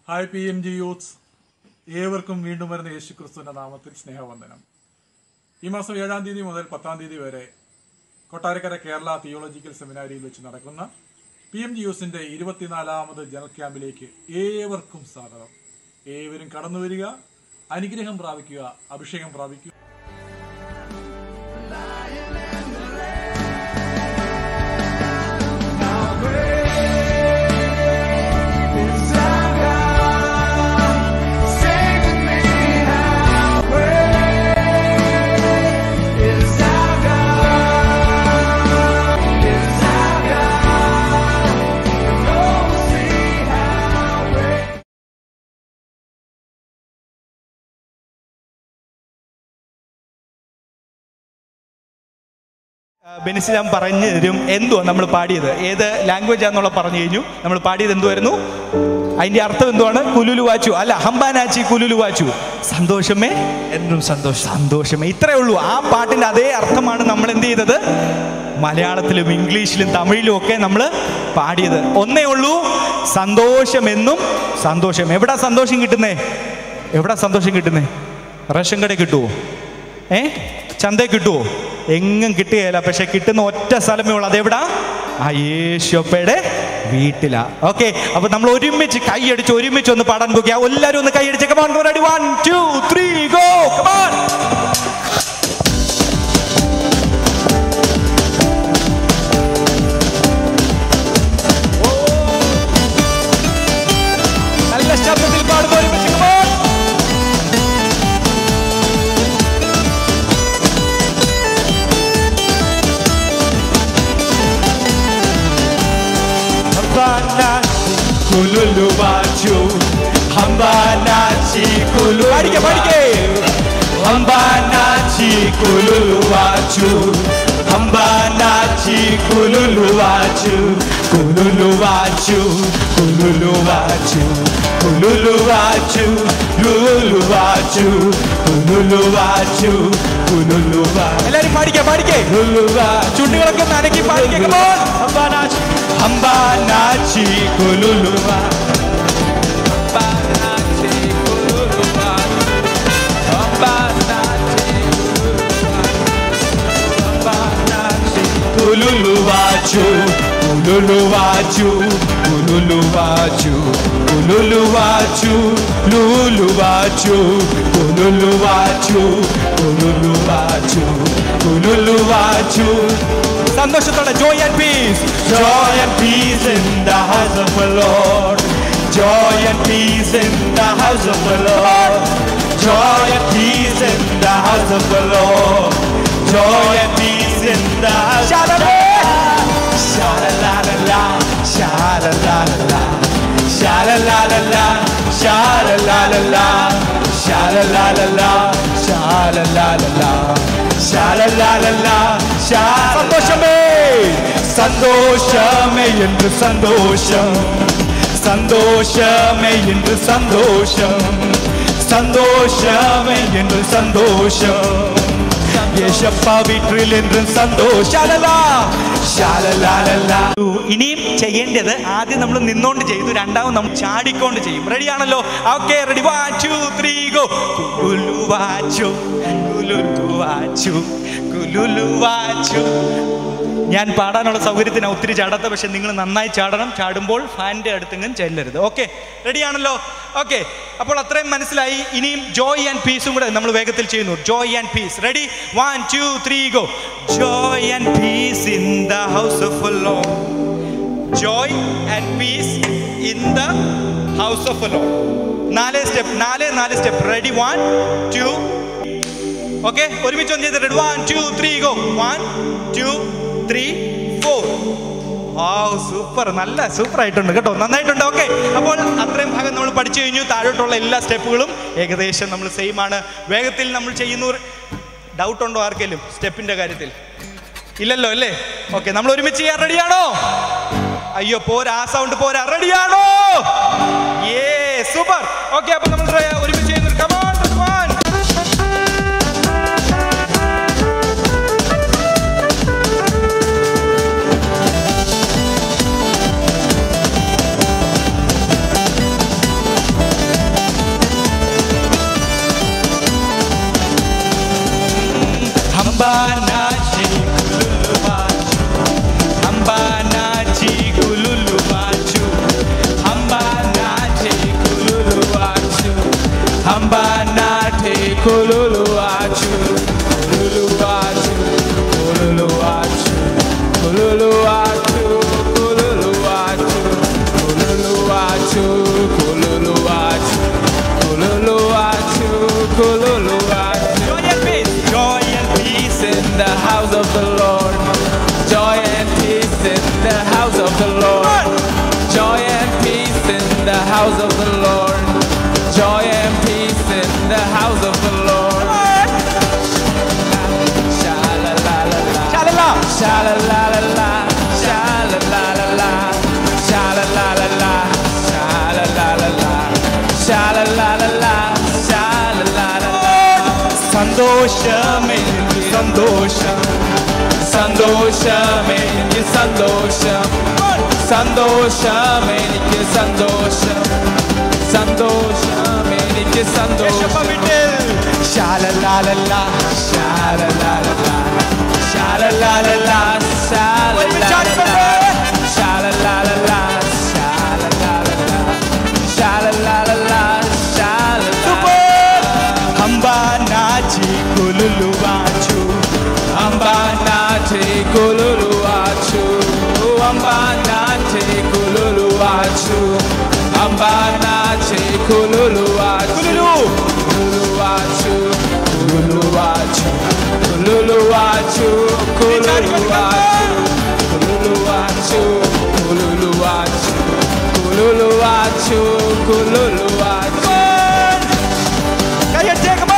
Hi P M G youth ഏവർക്കും വീണ്ടും വരുന്ന യേശു ക്രിസ്തുവിന്റെ നാമത്തിൽ സ്നേഹവന്ദനം ഈ മാസം ഏഴാം തീയതി മുതൽ പത്താം തീയതി വരെ കൊട്ടാരക്കര കേരള തിയോളജിക്കൽ സെമിനാരിയിൽ വെച്ച് നടക്കുന്ന പി എം ജി യൂസിന്റെ ഇരുപത്തിനാലാമത് ജനറൽ ക്യാമ്പിലേക്ക് ഏവർക്കും സ്വാഗതം ഏവരും കടന്നു വരിക അനുഗ്രഹം പ്രാപിക്കുക അഭിഷേകം പ്രാപിക്കുക ബെനിസിലാം പറഞ്ഞു തരും എന്തുവാ നമ്മൾ പാടിയത് ഏത് ലാംഗ്വേജ് ആണെന്നുള്ള പറഞ്ഞു കഴിഞ്ഞു നമ്മൾ പാടിയത് എന്തുവായിരുന്നു അതിന്റെ അർത്ഥം എന്തുവാണ് കുലുലു വാച്ചു അല്ല ഹംബാനാച്ചി കുലുലു വാച്ചു സന്തോഷമേ എന്നും സന്തോഷം സന്തോഷമേ ഇത്രേ ഉള്ളൂ ആ പാട്ടിന്റെ അതേ അർത്ഥമാണ് നമ്മൾ എന്ത് ചെയ്തത് മലയാളത്തിലും ഇംഗ്ലീഷിലും തമിഴിലും ഒക്കെ നമ്മൾ പാടിയത് ഒന്നേ ഉള്ളൂ സന്തോഷമെന്നും സന്തോഷം എവിടാ സന്തോഷം കിട്ടുന്നേ എവിടാ സന്തോഷം കിട്ടുന്നേ റേഷൻ കട കിട്ടുമോ ഏ ചന്ത കിട്ടുമോ എങ്ങും കിട്ടുകയില്ല പക്ഷെ കിട്ടുന്ന ഒറ്റ സ്ഥലമേ ഉള്ളൂ അതെവിടാ ആ യേശോപ്പയുടെ വീട്ടിലാ ഓക്കെ അപ്പൊ നമ്മൾ ഒരുമിച്ച് കൈയടിച്ച് ഒരുമിച്ച് ഒന്ന് പാടാൻ പോകുക എല്ലാവരും ഒന്ന് കൈയടിച്ച് come on ready one two three go come on നല്ല ശബ്ദത്തിൽ പാടുമ്പോൾ ഒരുമിച്ച് കമാൺ കുലുലുവാച്ചു ഹംബാനാച്ചി കുലു പാടിക്കേ പാടിക്കേ ഹംബാനാച്ചി കുലുലുവാച്ചു ഹംബാനാച്ചി കുലുലുവാച്ചു കുലുലുവാച്ചു കുലുലുവാച്ചു കുലുലുവാച്ചു ലുലുവാച്ചു കുലുലുവാച്ചു കുലുലുവാ എല്ലാരും പാടിക്കേ പാടിക്കേ കുലുലുവാച്ചു ചുണ്ടുകളൊക്കെ ഒന്ന് അനക്കി പാടിക്കേ കമാൺ ഹംബാനാച്ചി ഹംബാനാച്ചി കുലുലുവാ ഹംബാനാച്ചി കുലുലുവാ ഹംബാനാച്ചി കുലുലുവാച്ചു കുലുലുവാച്ചു കുലുലുവാച്ചു കുലുലുവാച്ചു ലുലുവാച്ചു കുലുലുവാച്ചു കുലുലുവാച്ചു കുലുലുവാച്ചു സന്തോഷത്തോടെ joy and peace Joy and peace in the house of the Lord. Joy and peace in the house of the Lord. Joy and peace in the house of the Lord. Joy and peace in the house. Sha-la-la-la-la, sha-la-la-la-la, sha-la-la-la-la, sha-la-la-la-la, sha-la-la-la-la, sha-la-la-la-la, sha-la-la-la-la, sha- സന്തോഷമേ സന്തോഷമേ என்று സന്തോഷം സന്തോഷമേ என்று സന്തോഷം സന്തോഷമേ என்று സന്തോഷം യേശപ്പ വീട്ടിൽ என்று സന്തോഷാലലാ ശാലലാലലാ ഇനിയും ചെയ്യേണ്ടത് ആദ്യം നമ്മൾ നിന്നോണ്ട് ചെയ്തു രണ്ടാമത് നമ്മൾ ചാടിക്കൊണ്ട് ചെയ്യും റെഡിയാണല്ലോ ഓക്കെ റെഡി വാച്ചു ത്രീ ഗോ കുലുലു വാച്ചു കുലുലു വാച്ചു കുലുലു വാച്ചു ഞാൻ പാടാനുള്ള സൗകര്യത്തിന് ഒത്തിരി ചാടാത്ത പക്ഷെ നിങ്ങൾ നന്നായി ചാടണം ചാടുമ്പോൾ ഫാൻ്റെ അടുത്തെങ്കിലും ചെല്ലരുത് ഓക്കെ റെഡിയാണല്ലോ ഓക്കെ അപ്പോൾ അത്രയും മനസ്സിലായി ഇനിയും ജോയ് ആൻഡ് പീസും കൂടെ നമ്മൾ വേഗത്തിൽ ചെയ്യുന്നു joy and peace ready one two three go joy and peace in the house of Lord joy and peace in the house of Lord നാല് സ്റ്റെപ്പ് നാല് നാല് step ready one two okay ഒരുമിച്ച് ഒന്ന് ചെയ്ത് ready one two three go one two three four ആ super നല്ല super ആയിട്ടുണ്ട് കേട്ടോ നന്നായിട്ടുണ്ട് ഓക്കെ അപ്പോൾ അത്രയും ഭാഗം നമ്മൾ പഠിച്ചു കഴിഞ്ഞു താഴോട്ടുള്ള എല്ലാ സ്റ്റെപ്പുകളും ഏകദേശം നമ്മൾ സെയിം ആണ് വേഗത്തിൽ നമ്മൾ ചെയ്യുന്ന ഡൗട്ട് ഉണ്ടോ ആർക്കെങ്കിലും സ്റ്റെപ്പിന്റെ കാര്യത്തിൽ ഇല്ലല്ലോ അല്ലേ ഓക്കെ നമ്മൾ ഒരുമിച്ച് ചെയ്യാൻ റെഡിയാണോ അയ്യോ പോരാ ആ സൗണ്ട് പോരാ റെഡിയാണോ ഏ സൂപ്പർ ഓക്കെ അപ്പൊ നമ്മൾ try- ഒരുമിച്ച് ചെയ്യുന്നു come on house of the Lord. Joy and peace in the house of the Lord. Joy and peace in the house of the Lord. Sha la la la la. ശാലല്ല. Sha la la la la. Sha la la la la. Sha la la la la. Sha la la la la. Sha la la la la. Sha la la la la. സന്തോഷം എനിക്ക് സന്തോഷം സന്തോഷം എനിക്ക് സന്തോഷം സന്തോഷം എനിക്ക് സന്തോഷം സന്തോഷം എനിക്ക് സന്തോഷം ശാലല്ലാലല്ല ശാലലാലല, ശാലലാലല, ശാലലാലല, ശാലലാലല, ശാലലാലല, ശാലലാലല, ശാലലാലല. ഹംബാനാജി കുലുലുവാച്ചു Ambanache kululuachu Ambanache kululuachu Ambanache kululuachu Kululuachu Kululuachu Kululuachu Kululuachu Kululuachu Kululuachu Kululuachu Kululuachu കൈയടിച്ചേക്കുമ്പോൾ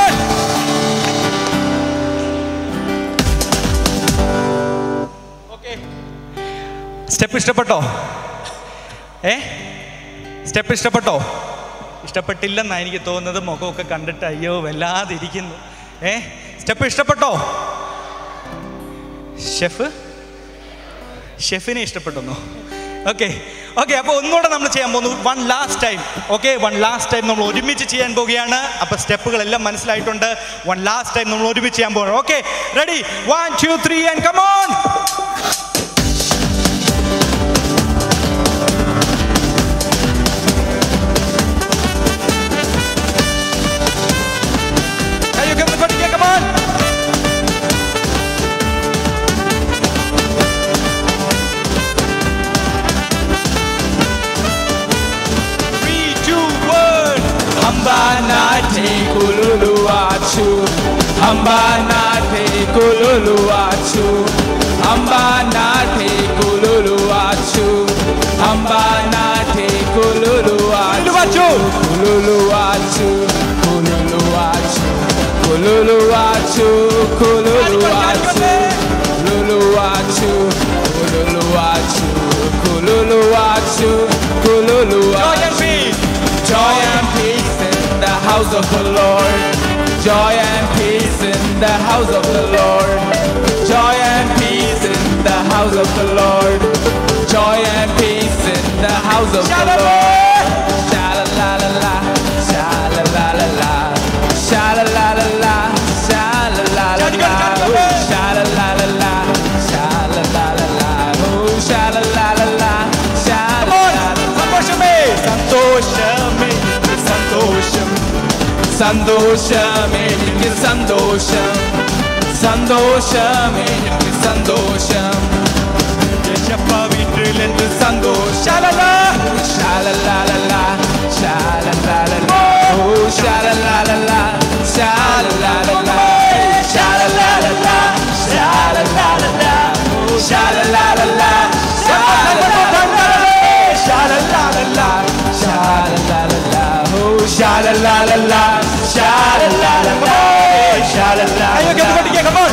സ്റ്റെപ്പ് ഇഷ്ടപ്പെട്ടോ ഏ സ്റ്റെപ്പ് ഇഷ്ടപ്പെട്ടോ ഇഷ്ടപ്പെട്ടില്ലെന്നാണ് എനിക്ക് തോന്നുന്നത് മുഖമൊക്കെ കണ്ടിട്ട് അയ്യോ വല്ലാതെ ഇരിക്കുന്നു ഏ സ്റ്റെപ്പ് ഇഷ്ടപ്പെട്ടോ ഷെഫ് ഷെഫിനെ ഇഷ്ടപ്പെട്ടെന്നോ ഓക്കെ ഓക്കെ അപ്പോൾ ഒന്നുകൂടെ നമ്മൾ ചെയ്യാൻ പോകുന്നു one last time okay one last time നമ്മൾ ഒരുമിച്ച് ചെയ്യാൻ പോവുകയാണ് അപ്പോൾ സ്റ്റെപ്പുകളെല്ലാം മനസ്സിലായിട്ടുണ്ട് വൺ ലാസ്റ്റ് ടൈം നമ്മൾ ഒരുമിച്ച് ചെയ്യാൻ പോകണം okay ready one two three and come on കയ്യൊക്കെ ഒന്ന് പഠിക്കാം come on Three, two, one. Ambanate kululuachu Ambanate kululuachu Ambanate kululuachu Ambanate kululuachu Kululuachu Kululuachu Kululuachu Kululuachu Kululuachu Kululuachu Kululuachu Kululuachu Joy and peace. Joy and peace in the house of the Lord. Joy and peace in the house of the Lord. Joy and peace in the house of the Lord. Joy and peace in the house of the Lord. Sha-la-la-la-la, sha-la-la-la-la, sha-la-la-la-la, sha-la-la-la-la, oh, sha-la-la-la-la, sha-la-la-la-la, oh, sha-la-la-la-la, sha-la-la-la-la. സന്തോഷമേ സന്തോഷമേ സന്തോഷം സന്തോഷം എനിക്ക് സന്തോഷം സന്തോഷം എനിക്ക് സന്തോഷം യേശപ്പ വീട്ടിലെന്ത് സന്തോഷം ശാലലാലല, ശാലലാലല, ഓ ശാലലാലല, ശാലലാലല, ശാലലാലല, ശാലലാലല, ഓ ശാലലാലല, ശാലലാലല, ശാലലാലല, ശാലലാലല, ഓ ശാലലാലല, ശാലലാലല, കയ്യൊക്കെ ഒന്ന് പഠിക്കാം കമോൺ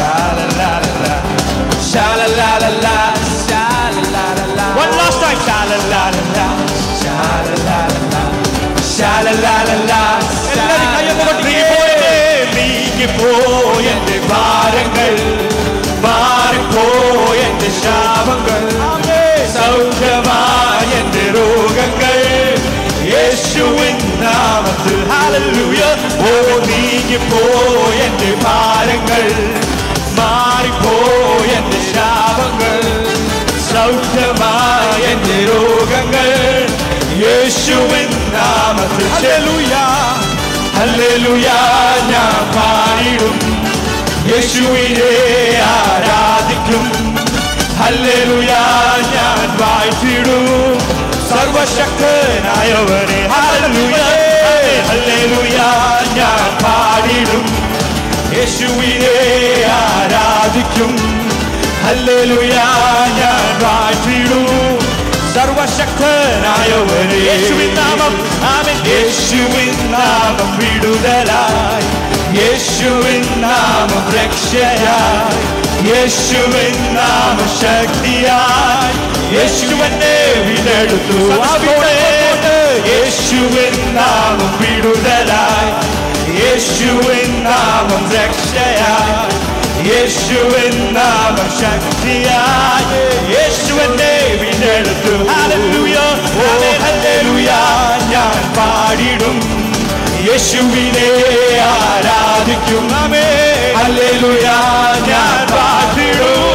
ശാലലാലല, ശാലലാലല, One last time. Sha-la-la-la-la, sha-la-la-la-la, sha-la-la-la-la, എല്ലാവരും കയ്യൊന്ന് കൊട്ടിക്കേ. നീങ്ങിപ്പോയെന്റെ ഭാരങ്ങൾ മാറിപ്പോയെന്റെ ശാപങ്ങൾ സൗഖ്യമായ എന്റെ രോഗങ്ങൾ യേശുവിൻ നാമത്തിൽ ഹല്ലേലൂയ ഓ നീങ്ങിപ്പോയെന്റെ ഭാരങ്ങൾ മാറിപ്പോയെന്റെ ശാപങ്ങൾ സൗഖ്യമായ എന്റെ രോഗങ്ങൾ യേശുവിൻ നാമത്തിൽ ഹല്ലേലൂയ ഹല്ലേലൂയ ഞാൻ പാടിടും യേശുവിനെ ആരാധിക്കും ഹല്ലേലൂയ ഞാൻ വാഴ്ത്തിടും സർവശക്തനായവനെ ഹല്ലേലൂയ ഹല്ലേലൂയ ഞാൻ പാടിടും യേശുവിനെ ആരാധിക്കും ഹല്ലേലൂയ ഞാൻ വാഴ്ത്തിടും സർവശക്തനായവരെ യേശുവിൻ നാമം ആമേൻ യേശുവിൻ നാമം വിടുതലായി യേശുവിൻ നാമം രക്ഷയായി യേശുവിൻ നാമം ശക്തിയായി യേശുവനെ വിടെടുത്തു അവിടെ യേശുവിൻ നാമം വിടുതലായി യേശുവിൻ നാമം രക്ഷയായി യേശുവിൻ നാമം ശക്തിയായി യേശുവനെ വിടെടുത്തു ഹല്ലേലൂയ ഹല്ലേലൂയ ഞാൻ പാടിടും യേശുവിനെ ആരാധിക്കും ആമേ ഹല്ലേലൂയ ഞാൻ പാടിടും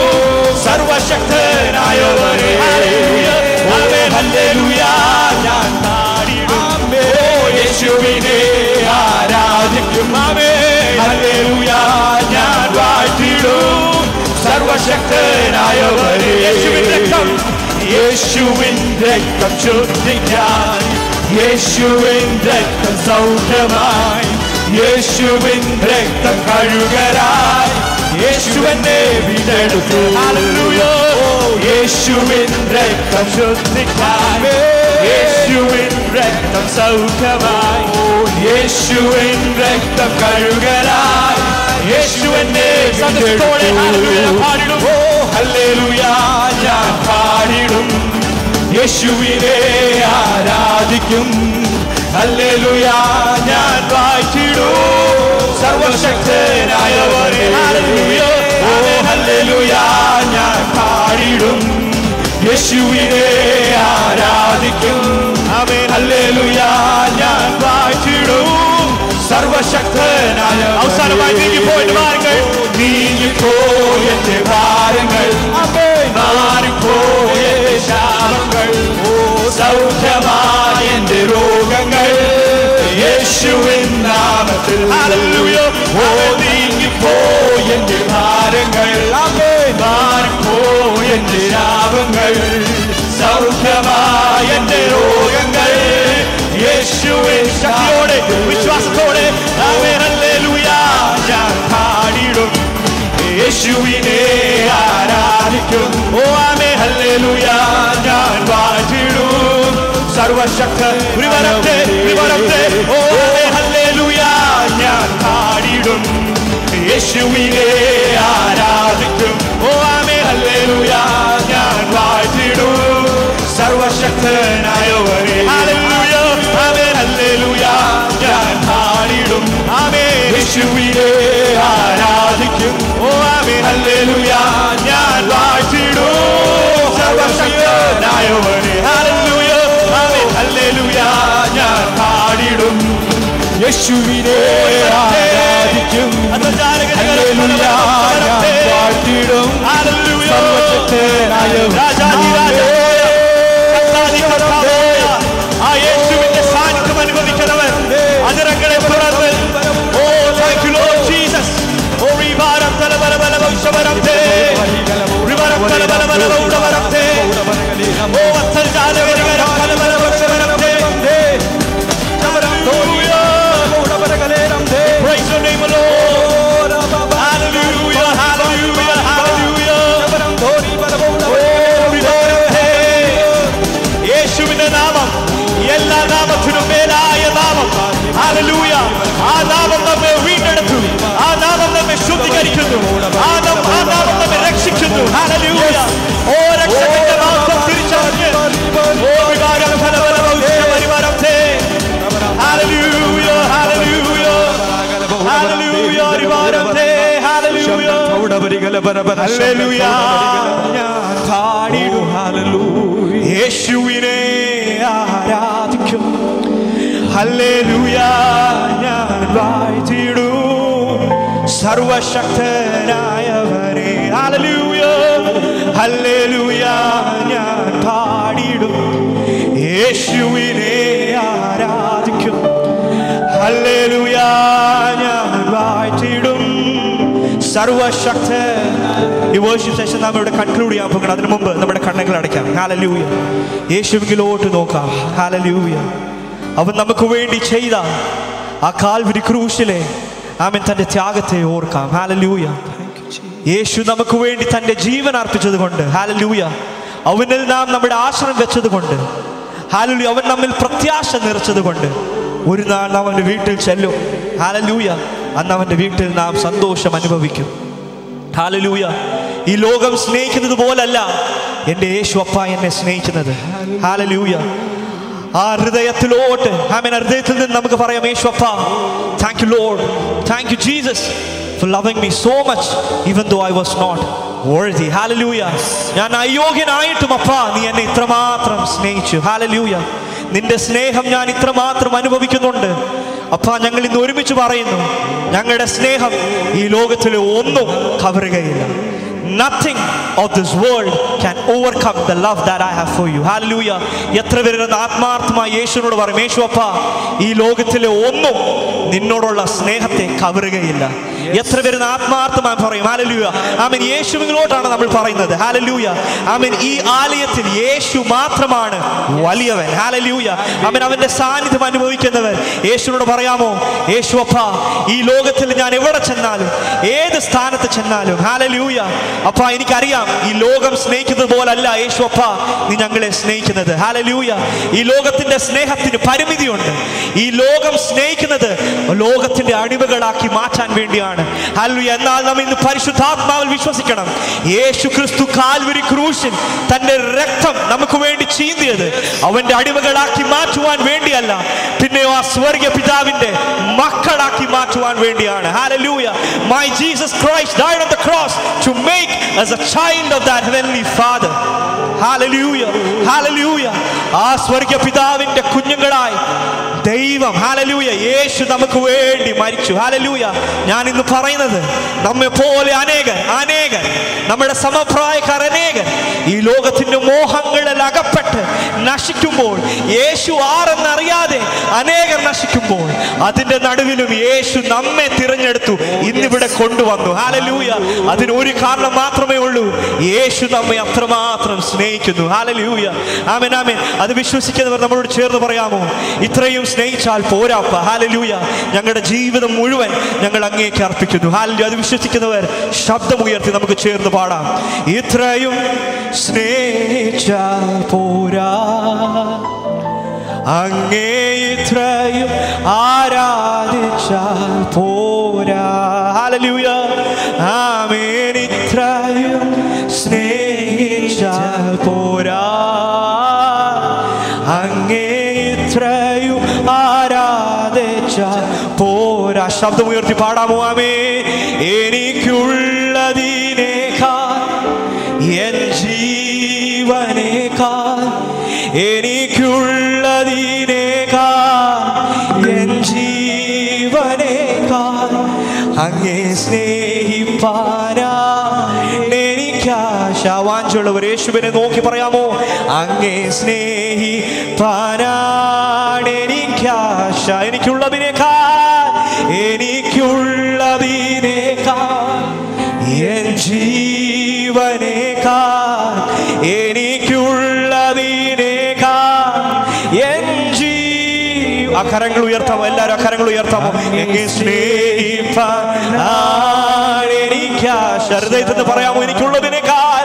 സർവശക്തനായവരെ ആമേ ഹല്ലേലൂയ ഞാൻ പാടിടും ഓ യേശുവിനെ ആരാധിക്കും ആമേ ഹല്ലേലൂയ ഞാൻ വാഴ്ത്തിടും സർവശക്തനായവരെ യേശുവിൻ രക്തം യേശുവിൻ രക്തം ശുദ്ധിക്കാൻ യേശുവിൻ രക്തം സൗഖ്യമായി യേശുവിൻ രക്തം കഴുകരായി യേശുവനെ വിടെടുത്തു ഹല്ലേലൂയ ഓ യേശുവിൻ രക്തം ശുദ്ധിക്കാൻ യേശുവിൻ രക്തം സൗഖ്യമായി യേശുവിൻ രക്തം കഴുകരായി യേശുവനെ സന്തോഷത്തോടെ ഹല്ലേലൂയ പാടിടും ഓ ഹല്ലേലൂയ ഞാൻ പാടിടും യേശുവിനെ ആരാധിക്കും ഹല്ലേലൂയ ഞാൻ വാഴ്ത്തിടും സർവശക്തനായവരെ ഹല്ലേലൂയ ഓ ഹല്ലേലൂയ ഞാൻ പാടിടും യേശുവിനെ ആരാധിക്കും ആമേൻ ഹല്ലേലൂയ ഞാൻ വാഴ്ത്തിടും സർവശക്തനായ അവസാനമായി നീങ്ങിപ്പോയിട്ട് ഭാരങ്ങൾ നീങ്ങിപ്പോയ എന്റെ ഭാരങ്ങൾ മാറിപ്പോയ എന്റെ ശാപങ്ങൾ ഓ സൗഖ്യമായ എന്റെ രോഗങ്ങൾ യേശുവിൻ നാമത്തിൽ ഹല്ലേലൂയ ഓ നീങ്ങിപ്പോയ എന്റെ ഭാരങ്ങൾ മാറിപ്പോയ എന്റെ ശാപങ്ങൾ സൗഖ്യമായ എന്റെ രോഗങ്ങൾ യേശുവിൻ ശക്തിയോടെ വിശ്വാസത്തോടെ ആമേൻ ഹല്ലേലൂയ ഞാൻ പാടിടും യേശുവിനെ ആരാധിക്കും ഓ ആമേ ഹല്ലേലൂയ ഞാൻ വാഴ്ത്തിടും സർവശക്ത വിവരത്തെ വിവരത്തെ ഓ ആമേ ഹല്ലേലൂയ ഞാൻ പാടിടും യേശുവിനെ ആരാധിക്കും ഓ ആമേ ഹല്ലേലൂയ ഞാൻ വാഴ്ത്തിടും സർവശക്തനായവരെ ഹല്ലേലൂയ ആമേ ഹല്ലേലൂയ ഞാൻ പാടിടും ആമേ യേശുവിനെ ആരാധിക്കും ഓ ആമേ ഹല്ലേലൂയ ഞാൻ വാഴ്ത്തിടും സർവശക്തനായവരെ ഹല്ലേലൂയ ആമേ ഹല്ലേലൂയ ഞാൻ പാടിടും യേശുവിനെ ആരാധിക്കും ഹല്ലേലൂയ ഞാൻ വാഴ്ത്തിടും സർവശക്തനായ രാജാതിരാജാവായ കർത്താതി കർത്താവായ ആ യേശുവിന്റെ സാന്നിധ്യം അനുഭവിക്കുന്നവർ അതിരങ്ങളെ തുറന്ന് ഓ താങ്ക് യു ലോർഡ് ജീസസ് ഓ റിവാരം തലബല ബല വംശവരത്തെ റിവാരം തലബല ബല വൗഡവരത്തെ ഓ വത്തൽ ജാലവരിവരം തലബല വംശവരത്തെ Praise your name, Lord. Hallelujah, hallelujah, hallelujah. Oh, റിവാരത്തെ. യേശുവിന്റെ നാമം എല്ലാ നാമത്തിനും മേലായ നാമം ഹല്ലേലൂയ ആ നാമം നമ്മെ വീണ്ടെടുത്തു ആ നാമം നമ്മെ ശുദ്ധീകരിക്കുന്നു ആ നാം- ആ നാമം നമ്മെ രക്ഷിക്കുന്നു ഹല്ലേലൂയ ഓ രക്ഷകന്റെ നാമം തിരിച്ചറിഞ്ഞ് ഓ വികാരം ഫലബലവും പരിവാരത്തെ ഹല്ലേലൂയ ഹല്ലേലൂയ ഹല്ലേലൂയ വികാരത്തെ ഹല്ലേലൂയ ഹല്ലേലൂയ ഞാൻ പാടിടും യേശുവിനെ ആരാധിക്കും ഹല്ലേലൂയ ഞാൻ വാഴ്ത്തിടും സർവശക്തനായവരെ ഹല്ലേലൂയ ഹല്ലേലൂയ ഞാൻ പാടിടും യേശുവിനെ ആരാധിക്കും ഹല്ലേലൂയ ഞാൻ വാഴ്ത്തിടും സർവശക്ത ഈ വേർഷിപ്പ് സെഷൻ നാം ഇവിടെ കൺക്ലൂഡ് ചെയ്യാൻ പോകണം അതിനു മുമ്പ് നമ്മുടെ കണ്ണുകൾ അടയ്ക്കാം ഹാലലൂയ യേശുവിലോട്ട് നോക്കാം ഹാലലൂയ അവൻ നമുക്ക് വേണ്ടി ചെയ്ത ആ കാൽവരി ക്രൂശിലെ ആമൻ തന്റെ ത്യാഗത്തെ ഓർക്കാം ഹാലലൂയ യേശു നമുക്ക് വേണ്ടി തന്റെ ജീവൻ അർപ്പിച്ചത് കൊണ്ട് ഹാലലൂയ അവനിൽ നാം നമ്മുടെ ആശ്രയം വെച്ചത് കൊണ്ട് ഹാലലൂയ അവൻ നമ്മിൽ പ്രത്യാശ നിറച്ചത് കൊണ്ട് ഒരു നാൾ നാം അവൻ്റെ വീട്ടിൽ ചെല്ലും ഹാലലൂയ അന്ന് അവൻ്റെ വീട്ടിൽ നാം സന്തോഷം അനുഭവിക്കും ഹാലലൂയ ഈ ലോകം സ്നേഹിക്കുന്നത് പോലല്ല എൻ്റെ യേശു അപ്പ എന്നെ സ്നേഹിക്കുന്നത് ഹാലലൂയ ആ ഹൃദയത്തിലോട്ട് ആമേൻ ആ ഹൃദയത്തിൽ നിന്ന് നമുക്ക് പറയാം യേശു അപ്പ thank you Lord thank you Jesus for loving me so much even though I was not worthy ഹാലലൂയ ഞാൻ അയോഗ്യനായിട്ടും അപ്പ നീ എന്നെ ഇത്രമാത്രം സ്നേഹിച്ചു ഹാലലൂയ നിന്റെ സ്നേഹം ഞാൻ ഇത്രമാത്രം അനുഭവിക്കുന്നുണ്ട് അപ്പ ഞങ്ങൾ ഇന്ന് ഒരുമിച്ച് പറയുന്നു ഞങ്ങളുടെ സ്നേഹം ഈ ലോകത്തിലെ ഒന്നും കവറുകയില്ല nothing of this world can overcome the love that I have for you ഹാലലൂയ എത്ര പേര് ആത്മാർത്ഥമായി യേശുവിനോട് പറയും യേശു അപ്പ ഈ ലോകത്തിലെ ഒന്നും നിന്നോടുള്ള സ്നേഹത്തെ കവറുകയില്ല എത്ര പേര് ആത്മാർത്ഥമായി പറയും ഹാലലൂയ ആമൻ യേശുവിനോട്ടാണ് നമ്മൾ പറയുന്നത് ഹാലലൂയ ആമൻ ഈ ആലയത്തിൽ യേശു മാത്രമാണ് വലിയവൻ ഹാലലൂയ അവൻ അവന്റെ സാന്നിധ്യം അനുഭവിക്കുന്നവൻ യേശുവിനോട് പറയാമോ യേശു അപ്പ ഈ ലോകത്തിൽ ഞാൻ എവിടെ ചെന്നാലും ഏത് സ്ഥാനത്ത് ചെന്നാലും ഹാലലൂയ അപ്പ എനിക്കറിയാം ഈ ലോകം സ്നേഹിക്കുന്നത് പോലല്ല യേശു അപ്പ നീ ഞങ്ങളെ സ്നേഹിക്കുന്നത് ഹാലലൂയ ഈ ലോകത്തിന്റെ സ്നേഹത്തിന് പരിമിതിയുണ്ട് ഈ ലോകം സ്നേഹിക്കുന്നത് ലോകത്തിന്റെ അടിമകളാക്കി മാറ്റാൻ വേണ്ടിയാണ് ഹാലലൂയ എന്നാൽ നാം ഇന്ന് പരിശുദ്ധാത്മാവിൽ വിശ്വസിക്കണം യേശു ക്രിസ്തു കാൽവരി ക്രൂശിൽ തന്റെ രക്തം നമുക്ക് വേണ്ടി ചീന്തിയത് അവന്റെ അടിമകളാക്കി മാറ്റുവാൻ വേണ്ടിയല്ല പിന്നെയോ ആ സ്വർഗീയ പിതാവിന്റെ മക്കളാക്കി മാറ്റുവാൻ വേണ്ടിയാണ് ഹാലലൂയ my Jesus Christ died on the cross to make us a child of that heavenly father ഹാലലൂയ ഹാലലൂയ ആ സ്വർഗീയ പിതാവിന്റെ കുഞ്ഞുങ്ങളായി ദൈവം ഹാലലൂയ യേശു നമുക്ക് വേണ്ടി മരിച്ചു ഹാലലൂയ ഞാൻ ഇന്ന് പറയുന്നത് നമ്മെ പോലെ അനേകർ അനേകർ നമ്മുടെ സമപ്രായക്കാർ അനേകർ ഈ ലോകത്തിന്റെ മോഹങ്ങളിൽ അകപ്പെട്ട് നശിക്കുമ്പോൾ യേശു ആരെന്നറിയാതെ അനേകർ നശിക്കുമ്പോൾ അതിന്റെ നടുവിലും യേശു നമ്മെ തിരഞ്ഞെടുത്തു ഇന്നിവിടെ കൊണ്ടുവന്നു ഹാലലൂയ അതിന് ഒരു കാരണം മാത്രമേ ഉള്ളൂ യേശു നമ്മെ അത്രമാത്രം സ്നേഹിക്കുന്നു ഹാലലൂയ ആമേൻ ആമേൻ അത് വിശ്വസിക്കുന്നവർ നമ്മളോട് ചേർന്ന് പറയാമോ ഇത്രയും സ്നേഹിച്ചാൽ പോരാപ്പ ഹാലലൂയ ഞങ്ങളുടെ ജീവിതം മുഴുവൻ ഞങ്ങൾ അങ്ങേക്ക് അർപ്പിക്കുന്നു ഹാലലൂയ അത് വിശ്വസിക്കുന്നവർ ശബ്ദമുയർത്തി നമുക്ക് ചേർന്ന് പാടാം ഇത്രയും സ്നേഹിച്ചാൽ പോരാ അങ്ങേ ഇത്രയും ആരാധിച്ചാൽ പോരാ ഹാലലൂയ ആമേൻ ഇത്രയും സ്നേഹിച്ചാൽ പോരാ അങ്ങേ ഇത്രയും ആരാധിച്ചാൽ പോരാ ശബ്ദമുയർത്തി പാടാമോ ആമേ എനിക്കുള്ളതിനേക്കാൾ എൻ ജീവനേക്കാൾ എനിക്കുള്ളതിനേക്കാൾ എൻ ജീവനേക്കാൾ അങ്ങേ സ്നേഹിപ്പാനാ എനിക്കാശ വാഞ്ചുള്ളവർ യേശുവിനെ നോക്കി പറയാമോ അങ്ങേ സ്നേഹിപ്പാനാണ് എനിക്കാശ എനിക്കുള്ളതിനേക്കാൾ എനിക്കുള്ളതിനേക്കാൾ എൻ ജീവനേക്കാൾ എനിക്കുള്ളതിനേക്കാൾ എൻ ജീ ആ കരങ്ങൾ ഉയർത്താമോ എല്ലാവരും ആ കരങ്ങൾ ഉയർത്താമോ എങ്കിൽ സ്നേഹിപ്പാശ ഹൃദയത്തിൽ നിന്ന് പറയാമോ എനിക്കുള്ളതിനേക്കാൾ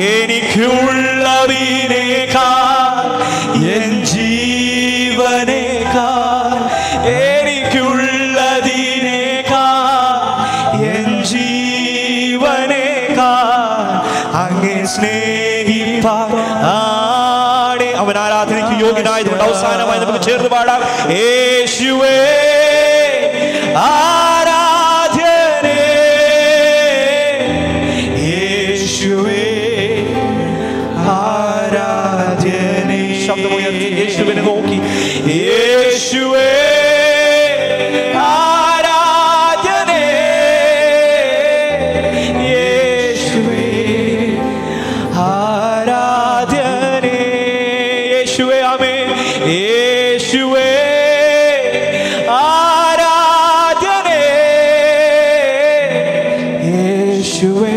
എനിക്കുള്ളതിനേക്കാൾ എൻ ജീവനേക്കാൾ എനിക്കുള്ളതിനേക്കാൾ എൻ ജീവനേക്കാൾ അങ്ങേ സ്നേഹിപ്പാൻ ആടെ അവൻ ആരാധനയ്ക്ക് യോഗ്യനായതുകൊണ്ട് അവസാനമായി നമുക്ക് ചേർന്ന് പാടാം യേശുവേ ആരാധ്യനേ യേശുവേ ആരാധ്യനേ ശബ്ദമുയർത്തി യേശുവിനെ നോക്കി യേശുവേ ആരാധ്യനേ യേശുവേ ആരാധ്യനേ യേശുവേ ആമേ യേശുവേ ആരാധ്യനേ യേശുവേ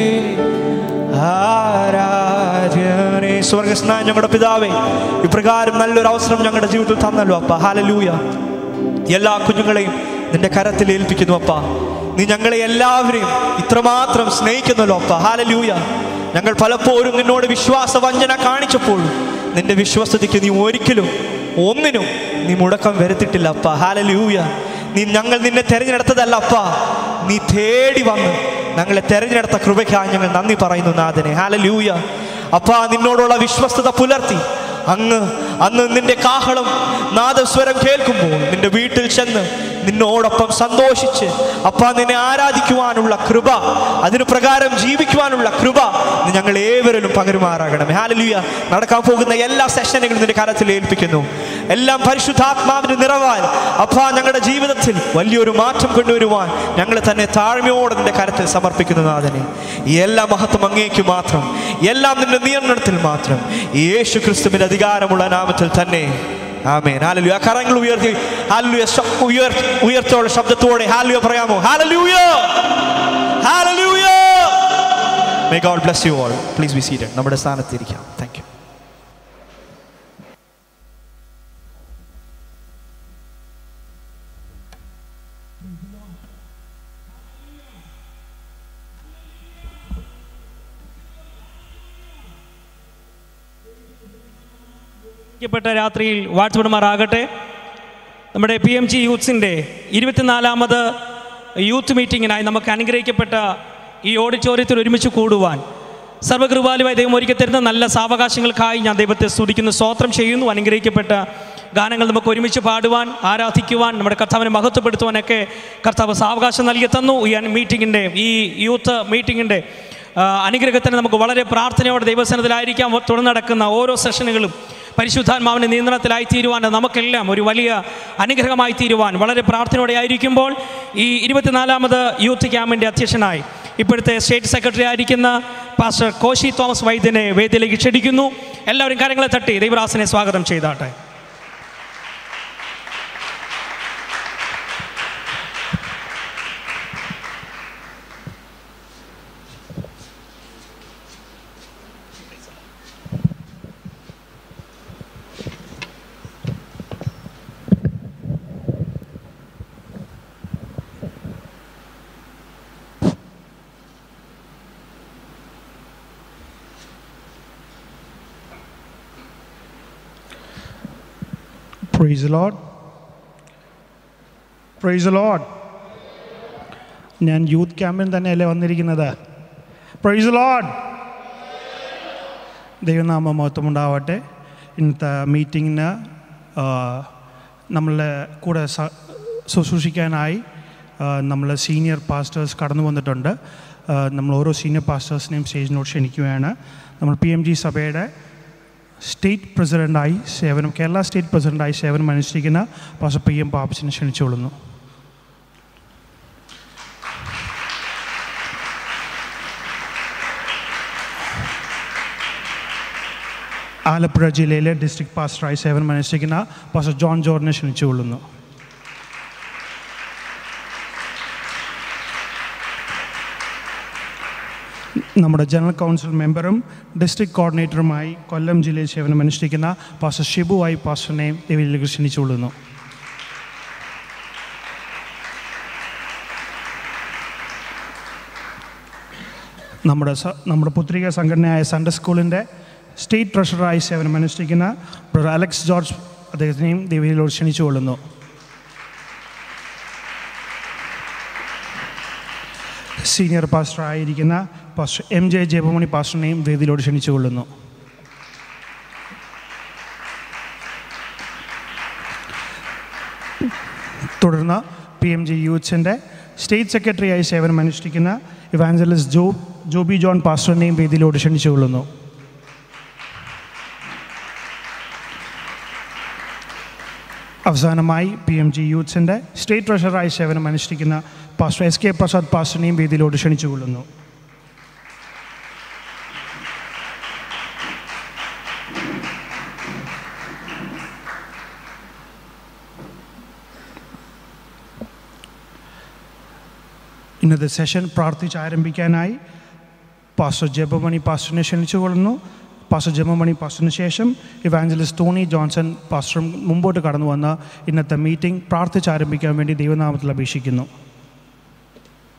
ആരാധ്യനേ സ്വർഗസ്നായ ഞങ്ങളുടെ പിതാവേ ഇപ്രകാരം നല്ലൊരു അവസരം ഞങ്ങളുടെ ജീവിതത്തിൽ തന്നല്ലോ അപ്പ ഹാലലൂയ എല്ലാ കുഞ്ഞുങ്ങളെയും നിന്റെ കരത്തിൽ ഏൽപ്പിക്കുന്നു അപ്പ നീ ഞങ്ങളെ എല്ലാവരെയും ഇത്രമാത്രം സ്നേഹിക്കുന്നല്ലോ അപ്പ ഹാലലൂയ ഞങ്ങൾ പലപ്പോഴും നിന്നോട് വിശ്വാസ വഞ്ചന കാണിച്ചപ്പോഴും നിന്റെ വിശ്വസ്തതയ്ക്ക് നീ ഒരിക്കലും ഒന്നിനും നീ മുടക്കം വരുത്തിട്ടില്ല അപ്പ ഹാലലൂയ നീ ഞങ്ങൾ നിന്നെ തെരഞ്ഞെടുത്തതല്ല അപ്പ നീ തേടി വന്ന് ഞങ്ങളെ തെരഞ്ഞെടുത്ത കൃപയ്ക്കായി ഞങ്ങൾ നന്ദി പറയുന്നു നാഥനെ ഹാലലൂയ അപ്പ നിന്നോടുള്ള വിശ്വസ്തത പുലർത്തി അങ്ങ് അന്ന് നിന്റെ കാഹളം നാദസ്വരം കേൾക്കുമ്പോൾ നിന്റെ വീട്ടിൽ ചെന്ന് നിന്നോടൊപ്പം സന്തോഷിച്ച് അപ്പ നിന്നെ ആരാധിക്കുവാനുള്ള കൃപ അതിന് പ്രകാരം ജീവിക്കുവാനുള്ള കൃപ നീ ഞങ്ങൾ ഏവരിലും പകരുമാറാകണം ഹാലലിയ നടക്കാൻ പോകുന്ന എല്ലാ സെഷനുകളും നിന്റെ കരത്തിൽ ഏൽപ്പിക്കുന്നു എല്ലാം പരിശുദ്ധാത്മാവിന് നിറവാൻ അപ്പ ഞങ്ങളുടെ ജീവിതത്തിൽ വലിയൊരു മാറ്റം കൊണ്ടുവരുവാൻ ഞങ്ങൾ തന്നെ താഴ്മയോടെ നിന്റെ കരത്തിൽ സമർപ്പിക്കുന്നു നാഥനെ ഈ എല്ലാ മഹത്വം അങ്ങേക്ക് മാത്രം എല്ലാം നിന്റെ നിയന്ത്രണത്തിൽ മാത്രം യേശു ക്രിസ്തുവിന്റെ അധികാരമുള്ള നാമത്തിൽ തന്നെ ആമേൻ ഹാലലൂയ കരങ്ങൾ ഉയർത്തി ഹാലലൂയ ശ- ഉയർ ഉയർത്തോടെ ശബ്ദത്തോടെ ഹാലലൂയ പറയാമോ ഹാലലൂയ ഹാലലൂയ may God bless you all please be seated നമ്മുടെ സ്ഥാനത്തിരിക്കാം താങ്ക് യു പ്പെട്ട രാത്രിയിൽ വാഴ്ത്തപ്പെടുമാറാകട്ടെ നമ്മുടെ പി എം ജി യൂത്ത്സിൻ്റെ ഇരുപത്തിനാലാമത് യൂത്ത് മീറ്റിങ്ങിനായി നമുക്ക് അനുഗ്രഹിക്കപ്പെട്ട ഈ ഓഡിറ്റോറിയത്തിൽ ഒരുമിച്ച് കൂടുവാൻ സർവകൃപാലുവായി ദൈവം ഒരുക്കി തരുന്ന നല്ല സാവകാശങ്ങൾക്കായി ഞാൻ ദൈവത്തെ സ്തുതിക്കുന്നു സ്തോത്രം ചെയ്യുന്നു അനുഗ്രഹിക്കപ്പെട്ട ഗാനങ്ങൾ നമുക്ക് ഒരുമിച്ച് പാടുവാൻ ആരാധിക്കുവാൻ നമ്മുടെ കർത്താവിനെ മഹത്വപ്പെടുത്തുവാനൊക്കെ കർത്താവ് സാവകാശം നൽകി തന്നു ഈ മീറ്റിങ്ങിൻ്റെ ഈ യൂത്ത് മീറ്റിങ്ങിൻ്റെ ആ, അനുഗ്രഹത്തിന് നമുക്ക് വളരെ പ്രാർത്ഥനയോടെ ദൈവസനത്തിലായിരിക്കാം തുടർന്ന് നടക്കുന്ന ഓരോ സെഷനുകളും പരിശുദ്ധാത്മാവിൻ്റെ നിയന്ത്രണത്തിലായി തീരുവാൻ നമുക്കെല്ലാം ഒരു വലിയ അനുഗ്രഹമായി തീരുവാൻ വളരെ പ്രാർത്ഥനയോടെ ആയിരിക്കുമ്പോൾ ഈ ഇരുപത്തിനാലാമത് യൂത്ത് ക്യാമ്പിൻ്റെ അധ്യക്ഷനായി ഇപ്പോഴത്തെ സ്റ്റേറ്റ് സെക്രട്ടറി ആയിരിക്കുന്ന പാസ്റ്റർ കോശി തോമസ് വൈദ്യനെ വേദിയിലേക്ക് ക്ഷണിക്കുന്നു എല്ലാവരും കാര്യങ്ങളെ തട്ടി ദൈവദാസനെ സ്വാഗതം ചെയ്താട്ടെ പ്രൈസ് ലോഡ് പ്രൈസ് ലോഡ് ഞാൻ യൂത്ത് ക്യാമ്പിൽ തന്നെയല്ലേ വന്നിരിക്കുന്നത് പ്രൈസ് ലോഡ് ദൈവനാമ മഹത്വം ഉണ്ടാവട്ടെ ഇന്നത്തെ മീറ്റിങ്ങിന് നമ്മളെ കൂടെ സ- ശുശ്രൂഷിക്കാനായി നമ്മൾ സീനിയർ പാസ്റ്റേഴ്സ് കടന്നു വന്നിട്ടുണ്ട് ആ, നമ്മൾ ഓരോ സീനിയർ പാസ്റ്റേഴ്സിനെയും സ്റ്റേജിനോട് ക്ഷണിക്കുകയാണ് നമ്മൾ പി എം ജി സഭയുടെ സ്റ്റേറ്റ് പ്രസിഡൻ്റായി സേവനം കേരള സ്റ്റേറ്റ് പ്രസിഡൻ്റായി സേവനം അനുഷ്ഠിക്കുന്ന പാസ്റ്റർ പി എം പാപ്പച്ചനെ ക്ഷണിച്ചുകൊള്ളുന്നു ആലപ്പുഴ ജില്ലയിലെ ഡിസ്ട്രിക്ട് പാസ്റ്ററായി സേവനം അനുഷ്ഠിക്കുന്ന പാസ്റ്റർ ജോൺ ജോർജിനെ ക്ഷണിച്ചുകൊള്ളുന്നു നമ്മുടെ ജനറൽ കൗൺസിൽ മെമ്പറും ഡിസ്ട്രിക്ട് കോർഡിനേറ്ററുമായി കൊല്ലം ജില്ലയിൽ സേവനം അനുഷ്ഠിക്കുന്ന പാസ്റ്റർ ഷിബു ആയി പാസ്റ്ററിനെ ദേവിയിലേക്ക് ക്ഷണിച്ചുകൊള്ളുന്നു നമ്മുടെ സ- നമ്മുടെ പുത്രിക സംഘടനയായ സൺഡേ സ്കൂളിൻ്റെ സ്റ്റേറ്റ് ട്രഷററായി സേവനം അനുഷ്ഠിക്കുന്ന ബ്രദർ അലക്സ് ജോർജ് അദ്ദേഹത്തിനെയും ദേവിയിലോട് ക്ഷണിച്ചുകൊള്ളുന്നു സീനിയർ പാസ്റ്റർ ആയിരിക്കുന്ന പാസ്റ്റർ എം ജെ ജയപമണി പാസ്റ്ററിനെയും വേദിയിലോട് ക്ഷണിച്ചുകൊള്ളുന്നു തുടർന്ന് പി എം ജി യൂത്ത്സിൻ്റെ സ്റ്റേറ്റ് സെക്രട്ടറിയായി സേവനം അനുഷ്ഠിക്കുന്ന ഇവാഞ്ചലിസ്റ്റ് ജോ ജോബി ജോൺ പാസ്റ്ററിനെയും വേദിയിലോട് ക്ഷണിച്ചുകൊള്ളുന്നു അവസാനമായി പി എം ജി യൂത്ത്സിൻ്റെ സ്റ്റേറ്റ് ട്രഷററായി സേവനം അനുഷ്ഠിക്കുന്ന പാസ്റ്റർ എസ് കെ പ്രസാദ് പാസ്റ്ററിനെയും വേദിയിലോട് ക്ഷണിച്ചുകൊള്ളുന്നു ഇന്നത്തെ സെഷൻ പ്രാർത്ഥിച്ച് ആരംഭിക്കാനായി പാസ്റ്റർ ജപമണി പാസ്റ്ററിനെ ക്ഷണിച്ചുകൊള്ളുന്നു പാസ്റ്റർ ജപമണി പാസ്റ്ററിന് ശേഷം ഇവാഞ്ചലിസ്റ്റ് ടോണി ജോൺസൺ പാസ്റ്ററും മുമ്പോട്ട് കടന്നു വന്ന് ഇന്നത്തെ മീറ്റിംഗ് പ്രാർത്ഥിച്ച് ആരംഭിക്കാൻ വേണ്ടി ദൈവനാമത്തിൽ അപേക്ഷിക്കുന്നു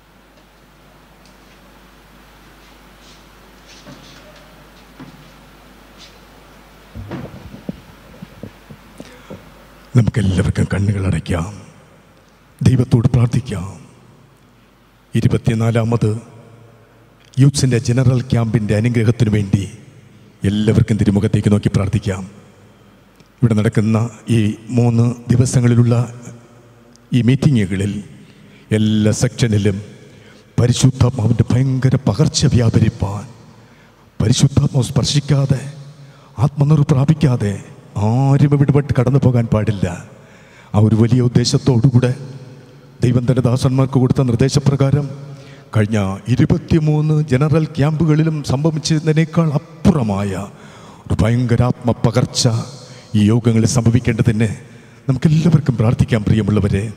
നമുക്കെല്ലാവർക്കും കണ്ണുകൾ അടയ്ക്കാം ദൈവത്തോട് പ്രാർത്ഥിക്കാം ഇരുപത്തിനാലാമത് യൂത്ത്സിൻ്റെ ജനറൽ ക്യാമ്പിൻ്റെ അനുഗ്രഹത്തിനു വേണ്ടി എല്ലാവർക്കും തിരുമുഖത്തേക്ക് നോക്കി പ്രാർത്ഥിക്കാം ഇവിടെ നടക്കുന്ന ഈ മൂന്ന് ദിവസങ്ങളിലുള്ള ഈ മീറ്റിങ്ങുകളിൽ എല്ലാ സെക്ഷനിലും പരിശുദ്ധാത്മാവിൻ്റെ ഭയങ്കര പകർച്ച വ്യാപരിപ്പാൻ പരിശുദ്ധാത്മാവ് സ്പർശിക്കാതെ ആത്മനിർവ് പ്രാപിക്കാതെ ആരും ഇവിടെ വിട്ട് കടന്നു പോകാൻ പാടില്ല ആ ഒരു വലിയ ഉദ്ദേശത്തോടുകൂടെ ദൈവം തൻ്റെ ദാസന്മാർക്ക് കൊടുത്ത നിർദ്ദേശപ്രകാരം കഴിഞ്ഞ ഇരുപത്തിമൂന്ന് ജനറൽ ക്യാമ്പുകളിലും സംഭവിച്ചതിനേക്കാൾ അപ്പുറമായ ഒരു ഭയങ്കര ആത്മപകർച്ച ഈ യോഗങ്ങളിൽ സംഭവിക്കേണ്ടതിന് നമുക്കെല്ലാവർക്കും പ്രാർത്ഥിക്കാം പ്രിയമുള്ളവരെ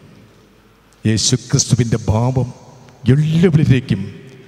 യേശു ക്രിസ്തുവിൻ്റെ ഭാവം എല്ലാവരിലേക്കും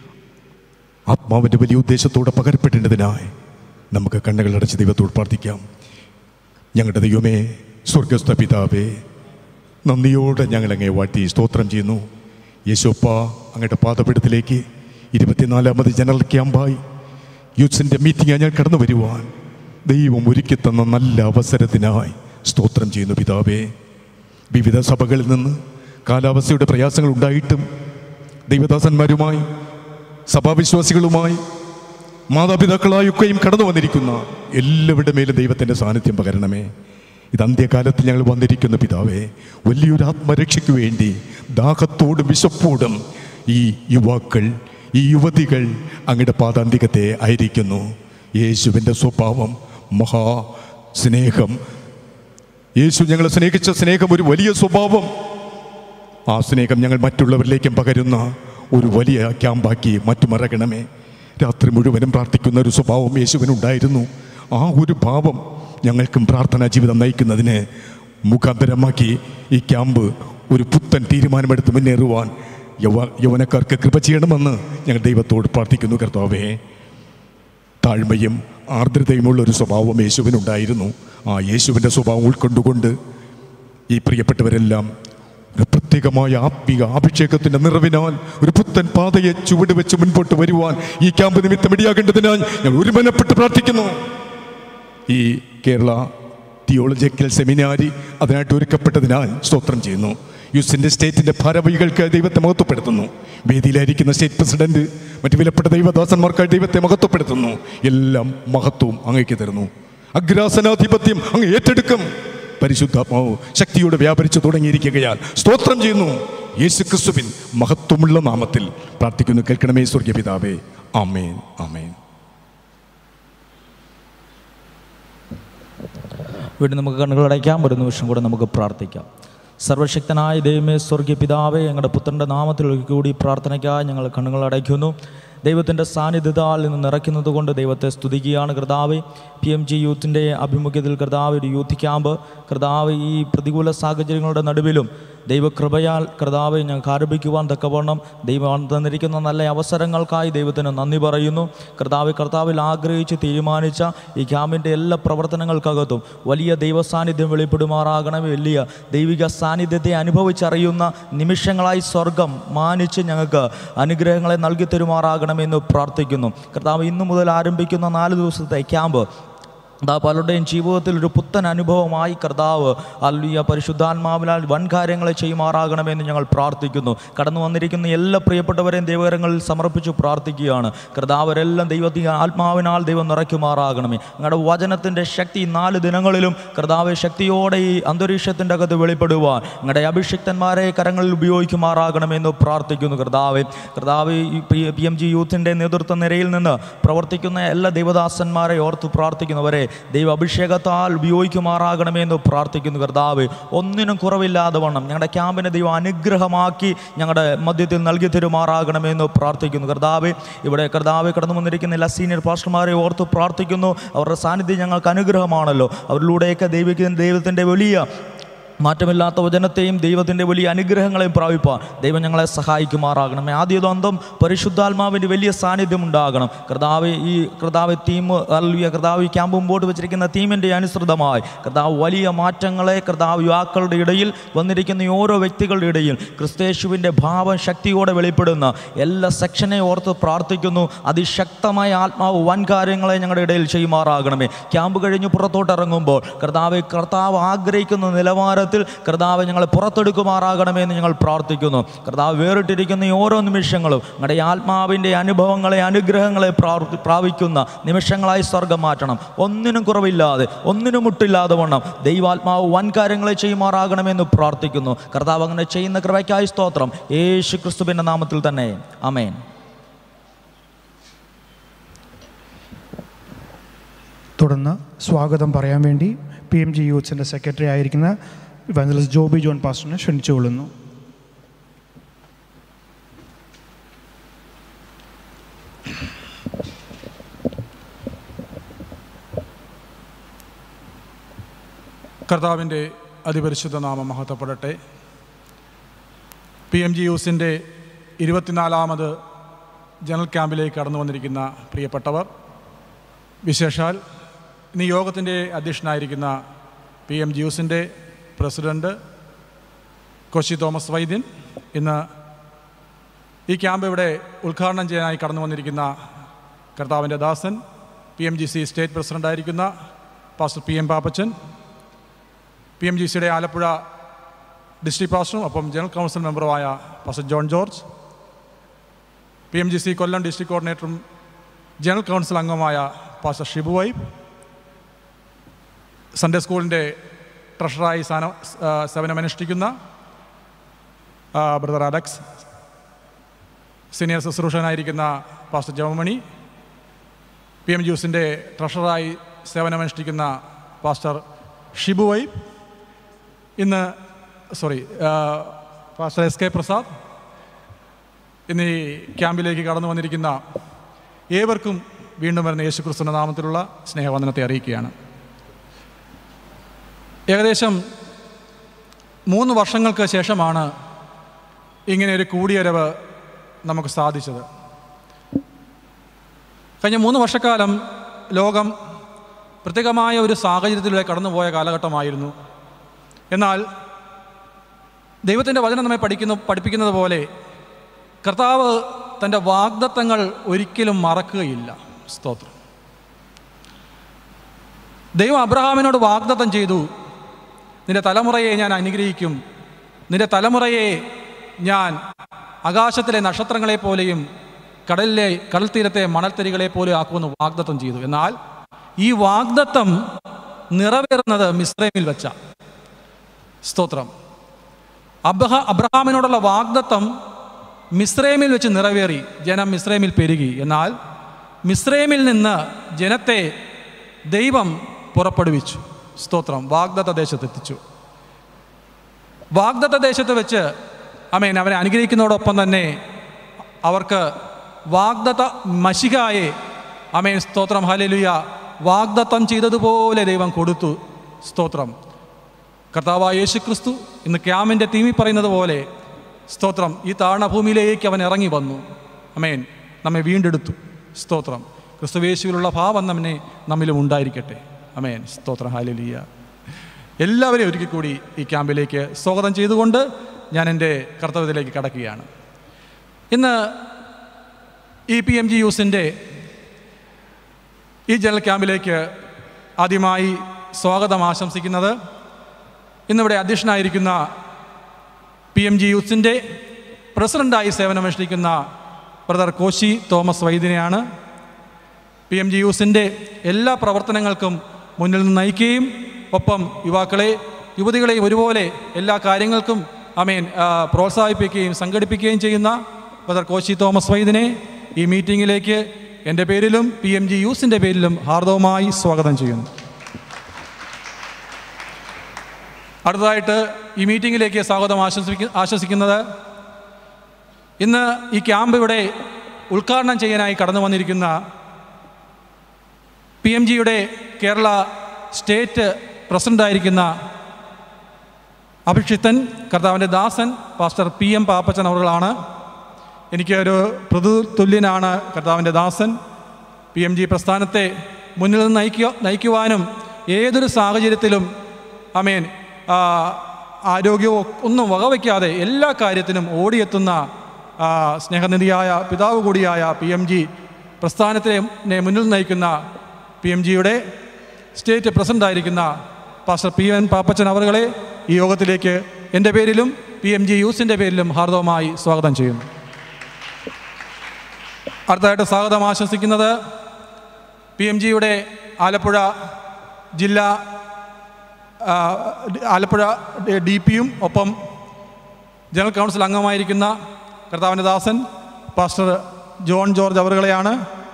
ആത്മാവിൻ്റെ വലിയ ഉദ്ദേശത്തോടെ പകരപ്പെടേണ്ടതിനായി നമുക്ക് കണ്ണുകൾ അടച്ച് ദൈവത്തോട് പ്രാർത്ഥിക്കാം ഞങ്ങളുടെ ദൈവമേ സ്വർഗസ്ഥ പിതാവേ നന്ദിയോടെ ഞങ്ങളങ്ങേ വാഴ്ത്തി സ്തോത്രം ചെയ്യുന്നു യേശോപ്പ അങ്ങയുടെ പാദപീഠത്തിലേക്ക് ഇരുപത്തിനാലാമത് ജനറൽ ക്യാമ്പായി യൂത്ത്സിൻ്റെ മീറ്റിംഗ് ഞാൻ കടന്നു വരുവാൻ ദൈവം ഒരുക്കി തന്ന നല്ല അവസരത്തിനായി സ്തോത്രം ചെയ്യുന്നു പിതാവേ വിവിധ സഭകളിൽ നിന്ന് കാലാവസ്ഥയുടെ പ്രയാസങ്ങൾ ഉണ്ടായിട്ടും ദൈവദാസന്മാരുമായി സഭാവിശ്വാസികളുമായി മാതാപിതാക്കളായൊക്കെയും കടന്നു വന്നിരിക്കുന്ന എല്ലാവരുടെ മേലും ദൈവത്തിൻ്റെ സാന്നിധ്യം പകരണമേ ഇത് അന്ത്യകാലത്ത് ഞങ്ങൾ വന്നിരിക്കുന്ന പിതാവേ വലിയൊരു ആത്മരക്ഷയ്ക്ക് വേണ്ടി ദാഹത്തോടും വിശപ്പോടും ഈ യുവാക്കൾ ഈ യുവതികൾ അങ്ങയുടെ പാതാന്തികത്തെ ആയിരിക്കുന്നു യേശുവിൻ്റെ സ്വഭാവം മഹാ സ്നേഹം യേശു ഞങ്ങളെ സ്നേഹിച്ച സ്നേഹം ഒരു വലിയ സ്വഭാവം ആ സ്നേഹം ഞങ്ങൾ മറ്റുള്ളവരിലേക്കും പകരുന്ന ഒരു വലിയ ക്യാമ്പാക്കി മാറ്റിമറക്കണമേ രാത്രി മുഴുവനും പ്രാർത്ഥിക്കുന്ന ഒരു സ്വഭാവം യേശുവിനുണ്ടായിരുന്നു ആ ഒരു ഭാവം ഞങ്ങൾക്കും പ്രാർത്ഥനാ ജീവിതം നയിക്കുന്നതിന് മുഖാന്തരമാക്കി ഈ ക്യാമ്പ് ഒരു പുത്തൻ തീരുമാനമെടുത്ത് മുന്നേറുവാൻ യവ യൗവനക്കാർക്ക് കൃപ ചെയ്യണമെന്ന് ഞങ്ങൾ ദൈവത്തോട് പ്രാർത്ഥിക്കുന്നു കർത്താവേ താഴ്മയും ആർദ്രതയുമുള്ള ഒരു സ്വഭാവം യേശുവിനുണ്ടായിരുന്നു ആ യേശുവിൻ്റെ സ്വഭാവം ഉൾക്കൊണ്ടുകൊണ്ട് ഈ പ്രിയപ്പെട്ടവരെല്ലാം ഒരു പ്രത്യേകമായ ആത്മീക അഭിഷേകത്തിന്റെ നിറവിനാൽ ഒരു പുത്തൻ പാതയെ ചുവട് വെച്ച് മുൻപോട്ട് വരുവാൻ ഈ ക്യാമ്പ് നിമിത്തം ഇടിയാകേണ്ടതിനാൽ ഞങ്ങൾ ഒരുമനപ്പെട്ട് പ്രാർത്ഥിക്കുന്നു ഈ കേരള തിയോളജിക്കൽ സെമിനാരി അതിനായിട്ട് ഒരുക്കപ്പെട്ടതിനാൽ സ്തോത്രം ചെയ്യുന്നു യുസിൻ്റെ സ്റ്റേറ്റിൻ്റെ ഭാരവാഹികൾക്ക് ദൈവത്തെ മഹത്വപ്പെടുത്തുന്നു വേദിയിലായിരിക്കുന്ന സ്റ്റേറ്റ് പ്രസിഡന്റ് മറ്റു വിലപ്പെട്ട ദൈവദാസന്മാർക്കായി ദൈവത്തെ മഹത്വപ്പെടുത്തുന്നു എല്ലാം മഹത്വവും അങ്ങേക്ക് തരുന്നു അഗ്രാസനാധിപത്യം അങ്ങ് ഏറ്റെടുക്കും പരിശുദ്ധാത്മാവ് ശക്തിയോടെ വ്യാപരിച്ചു തുടങ്ങിയിരിക്കുകയാൽ സ്തോത്രം ചെയ്യുന്നു യേശു ക്രിസ്തുവിൻ മഹത്വമുള്ള നാമത്തിൽ പ്രാർത്ഥിക്കുന്നു കേൾക്കണമേ സ്വർഗീയ പിതാവേ ആമേൻ ആമേൻ വീണ്ടും നമുക്ക് കണ്ണുകൾ അടയ്ക്കാം ഒരു നിമിഷം കൂടെ നമുക്ക് പ്രാർത്ഥിക്കാം സർവശക്തനായ ദൈവമേ സ്വർഗീയ പിതാവേ ഞങ്ങളുടെ പുത്രൻ്റെ നാമത്തിൽ ഒരിക്കൽ കൂടി പ്രാർത്ഥനയ്ക്കായി ഞങ്ങൾ കണ്ണുകൾ അടയ്ക്കുന്നു ദൈവത്തിൻ്റെ സാന്നിധ്യത്താൽ നിന്ന് നിറയ്ക്കുന്നത് കൊണ്ട് ദൈവത്തെ സ്തുതിക്കുകയാണ് കർത്താവ് പി എം ജി യൂത്തിൻ്റെ ആഭിമുഖ്യത്തിൽ കർത്താവ് ഒരു യൂത്ത് ക്യാമ്പ് കർത്താവ് ഈ പ്രതികൂല സാഹചര്യങ്ങളുടെ നടുവിലും ദൈവകൃപയാൽ കർത്താവ് ഞങ്ങൾക്ക് ആരംഭിക്കുവാൻ തക്കവണ്ണം ദൈവം തന്നിരിക്കുന്ന നല്ല അവസരങ്ങൾക്കായി ദൈവത്തിന് നന്ദി പറയുന്നു കർത്താവ് കർത്താവിൽ ആഗ്രഹിച്ച് തീരുമാനിച്ച ഈ ക്യാമ്പിൻ്റെ എല്ലാ പ്രവർത്തനങ്ങൾക്കകത്തും വലിയ ദൈവസാന്നിധ്യം വെളിപ്പെടുമാറാകണമേ വലിയ ദൈവിക സാന്നിധ്യത്തെ അനുഭവിച്ചറിയുന്ന നിമിഷങ്ങളായി സ്വർഗം മാനിച്ച് ഞങ്ങൾക്ക് അനുഗ്രഹങ്ങളെ നൽകി തരുമാറാകണമെന്ന് പ്രാർത്ഥിക്കുന്നു കർത്താവ് ഇന്നു മുതൽ ആരംഭിക്കുന്ന നാല് ദിവസത്തെ ക്യാമ്പ് അതാ പലരുടെയും ജീവിതത്തിൽ ഒരു പുത്തൻ അനുഭവമായി കർത്താവ് അല്ലിയ പരിശുദ്ധാത്മാവിനാൽ വൻ കാര്യങ്ങളെ ചെയ്യുമാറാകണമെന്ന് ഞങ്ങൾ പ്രാർത്ഥിക്കുന്നു കടന്നു വന്നിരിക്കുന്ന എല്ലാ പ്രിയപ്പെട്ടവരെയും ദൈവകരങ്ങളിൽ സമർപ്പിച്ചു പ്രാർത്ഥിക്കുകയാണ് കർത്താവരെല്ലാം ദൈവത്തിന് ആത്മാവിനാൽ ദൈവം നിറയ്ക്കുമാറാകണമേ ഞങ്ങളുടെ വചനത്തിൻ്റെ ശക്തി ഈ നാല് ദിനങ്ങളിലും കർത്താവ് ശക്തിയോടെ ഈ അന്തരീക്ഷത്തിൻ്റെ അകത്ത് വെളിപ്പെടുവാൻ ഞങ്ങളുടെ അഭിഷിക്തന്മാരെ കരങ്ങളിൽ ഉപയോഗിക്കുമാറാകണമെന്ന് പ്രാർത്ഥിക്കുന്നു കർത്താവ് കർത്താവ് ഈ പി എം ജി യൂത്തിൻ്റെ നേതൃത്വ നിരയിൽ നിന്ന് പ്രവർത്തിക്കുന്ന എല്ലാ ദൈവദാസന്മാരെ ഓർത്ത് പ്രാർത്ഥിക്കുന്നവരെ ദൈവ അഭിഷേകത്താൽ ഉപയോഗിക്കുമാറാകണമെന്ന് പ്രാർത്ഥിക്കുന്നു കർത്താവ് ഒന്നിനും കുറവില്ലാതെ വണ്ണം ഞങ്ങളുടെ ക്യാമ്പിനെ ദൈവം അനുഗ്രഹമാക്കി ഞങ്ങളുടെ മധ്യത്തിൽ നൽകി തരുമാറാകണമെന്ന് പ്രാർത്ഥിക്കുന്നു കർത്താവ് ഇവിടെ കർത്താവ് കടന്നു വന്നിരിക്കുന്ന എല്ലാ സീനിയർ പാസ്റ്റർമാരെ ഓർത്ത് പ്രാർത്ഥിക്കുന്നു അവരുടെ സാന്നിധ്യം ഞങ്ങൾക്ക് അനുഗ്രഹമാണല്ലോ അവരിലൂടെയൊക്കെ ദൈവിക ദൈവത്തിൻ്റെ വലിയ മാറ്റമില്ലാത്ത വചനത്തെയും ദൈവത്തിൻ്റെ വലിയ അനുഗ്രഹങ്ങളെയും പ്രാപിപ്പാൻ ദൈവം ഞങ്ങളെ സഹായിക്കുമാറാകണമേ ആദ്യതന്തം പരിശുദ്ധാത്മാവിൻ്റെ വലിയ സാന്നിധ്യം ഉണ്ടാകണം കർത്താവ് ഈ കർത്താവ് തീം അല്ലിയ കർത്താവ് ഈ ക്യാമ്പ് മുമ്പോട്ട് വെച്ചിരിക്കുന്ന തീമിൻ്റെ അനുസൃതമായി കർത്താവ് വലിയ മാറ്റങ്ങളെ കർത്താവ് യുവാക്കളുടെ ഇടയിൽ വന്നിരിക്കുന്ന ഈ ഓരോ വ്യക്തികളുടെ ഇടയിൽ ക്രിസ്തേശുവിൻ്റെ ഭാവം ശക്തിയോടെ വെളിപ്പെടുന്ന എല്ലാ സെക്ഷനെ ഓർത്ത് പ്രാർത്ഥിക്കുന്നു അതിശക്തമായ ആത്മാവ് വൻ കാര്യങ്ങളെ ഞങ്ങളുടെ ഇടയിൽ ചെയ്യുമാറാകണമേ ക്യാമ്പ് കഴിഞ്ഞ് പുറത്തോട്ട് ഇറങ്ങുമ്പോൾ കർത്താവ് കർത്താവ് ആഗ്രഹിക്കുന്ന നിലവാരത്തിൽ കർത്താവ് ഞങ്ങളെ പുറത്തെടുക്കുമാറാകണമേ എന്ന് ഞങ്ങൾ പ്രാർത്ഥിക്കുന്നു കർത്താവ് വേറിട്ടിരിക്കുന്ന ഈ ഓരോ നിമിഷങ്ങളും ഞങ്ങളുടെ ഈ ആത്മാവിൻ്റെ അനുഭവങ്ങളെ അനുഗ്രഹങ്ങളെ പ്രാർ- പ്രാപിക്കുന്ന നിമിഷങ്ങളായി സ്വർഗം മാറ്റണം ഒന്നിനും കുറവില്ലാതെ ഒന്നിനും മുട്ടില്ലാതെ വണ്ണം ദൈവാത്മാവ് വൻ കാര്യങ്ങളെ ചെയ്യുമാറാകണമെന്ന് പ്രാർത്ഥിക്കുന്നു കർത്താവ് അങ്ങനെ ചെയ്യുന്ന കൃപയ്ക്കായി സ്തോത്രം യേശു ക്രിസ്തുവിൻ്റെ നാമത്തിൽ തന്നെ അമേൻ തുടർന്ന് സ്വാഗതം പറയാൻ വേണ്ടി പി എം ജി യൂത്ത്സിൻ്റെ സെക്രട്ടറി ആയിരിക്കുന്ന ഇവാഞ്ചലിസ്റ്റ് ജോബി ജോൺ പാസ്റ്ററിനെ ക്ഷണിച്ചുകൊള്ളുന്നു കർത്താവിൻ്റെ അതിപരിശുദ്ധ നാമം മഹത്വപ്പെടട്ടെ പി എം ജി യൂസിൻ്റെ ഇരുപത്തിനാലാമത് ജനറൽ ക്യാമ്പിലേക്ക് കടന്നു വന്നിരിക്കുന്ന പ്രിയപ്പെട്ടവർ വിശേഷാൽ ഇന്ന് ഈ യോഗത്തിൻ്റെ അധ്യക്ഷനായിരിക്കുന്ന പി എം ജി യൂസിൻ്റെ പ്രസിഡൻറ്റ് കൊച്ചി തോമസ് വൈദ്യൻ ഇന്ന് ഈ ക്യാമ്പ് ഇവിടെ ഉദ്ഘാടനം ചെയ്യാനായി കടന്നു വന്നിരിക്കുന്ന കർത്താവിൻ്റെ ദാസൻ P M G C state പ്രസിഡൻ്റായിരിക്കുന്ന pastor P M Pappachan P M G സിയുടെ ആലപ്പുഴ ഡിസ്ട്രിക്ട് പാസ്റ്ററും ഒപ്പം ജനറൽ കൗൺസിൽ മെമ്പറുമായ pastor John George P M G C Kollam district കോർഡിനേറ്ററും ജനറൽ കൗൺസിൽ അംഗമായ പാസ്റ്റർ ഷിബു വൈബ് സൺഡേ സ്കൂളിൻ്റെ ട്രഷറായി സ്ഥാന ആ, സേവനമനുഷ്ഠിക്കുന്ന ആ, ബ്രദർ അലക്സ് സീനിയർ ശുശ്രൂഷകനായിരിക്കുന്ന പാസ്റ്റർ ജവമണി പി എം ജ്യൂസിൻ്റെ ട്രഷറായി സേവനമനുഷ്ഠിക്കുന്ന പാസ്റ്റർ ഷിബു വൈബ് ഇന്ന് sorry pastor S K Prasad ഇന്ന് ഈ ക്യാമ്പിലേക്ക് കടന്നു വന്നിരിക്കുന്ന ഏവർക്കും വീണ്ടും വരുന്ന യേശു ക്രിസ്തുവിൻ്റെ നാമത്തിലുള്ള സ്നേഹവന്ദനത്തെ അറിയിക്കുകയാണ് ഏകദേശം മൂന്ന് വർഷങ്ങൾക്ക് ശേഷമാണ് ഇങ്ങനെ ഒരു കൂടിയരവ് നമുക്ക് സാധിച്ചത് കഴിഞ്ഞ മൂന്ന് വർഷക്കാലം ലോകം പ്രത്യേകമായ ഒരു സാഹചര്യത്തിലൂടെ കടന്നുപോയ കാലഘട്ടമായിരുന്നു എന്നാൽ ദൈവത്തിൻ്റെ വചനം നമ്മെ പഠിക്കുന്ന പഠിപ്പിക്കുന്നത് പോലെ കർത്താവ് തൻ്റെ വാഗ്ദത്തങ്ങൾ ഒരിക്കലും മറക്കുകയില്ല സ്തോത്രം ദൈവം അബ്രഹാമിനോട് വാഗ്ദത്തം ചെയ്തു നിന്റെ തലമുറയെ ഞാൻ അനുഗ്രഹിക്കും നിന്റെ തലമുറയെ ഞാൻ ആകാശത്തിലെ നക്ഷത്രങ്ങളെ പോലെയും കടലിലെ കടൽ തീരത്തെ മണൽത്തരികളെ പോലെ ആക്കുമെന്ന് വാഗ്ദത്തം ചെയ്തു എന്നാൽ ഈ വാഗ്ദത്തം നിറവേറുന്നത് മിസ്രൈമിൽ വെച്ച സ്തോത്രം അബ്രഹ അബ്രഹാമിനോടുള്ള വാഗ്ദത്തം മിസ്രൈമിൽ വെച്ച് നിറവേറി ജനം മിസ്രൈമിൽ പെരുകി എന്നാൽ മിസ്രൈമിൽ നിന്ന് ജനത്തെ ദൈവം പുറപ്പെടുവിച്ചു സ്തോത്രം വാഗ്ദത്ത ദേശത്തെത്തിച്ചു വാഗ്ദത്ത ദേശത്ത് വെച്ച് അമേൻ അവരെ അനുഗ്രഹിക്കുന്നതോടൊപ്പം തന്നെ അവർക്ക് വാഗ്ദത്ത മഷികായെ അമേൻ സ്തോത്രം ഹലലുയ വാഗ്ദത്തം ചെയ്തതുപോലെ ദൈവം കൊടുത്തു സ്തോത്രം കർത്താവായ യേശു ക്രിസ്തു ഇന്ന് ക്യാമിൻ്റെ തീമി പറയുന്നത് പോലെ സ്തോത്രം ഈ താഴ്ണഭൂമിയിലേക്ക് അവൻ ഇറങ്ങി വന്നു അമേൻ നമ്മെ വീണ്ടെടുത്തു സ്തോത്രം ക്രിസ്തുവേശുവിലുള്ള ഭാവം നമ്മെ നമ്മിലും ഉണ്ടായിരിക്കട്ടെ അമേൻ സ്തോത്രം ഹാലലിയ എല്ലാവരെയും ഒരിക്കൽ കൂടി ഈ ക്യാമ്പിലേക്ക് സ്വാഗതം ചെയ്തുകൊണ്ട് ഞാൻ എൻ്റെ കർത്തവ്യത്തിലേക്ക് കടക്കുകയാണ് ഇന്ന് ഇ പി എം ജി യൂസിൻ്റെ ഈ ജനറൽ ക്യാമ്പിലേക്ക് ആദ്യമായി സ്വാഗതം ആശംസിക്കുന്നത് ഇന്നിവിടെ അധ്യക്ഷനായിരിക്കുന്ന പി എം ജി യൂത്തിൻ്റെ പ്രസിഡൻ്റായി സേവനമനുഷ്ഠിക്കുന്ന ബ്രദർ കോശി തോമസ് വൈദ്യനെയാണ് പി എം ജി യൂസിൻ്റെ എല്ലാ പ്രവർത്തനങ്ങൾക്കും മുന്നിൽ നിന്ന് നയിക്കുകയും ഒപ്പം യുവാക്കളെ യുവതികളെയും ഒരുപോലെ എല്ലാ കാര്യങ്ങൾക്കും അമേൻ ആ, പ്രോത്സാഹിപ്പിക്കുകയും സംഘടിപ്പിക്കുകയും ചെയ്യുന്ന ബ്രദർ കോശി തോമസ് വൈദ്യനെ ഈ മീറ്റിങ്ങിലേക്ക് എൻ്റെ പേരിലും പി എം ജി യൂസിൻ്റെ പേരിലും ഹാർദവമായി സ്വാഗതം ചെയ്യുന്നു അടുത്തതായിട്ട് ഈ മീറ്റിങ്ങിലേക്ക് സ്വാഗതം ആശംസിക്ക ആശംസിക്കുന്നത് ഇന്ന് ഈ ക്യാമ്പ് ഇവിടെ ഉദ്ഘാടനം ചെയ്യാനായി കടന്നു വന്നിരിക്കുന്ന പി എം ജിയുടെ കേരള സ്റ്റേറ്റ് പ്രസിഡൻ്റായിരിക്കുന്ന അഭിഷിക്തൻ കർത്താവിൻ്റെ ദാസൻ പാസ്റ്റർ പി എം പാപ്പച്ചൻ അവറുകളാണ് എനിക്ക് ഒരു പ്രതിതുല്യനാണ് കർത്താവിൻ്റെ ദാസൻ പി എം ജി പ്രസ്ഥാനത്തെ മുന്നിൽ നിന്ന് നയിക്കുക നയിക്കുവാനും ഏതൊരു സാഹചര്യത്തിലും അമേൻ ആ, ആരോഗ്യമോ ഒന്നും വകവയ്ക്കാതെ എല്ലാ കാര്യത്തിനും ഓടിയെത്തുന്ന ആ, സ്നേഹനിധിയായ പിതാവ് കൂടിയായ പി എം ജി പ്രസ്ഥാനത്തെ നെ മുന്നിൽ നയിക്കുന്ന പി എം ജിയുടെ സ്റ്റേറ്റ് പ്രസിഡൻ്റായിരിക്കുന്ന പാസ്റ്റർ പി എൻ പാപ്പച്ചൻ അവറുകളെ ഈ യോഗത്തിലേക്ക് എൻ്റെ പേരിലും പി എം ജി യൂസിൻ്റെ പേരിലും ഹാർദവമായി സ്വാഗതം ചെയ്യുന്നു അടുത്തതായിട്ട് സ്വാഗതം ആശംസിക്കുന്നത് പി എം ജിയുടെ ആലപ്പുഴ ജില്ലാ ആ, ആലപ്പുഴ ഡി പിയും ഒപ്പം ജനറൽ കൗൺസിൽ അംഗമായിരിക്കുന്ന കർത്താവിൻ്റെ ദാസൻ പാസ്റ്റർ ജോൺ ജോർജ് അവറുകളെയാണ്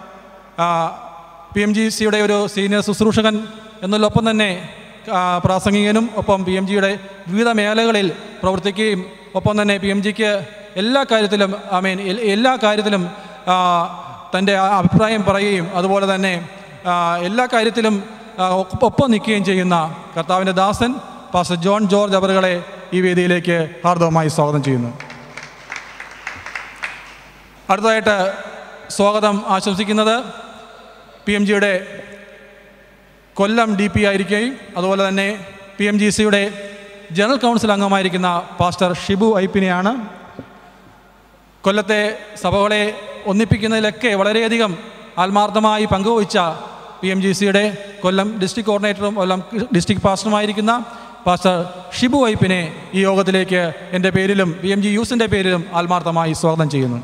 പി എം ജി സിയുടെ ഒരു സീനിയർ ശുശ്രൂഷകൻ എന്നതിലൊപ്പം തന്നെ ആ, പ്രാസംഗികനും ഒപ്പം പി എം ജിയുടെ വിവിധ മേഖലകളിൽ പ്രവർത്തിക്കുകയും ഒപ്പം തന്നെ പി എം ജിക്ക് എല്ലാ കാര്യത്തിലും ഐ മീൻ എല്ലാ കാര്യത്തിലും ആ, തൻ്റെ ആ അഭിപ്രായം പറയുകയും അതുപോലെ തന്നെ ആ, എല്ലാ കാര്യത്തിലും ആ, ഒപ്പ- ഒപ്പം നിൽക്കുകയും ചെയ്യുന്ന കർത്താവിൻ്റെ ദാസൻ പാസ്റ്റർ ജോൺ ജോർജ് അവറുകളെ ഈ വേദിയിലേക്ക് ഹാർദവമായി സ്വാഗതം ചെയ്യുന്നു അടുത്തതായിട്ട് സ്വാഗതം ആശംസിക്കുന്നത് പി എം ജിയുടെ കൊല്ലം ഡി പി ആയിരിക്കുകയും അതുപോലെ തന്നെ പി എം ജി സിയുടെ ജനറൽ കൗൺസിൽ അംഗമായിരിക്കുന്ന പാസ്റ്റർ ഷിബു ഐപ്പിനെയാണ് കൊല്ലത്തെ സഭകളെ ഒന്നിപ്പിക്കുന്നതിലൊക്കെ വളരെയധികം ആത്മാർത്ഥമായി പങ്കുവച്ച പി എം ജി സിയുടെ കൊല്ലം ഡിസ്ട്രിക്ട് കോർഡിനേറ്ററും കൊല്ലം ഡിസ്ട്രിക്ട് പാസ്റ്ററുമായിരിക്കുന്ന പാസ്റ്റർ ഷിബു വൈപ്പിനെ ഈ യോഗത്തിലേക്ക് എൻ്റെ പേരിലും പി എം ജി യൂസിൻ്റെ പേരിലും ആത്മാർത്ഥമായി സ്വാഗതം ചെയ്യുന്നു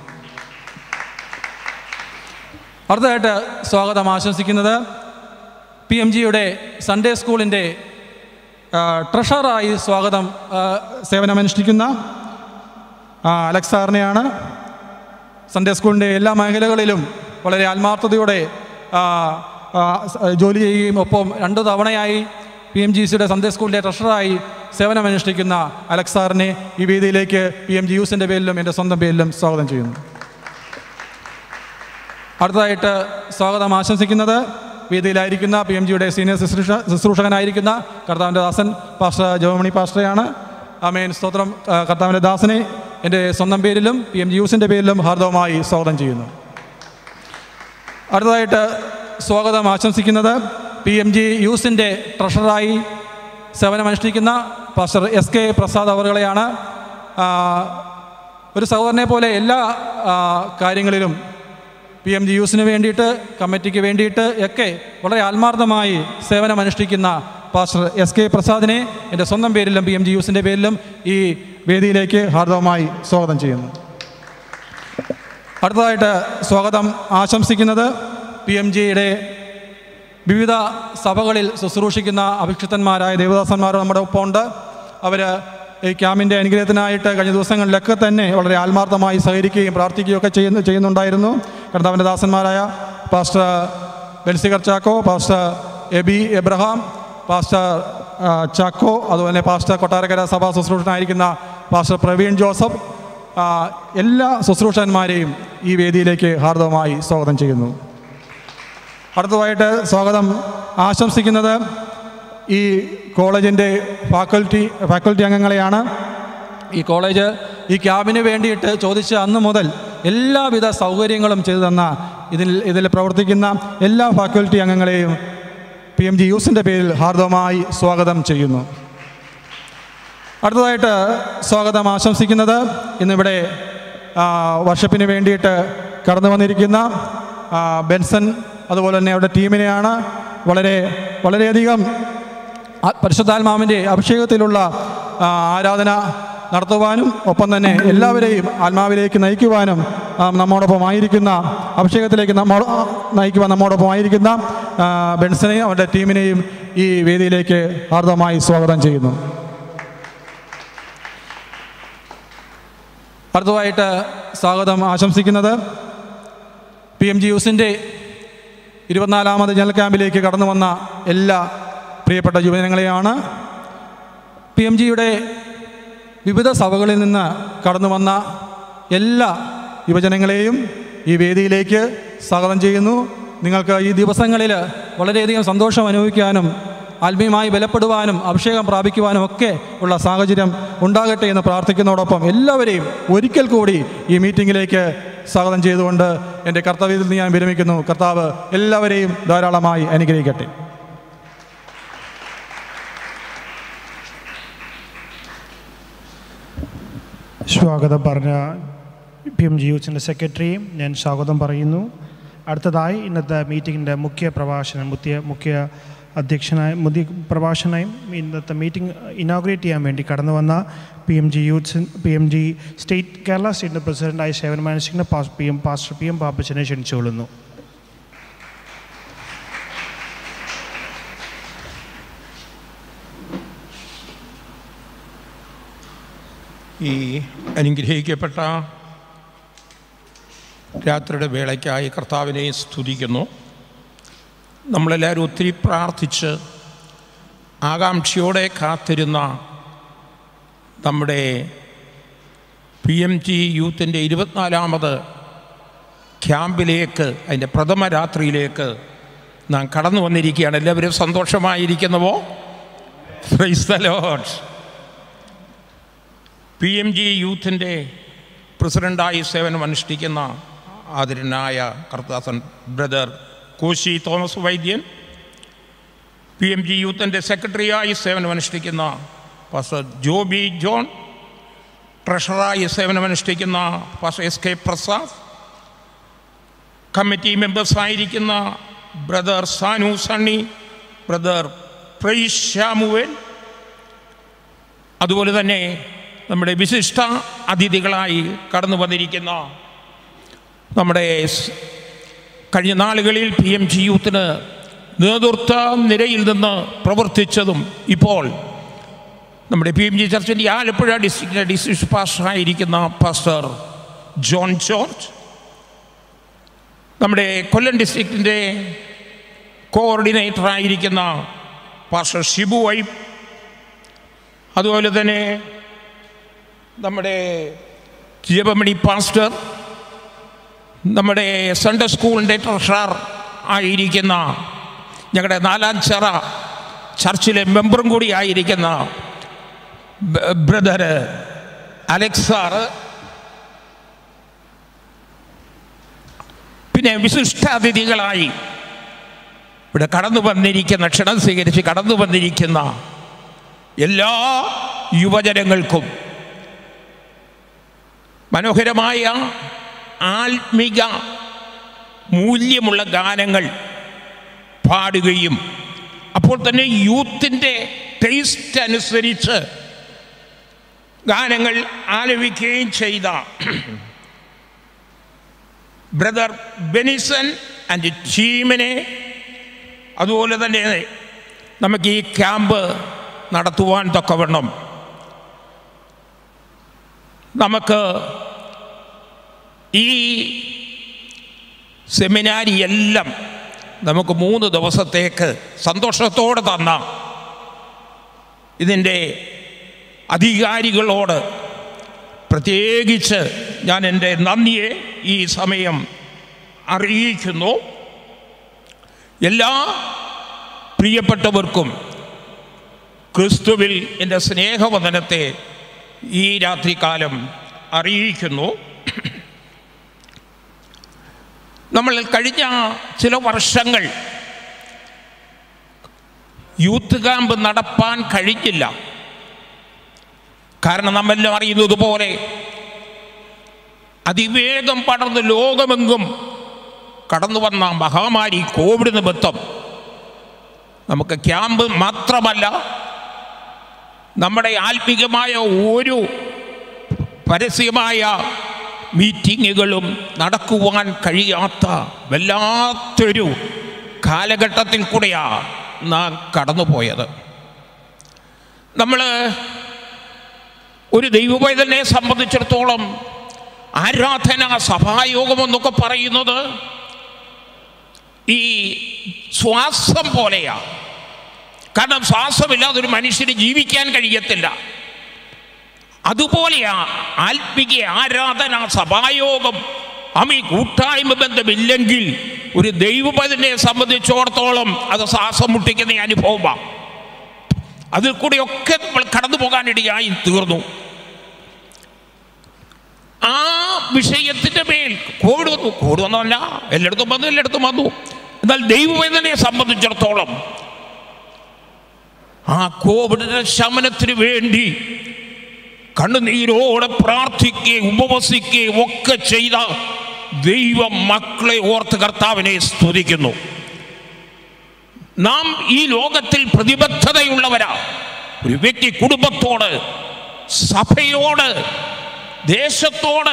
അടുത്തതായിട്ട് സ്വാഗതം ആശംസിക്കുന്നത് പി എം ജിയുടെ സൺഡേ സ്കൂളിൻ്റെ ആ, ട്രഷറായി സ്വാഗതം ആ, സേവനമനുഷ്ഠിക്കുന്ന ആ, അലക്സ് സാറിനെയാണ് സൺഡേ സ്കൂളിൻ്റെ എല്ലാ മേഖലകളിലും വളരെ ആത്മാർത്ഥതയോടെ ആ, ആ, സ- ജോലി ചെയ്യുകയും ഒപ്പം രണ്ടു തവണയായി പി എം ജി സിയുടെ സൺഡേ സ്കൂളിൻ്റെ ട്രഷറായി സേവനമനുഷ്ഠിക്കുന്ന അലക്സ് സാറിനെ ഈ വേദിയിലേക്ക് പി എം ജി യൂസിൻ്റെ പേരിലും എൻ്റെ സ്വന്തം പേരിലും സ്വാഗതം ചെയ്യുന്നു അടുത്തതായിട്ട് സ്വാഗതം ആശംസിക്കുന്നത് വേദിയിലായിരിക്കുന്ന പി എം ജിയുടെ സീനിയർ ശുശ്രൂഷ ശുശ്രൂഷകനായിരിക്കുന്ന കർത്താവിൻ്റെ ദാസൻ പാസ്റ്റർ ജോമണി പാസ്റ്ററെയാണ് ആമേൻ സ്തോത്രം ആ, കർത്താവിൻ്റെ ദാസനെ എൻ്റെ സ്വന്തം പേരിലും പി എം ജി യൂസിൻ്റെ പേരിലും ഹാർദവമായി സ്വാഗതം ചെയ്യുന്നു അടുത്തതായിട്ട് സ്വാഗതം ആശംസിക്കുന്നത് പി എം ജി യൂസിൻ്റെ ട്രഷറായി സേവനമനുഷ്ഠിക്കുന്ന പാസ്റ്റർ എസ് കെ പ്രസാദ് അവറുകളെയാണ് ആ, ഒരു സഹോദരനെ പോലെ എല്ലാ ആ, കാര്യങ്ങളിലും പി എം ജി യൂസിന് വേണ്ടിയിട്ട് കമ്മിറ്റിക്ക് വേണ്ടിയിട്ട് ഒക്കെ വളരെ ആത്മാർത്ഥമായി സേവനമനുഷ്ഠിക്കുന്ന പാസ്റ്റർ എസ് കെ പ്രസാദിനെ എൻ്റെ സ്വന്തം പേരിലും പി എം ജി യൂസിൻ്റെ പേരിലും ഈ വേദിയിലേക്ക് ഹാർദവമായി സ്വാഗതം ചെയ്യുന്നു അടുത്തതായിട്ട് സ്വാഗതം ആശംസിക്കുന്നത് പി എം ജിയുടെ വിവിധ സഭകളിൽ ശുശ്രൂഷിക്കുന്ന അഭിക്ഷിതന്മാരായ ദേവദാസന്മാർ നമ്മുടെ ഒപ്പം ഉണ്ട് അവർ ഈ ക്യാമ്പിൻ്റെ അനുഗ്രഹത്തിനായിട്ട് കഴിഞ്ഞ ദിവസങ്ങളിലൊക്കെ തന്നെ വളരെ ആത്മാർത്ഥമായി സഹകരിക്കുകയും പ്രാർത്ഥിക്കുകയും ഒക്കെ ചെയ്യുന്നു ചെയ്യുന്നുണ്ടായിരുന്നു കർത്താവിൻ്റെ ദാസന്മാരായ pastor Belsiger Chacko pastor Aby Abraham pastor ആ, ചാക്കോ അതുപോലെ തന്നെ പാസ്റ്റർ കൊട്ടാരക്കര സഭാ ശുശ്രൂഷനായിരിക്കുന്ന പാസ്റ്റർ പ്രവീൺ ജോസഫ് ആ, എല്ലാ ശുശ്രൂഷകന്മാരെയും ഈ വേദിയിലേക്ക് ഹാർദവമായി സ്വാഗതം ചെയ്യുന്നു അടുത്തതായിട്ട് സ്വാഗതം ആശംസിക്കുന്നത് ഈ കോളേജിൻ്റെ ഫാക്കൽറ്റി ഫാക്കൽറ്റി അംഗങ്ങളെയാണ് ഈ കോളേജ് ഈ ക്യാബിന് വേണ്ടിയിട്ട് ചോദിച്ച അന്ന് മുതൽ എല്ലാവിധ സൗകര്യങ്ങളും ചെയ്തു തന്ന ഇതിൽ ഇതിൽ പ്രവർത്തിക്കുന്ന എല്ലാ ഫാക്കൽറ്റി അംഗങ്ങളെയും പി എം ജി യൂസിൻ്റെ പേരിൽ ഹാർദവമായി സ്വാഗതം ചെയ്യുന്നു അടുത്തതായിട്ട് സ്വാഗതം ആശംസിക്കുന്നത് ഇന്നിവിടെ ആ, വർഷപ്പിന് വേണ്ടിയിട്ട് കടന്നു വന്നിരിക്കുന്ന ആ, ബെൻസൺ അതുപോലെ തന്നെ അവരുടെ ടീമിനെയാണ് വളരെ വളരെയധികം ആ- പരിശുദ്ധാത്മാവിൻ്റെ അഭിഷേകത്തിലുള്ള ആ, ആരാധന നടത്തുവാനും ഒപ്പം തന്നെ എല്ലാവരെയും ആത്മാവിലേക്ക് നയിക്കുവാനും ആ, നമ്മോടൊപ്പം ആയിരിക്കുന്ന അഭിഷേകത്തിലേക്ക് നമ്മോ നയിക്കുവാൻ നമ്മോടൊപ്പം ആയിരിക്കുന്ന ആ, ബെൻസനെയും അവരുടെ ടീമിനെയും ഈ വേദിയിലേക്ക് ഹാർദവമായി സ്വാഗതം ചെയ്യുന്നു അടുത്തതായിട്ട് സ്വാഗതം ആശംസിക്കുന്നത് പി എം ജി യൂസിൻ്റെ ഇരുപത്തിനാലാമത് ജനറൽ ക്യാമ്പിലേക്ക് കടന്നു വന്ന എല്ലാ പ്രിയപ്പെട്ട യുവജനങ്ങളെയാണ് പി എം ജിയുടെ വിവിധ സഭകളിൽ നിന്ന് കടന്നു വന്ന എല്ലാ യുവജനങ്ങളെയും ഈ വേദിയിലേക്ക് സ്വാഗതം ചെയ്യുന്നു നിങ്ങൾക്ക് ഈ ദിവസങ്ങളിൽ വളരെയധികം സന്തോഷം അനുഭവിക്കാനും ആത്മീയമായി ബലപ്പെടുവാനും അഭിഷേകം പ്രാപിക്കുവാനും ഒക്കെ ഉള്ള സാഹചര്യം ഉണ്ടാകട്ടെ എന്ന് പ്രാർത്ഥിക്കുന്നതോടൊപ്പം എല്ലാവരെയും ഒരിക്കൽ കൂടി ഈ മീറ്റിങ്ങിലേക്ക് സ്വാഗതം ചെയ്തുകൊണ്ട് എൻ്റെ കർത്തവ്യത്തിൽ നിന്ന് ഞാൻ വിരമിക്കുന്നു കർത്താവ് എല്ലാവരെയും ധാരാളമായി അനുഗ്രഹിക്കട്ടെ സ്വാഗതം പറഞ്ഞ പി എം ജി യൂസിൻ്റെ സെക്രട്ടറിയും ഞാൻ സ്വാഗതം പറയുന്നു അടുത്തതായി ഇന്നത്തെ മീറ്റിങ്ങിൻ്റെ മുഖ്യ പ്രഭാഷണം മുഖ്യ മുഖ്യ അധ്യക്ഷനായ മുഖ്യ പ്രഭാഷണയും ഇന്നത്തെ മീറ്റിംഗ് ഇനോഗ്രേറ്റ് ചെയ്യാൻ വേണ്ടി കടന്നു വന്ന P M G youth P M G state Kerala സ്റ്റേറ്റിൻ്റെ പ്രസിഡൻ്റായി സേവനമനുഷ്ഠിക്കുന്ന പാസ് P M pastor P M പാപ്പച്ചനെ ക്ഷണിച്ചുകൊള്ളുന്നു ഈ അനുഗ്രഹിക്കപ്പെട്ട രാത്രിയുടെ വേളയ്ക്കായി കർത്താവിനെ സ്തുതിക്കുന്നു നമ്മളെല്ലാവരും ഒത്തിരി പ്രാർത്ഥിച്ച് ആകാംക്ഷയോടെ കാത്തിരുന്ന നമ്മുടെ പി എം ജി യൂത്തിൻ്റെ ഇരുപത്തിനാലാമത് ക്യാമ്പിലേക്ക് അതിൻ്റെ പ്രഥമ രാത്രിയിലേക്ക് നാം കടന്നു വന്നിരിക്കുകയാണ് എല്ലാവരും സന്തോഷമായിരിക്കുന്നുവോ Praise the Lord. P M G യൂത്തിൻ്റെ പ്രസിഡൻ്റായി സേവനം അനുഷ്ഠിക്കുന്ന ആദരനായ കർത്താസൻ brother Koshy Thomas Vaidyan P M G യൂത്തിൻ്റെ സെക്രട്ടറിയായി സേവനം അനുഷ്ഠിക്കുന്ന പാസ്റ്റർ ജോബി ജോൺ ട്രഷറായി സേവനമനുഷ്ഠിക്കുന്ന pastor S K Prasad committee മെമ്പേഴ്സായിരിക്കുന്ന brother Sanu Sunny brother Price ശ്യാമുവൻ അതുപോലെ തന്നെ നമ്മുടെ വിശിഷ്ട അതിഥികളായി കടന്നു വന്നിരിക്കുന്ന നമ്മുടെ സ് കഴിഞ്ഞ നാളുകളിൽ പി എം ജി യൂത്തിന് നേതൃത്വ നിരയിൽ നിന്ന് പ്രവർത്തിച്ചതും ഇപ്പോൾ നമ്മുടെ പി എം ജി ചർച്ചിൻ്റെ ആലപ്പുഴ ഡിസ്ട്രിക്റ്റിൻ്റെ ഡിസ്ട്രിക്ട് പാസ്റ്ററായിരിക്കുന്ന പാസ്റ്റർ ജോൺ ജോർജ് നമ്മുടെ കൊല്ലം ഡിസ്ട്രിക്റ്റിൻ്റെ കോർഡിനേറ്ററായിരിക്കുന്ന പാസ്റ്റർ ഷിബു വൈബ് അതുപോലെ തന്നെ നമ്മുടെ ജപമണി പാസ്റ്റർ നമ്മുടെ സൺഡേ സ്കൂളിൻ്റെ ട്രഷറർ ആയിരിക്കുന്ന ഞങ്ങളുടെ നാലാം ചെറ ചർച്ചിലെ മെമ്പറും കൂടി ആയിരിക്കുന്ന ബ്രദർ അലക്സാറ് പിന്നെ വിശിഷ്ടാതിഥികളായി ഇവിടെ കടന്നു വന്നിരിക്കുന്ന ക്ഷണം സ്വീകരിച്ച് കടന്നു വന്നിരിക്കുന്ന എല്ലാ യുവജനങ്ങൾക്കും മനോഹരമായ ആത്മിക മൂല്യമുള്ള ഗാനങ്ങൾ പാടുകയും അപ്പോൾ തന്നെ യൂത്തിൻ്റെ ടേസ്റ്റ് അനുസരിച്ച് ഗാനങ്ങൾ ആലപിക്കുകയും ചെയ്ത ബ്രദർ ബെനിസൺ ആൻഡ് ടീമിനെ അതുപോലെ തന്നെ നമുക്ക് ഈ ക്യാമ്പ് നടത്തുവാൻ തക്കവണ്ണം നമുക്ക് ഈ സെമിനാരി എല്ലാം നമുക്ക് മൂന്ന് ദിവസത്തേക്ക് സന്തോഷത്തോടെ തന്ന ഇതിൻ്റെ അധികാരികളോട് പ്രത്യേകിച്ച് ഞാൻ എൻ്റെ നന്ദിയെ ഈ സമയം അറിയിക്കുന്നു എല്ലാ പ്രിയപ്പെട്ടവർക്കും ക്രിസ്തുവിൽ എൻ്റെ സ്നേഹവന്ദനത്തെ ഈ രാത്രികാലം അറിയിക്കുന്നു നമ്മൾ കഴിഞ്ഞ ചില വർഷങ്ങൾ യൂത്ത് ക്യാമ്പ് നടപ്പാൻ കഴിഞ്ഞില്ല കാരണം നമ്മെല്ലാം അറിയുന്നത് പോലെ അതിവേഗം പടർന്ന് ലോകമെങ്കും കടന്നു വന്ന മഹാമാരി കോവിഡ് നിമിത്തം നമുക്ക് ക്യാമ്പ് മാത്രമല്ല നമ്മുടെ ആത്മീകമായ ഒരു പരസ്യമായ മീറ്റിങ്ങുകളും നടക്കുവാൻ കഴിയാത്ത വല്ലാത്തൊരു കാലഘട്ടത്തിൽ കൂടെയാണ് നാം കടന്നുപോയത് നമ്മൾ ഒരു ദൈവവൈതനെ സംബന്ധിച്ചിടത്തോളം ആരാധന സഭായോഗം എന്നൊക്കെ പറയുന്നത് ഈ ശ്വാസം പോലെയാണ് കാരണം ശ്വാസമില്ലാതെ ഒരു മനുഷ്യന് ജീവിക്കാൻ കഴിയത്തില്ല അതുപോലെയാ ആത്മീക ആരാധന സഭായോഗം അമി കൂട്ടായ്മ ബന്ധമില്ലെങ്കിൽ ഒരു ദൈവപതിനെ സംബന്ധിച്ചിടത്തോളം അത് ശ്വാസം മുട്ടിക്കുന്ന അനുഭവമാണ് അതിൽ കൂടെയൊക്കെ നമ്മൾ കടന്നു പോകാനിടയായി തീർന്നു ആ വിഷയത്തിന്റെ മേൽ കോവിഡ് വന്നു കോവിഡ് വന്നല്ല എല്ലായിടത്തും വന്നു എല്ലായിടത്തും വന്നു എന്നാൽ ദൈവവേദനയെ സംബന്ധിച്ചിടത്തോളം ആ കോവിഡിന്റെ ശമനത്തിന് വേണ്ടി കണ്ണുനീരോടെ പ്രാർത്ഥിക്കുകയും ഉപവസിക്കുകയും ഒക്കെ ചെയ്ത ദൈവ മക്കളെ ഓർത്ത് കർത്താവിനെ സ്തുതിക്കുന്നു നാം ഈ ലോകത്തിൽ പ്രതിബദ്ധതയുള്ളവരാ ഒരു വ്യക്തി കുടുംബത്തോട് സഭയോട് ദേശത്തോട്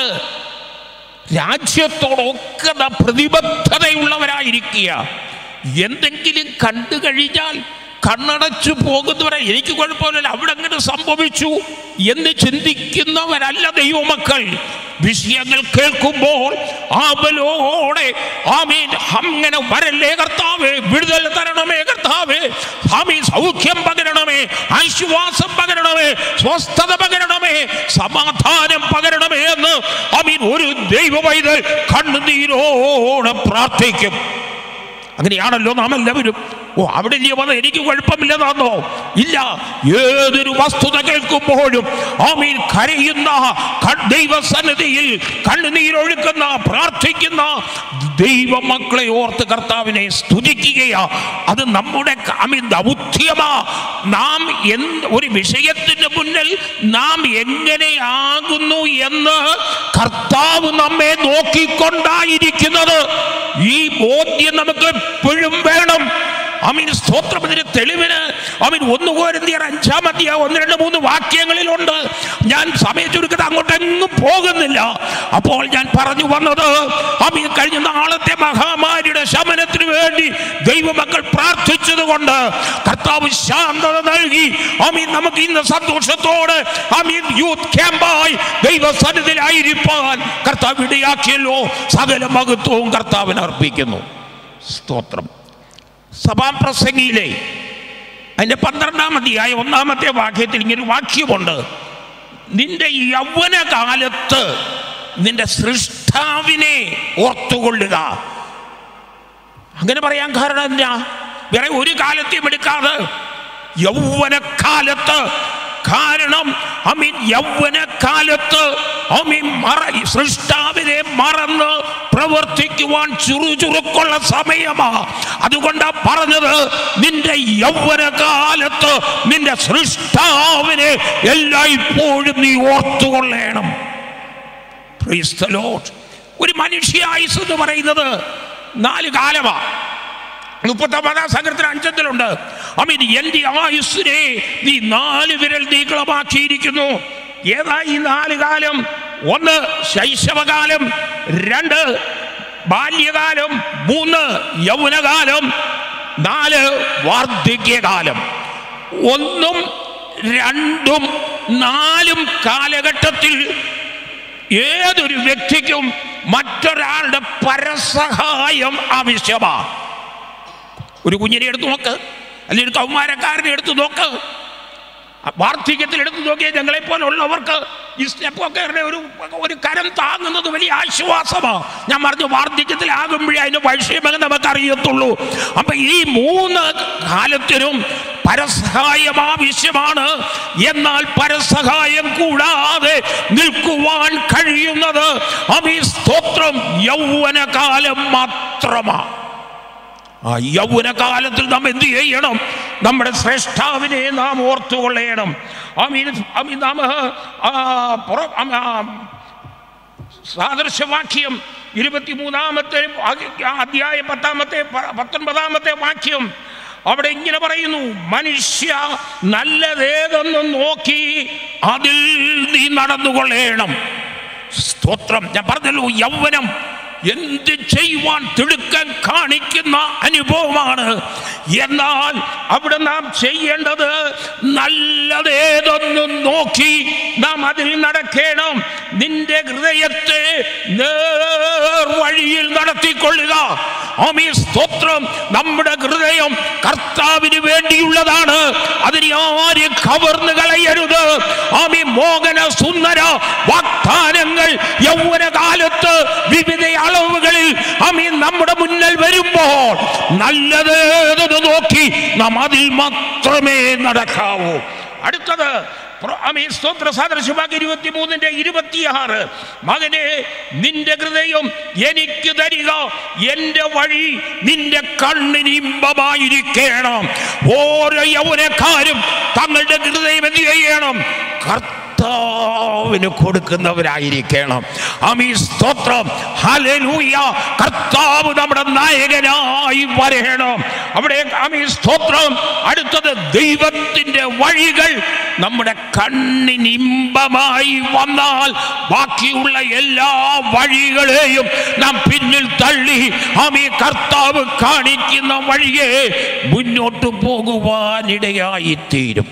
രാജ്യത്തോടൊക്കെ നാം പ്രതിബദ്ധതയുള്ളവരായിരിക്കുക എന്തെങ്കിലും കണ്ടു കഴിഞ്ഞാൽ കണ്ണടച്ചു പോകുന്നവരെ എനിക്ക് കുഴപ്പമില്ല അവിടെ അങ്ങനെ സംഭവിച്ചു എന്ന് ചിന്തിക്കുന്നവരല്ല ദൈവമക്കൾ വിഷയങ്ങൾ കേൾക്കുമ്പോൾ ആവലോടെ ആമീൻ അങ്ങനെ വരല്ലേ കർത്താവേ വിടുതൽ തരണമേ കർത്താവേ ആമീൻ സൗഖ്യം പകരണമേ ആശ്വാസം പകരണമേ സ്വസ്ഥത പകരണമേ സമാധാനം പകരണമേ എന്ന് ആമീൻ ഒരു ദൈവവൈതൽ കണ്ണുനീരോടെ പ്രാർത്ഥിക്കും അങ്ങനെയാണല്ലോ നാം എല്ലാവരും ഓ അവിടെ ഇല്ലേ വന്ന് എനിക്ക് കുഴപ്പമില്ലെന്നാന്നോ ഇല്ല ഏതൊരു വസ്തുത കേൾക്കുമ്പോഴും ആമീൻ കരയുന്ന ക- ദൈവസന്നിധിയിൽ കണ്ണുനീരൊഴുക്കുന്ന പ്രാർത്ഥിക്കുന്ന ദൈവമക്കളെ ഓർത്ത് കർത്താവിനെ സ്തുതിക്കുകയാ അത് നമ്മുടെ ആമീൻ ദൗത്യമാ നാം എന്ത് ഒരു വിഷയത്തിന് മുന്നിൽ നാം എങ്ങനെയാകുന്നു എന്ന് കർത്താവ് നമ്മെ നോക്കിക്കൊണ്ടായിരിക്കുന്നത് ഈ ബോധ്യം നമുക്ക് എപ്പോഴും വേണം അമീൻ സ്തോത്രം ഇതിന് തെളിവിന് അമീൻ ഒന്ന് കോരുന്നിയർ അഞ്ചാം അധ്യായം ഒന്ന് രണ്ട് മൂന്ന് വാക്യങ്ങളിലുണ്ട് ഞാൻ സമയം ചുരുക്കത്ത് അങ്ങോട്ടെങ്ങും പോകുന്നില്ല അപ്പോൾ ഞാൻ പറഞ്ഞു വന്നത് അമീൻ കഴിഞ്ഞ നാളത്തെ മഹാമാരിയുടെ ശമനത്തിന് വേണ്ടി ദൈവമക്കൾ പ്രാർത്ഥിച്ചത് കൊണ്ട് കർത്താവ് ശാന്തത നൽകി അമീൻ നമുക്ക് ഇന്ന് സന്തോഷത്തോട് അമീൻ യൂത്ത് ക്യാമ്പായി ദൈവസന്നിധിയിലായിരിക്കാൻ കർത്താവ് ഇടയാക്കിയല്ലോ സകല മഹത്വവും കർത്താവിന് അർപ്പിക്കുന്നു സ്തോത്രം സഭാപ്രസംഗിയിലെ അതിൻ്റെ പന്ത്രണ്ടാം അധ്യായ ഒന്നാമത്തെ വാക്യത്തിൽ ഇങ്ങനെ ഒരു വാക്യമുണ്ട് നിന്റെ യൗവന കാലത്ത് നിന്റെ സൃഷ്ടാവിനെ ഓർത്തുകൊള്ളുക അങ്ങനെ പറയാൻ കാരണം എന്താ വേറെ ഒരു കാലത്തെയും എടുക്കാതെ യൗവനക്കാലത്ത് കാരണം അമീൻ യൗവനക്കാലത്ത് അമീൻ മറ സൃഷ്ടാവിനെ മറന്ന് പ്രവർത്തിക്കുവാൻ ചുറുചുറുക്കുള്ള സമയമാ അതുകൊണ്ടാ പറഞ്ഞത് നിന്റെ യൗവനകാലത്ത് നിന്റെ സൃഷ്ടാവിനെ എല്ലായ്പ്പോഴും നീ ഓർത്തുകൊള്ളണം Praise the Lord. ഒരു മനുഷ്യായുസ് എന്ന് പറയുന്നത് നാല് കാലമാ മുപ്പത്തൊമ്പതാം സംഘത്തിന് അഞ്ചത്തിലുണ്ട് അമീൻ എൻ്റെ ആയുസ്സിനെ നീ നാല് വിരൽ നീക്കളമാക്കിയിരിക്കുന്നു ഏതാ ഈ നാല് കാലം ഒന്ന് ശൈശവകാലം രണ്ട് ബാല്യകാലം മൂന്ന് യൗവനകാലം നാല് വാർദ്ധക്യകാലം ഒന്നും രണ്ടും നാലും കാലഘട്ടത്തിൽ ഏതൊരു വ്യക്തിക്കും മറ്റൊരാളുടെ പരസഹായം ആവശ്യമാണ് ഒരു കുഞ്ഞിനെ എടുത്തു നോക്ക് അല്ലെങ്കിൽ ഒരു കൗമാരക്കാരനെ എടുത്തു നോക്ക് വാർദ്ധക്യത്തിൽ എടുത്തു നോക്കിയാൽ ഞങ്ങളെ പോലുള്ളവർക്ക് ഈ സ്റ്റെപ്പൊക്കെ ഒരു ഒരു കരം താങ്ങുന്നത് വലിയ ആശ്വാസമാണ് ഞാൻ പറഞ്ഞു വാർദ്ധക്യത്തിലാകുമ്പോഴേ അതിൻ്റെ വൈഷമ്യം നമുക്ക് അറിയത്തുള്ളൂ അപ്പൊ ഈ മൂന്ന് കാലത്തിനും പരസഹായം ആവശ്യമാണ് എന്നാൽ പരസഹായം കൂടാതെ നിൽക്കുവാൻ കഴിയുന്നത് അമീ സ്തോത്രം യൗവനകാലം മാത്രമാണ് ആ യൗവനകാലത്തിൽ നാം എന്ത് ചെയ്യണം നമ്മുടെ ശ്രേഷ്ഠാവിനെ നാം ഓർത്തുകൊള്ളണം ആമീൻ ആമീൻ നാം ആ, പുറ- ആ, ആ, സാദൃശ്യവാക്യം ഇരുപത്തിമൂന്നാമത്തെ അധ്യായ പത്താമത്തെ പ- പത്തൊൻപതാമത്തെ വാക്യം അവിടെ ഇങ്ങനെ പറയുന്നു മനുഷ്യ നല്ലതേതെന്ന് നോക്കി അതിൽ നീ നടന്നുകൊള്ളേണം സ്തോത്രം ഞാൻ പറഞ്ഞല്ലോ യൗവനം എന്ത് ചെയ്യുവാൻ തിടുക്കം കാണിക്കുന്ന അനുഭവമാണ് എന്നാൽ അവിടെ നാം ചെയ്യേണ്ടത് നല്ലതേതൊന്നും നോക്കി നാം അതിൽ നടക്കണം നിന്റെ ഹൃദയത്തെ നേർവഴിയിൽ നടത്തിക്കൊള്ളുക ആമീ സ്തോത്രം നമ്മുടെ ഹൃദയം കർത്താവിന് വേണ്ടിയുള്ളതാണ് അതിനെ ആരും കവർന്നു കളയരുത് ആമി മോഹന സുന്ദര വാഗ്ദാനങ്ങൾ യൗവനകാലത്ത് വിവിധ അളവുകളിൽ ആമി നമ്മുടെ മുന്നിൽ വരുമ്പോൾ നല്ലത് ഏതെന്ന് നോക്കി നാം അതിൽ മാത്രമേ നടക്കാവൂ അടുത്തത് പ്ര- ആമേൻ. സ്തോത്ര സാദൃശ്യമാക്കി ഇരുപത്തി മൂന്നിന്റെ ഇരുപത്തിയാറ് മകനെ നിന്റെ ഹൃദയം എനിക്ക് തരിക എൻ്റെ വഴി നിന്റെ കണ്ണിന് ഇമ്പമായിരിക്കണം ഓരോ യൗവനക്കാരും തങ്ങളുടെ ഹൃദയം എന്ത് ചെയ്യണം കർത്താവിന് കൊടുക്കുന്നവരായിരിക്കണം അമീ സ്തോത്രം ഹല്ലേലൂയ കർത്താവ് നമ്മുടെ നായകനായി വരയണം അവിടെ അമീ സ്തോത്രം അടുത്തത് ദൈവത്തിന്റെ വഴികൾ നമ്മുടെ കണ്ണിന് ഇമ്പമായി വന്നാൽ ബാക്കിയുള്ള എല്ലാ വഴികളെയും നാം പിന്നിൽ തള്ളി അമീ കർത്താവ് കാണിക്കുന്ന വഴിയെ മുന്നോട്ട് പോകുവാനിടയായി തീരും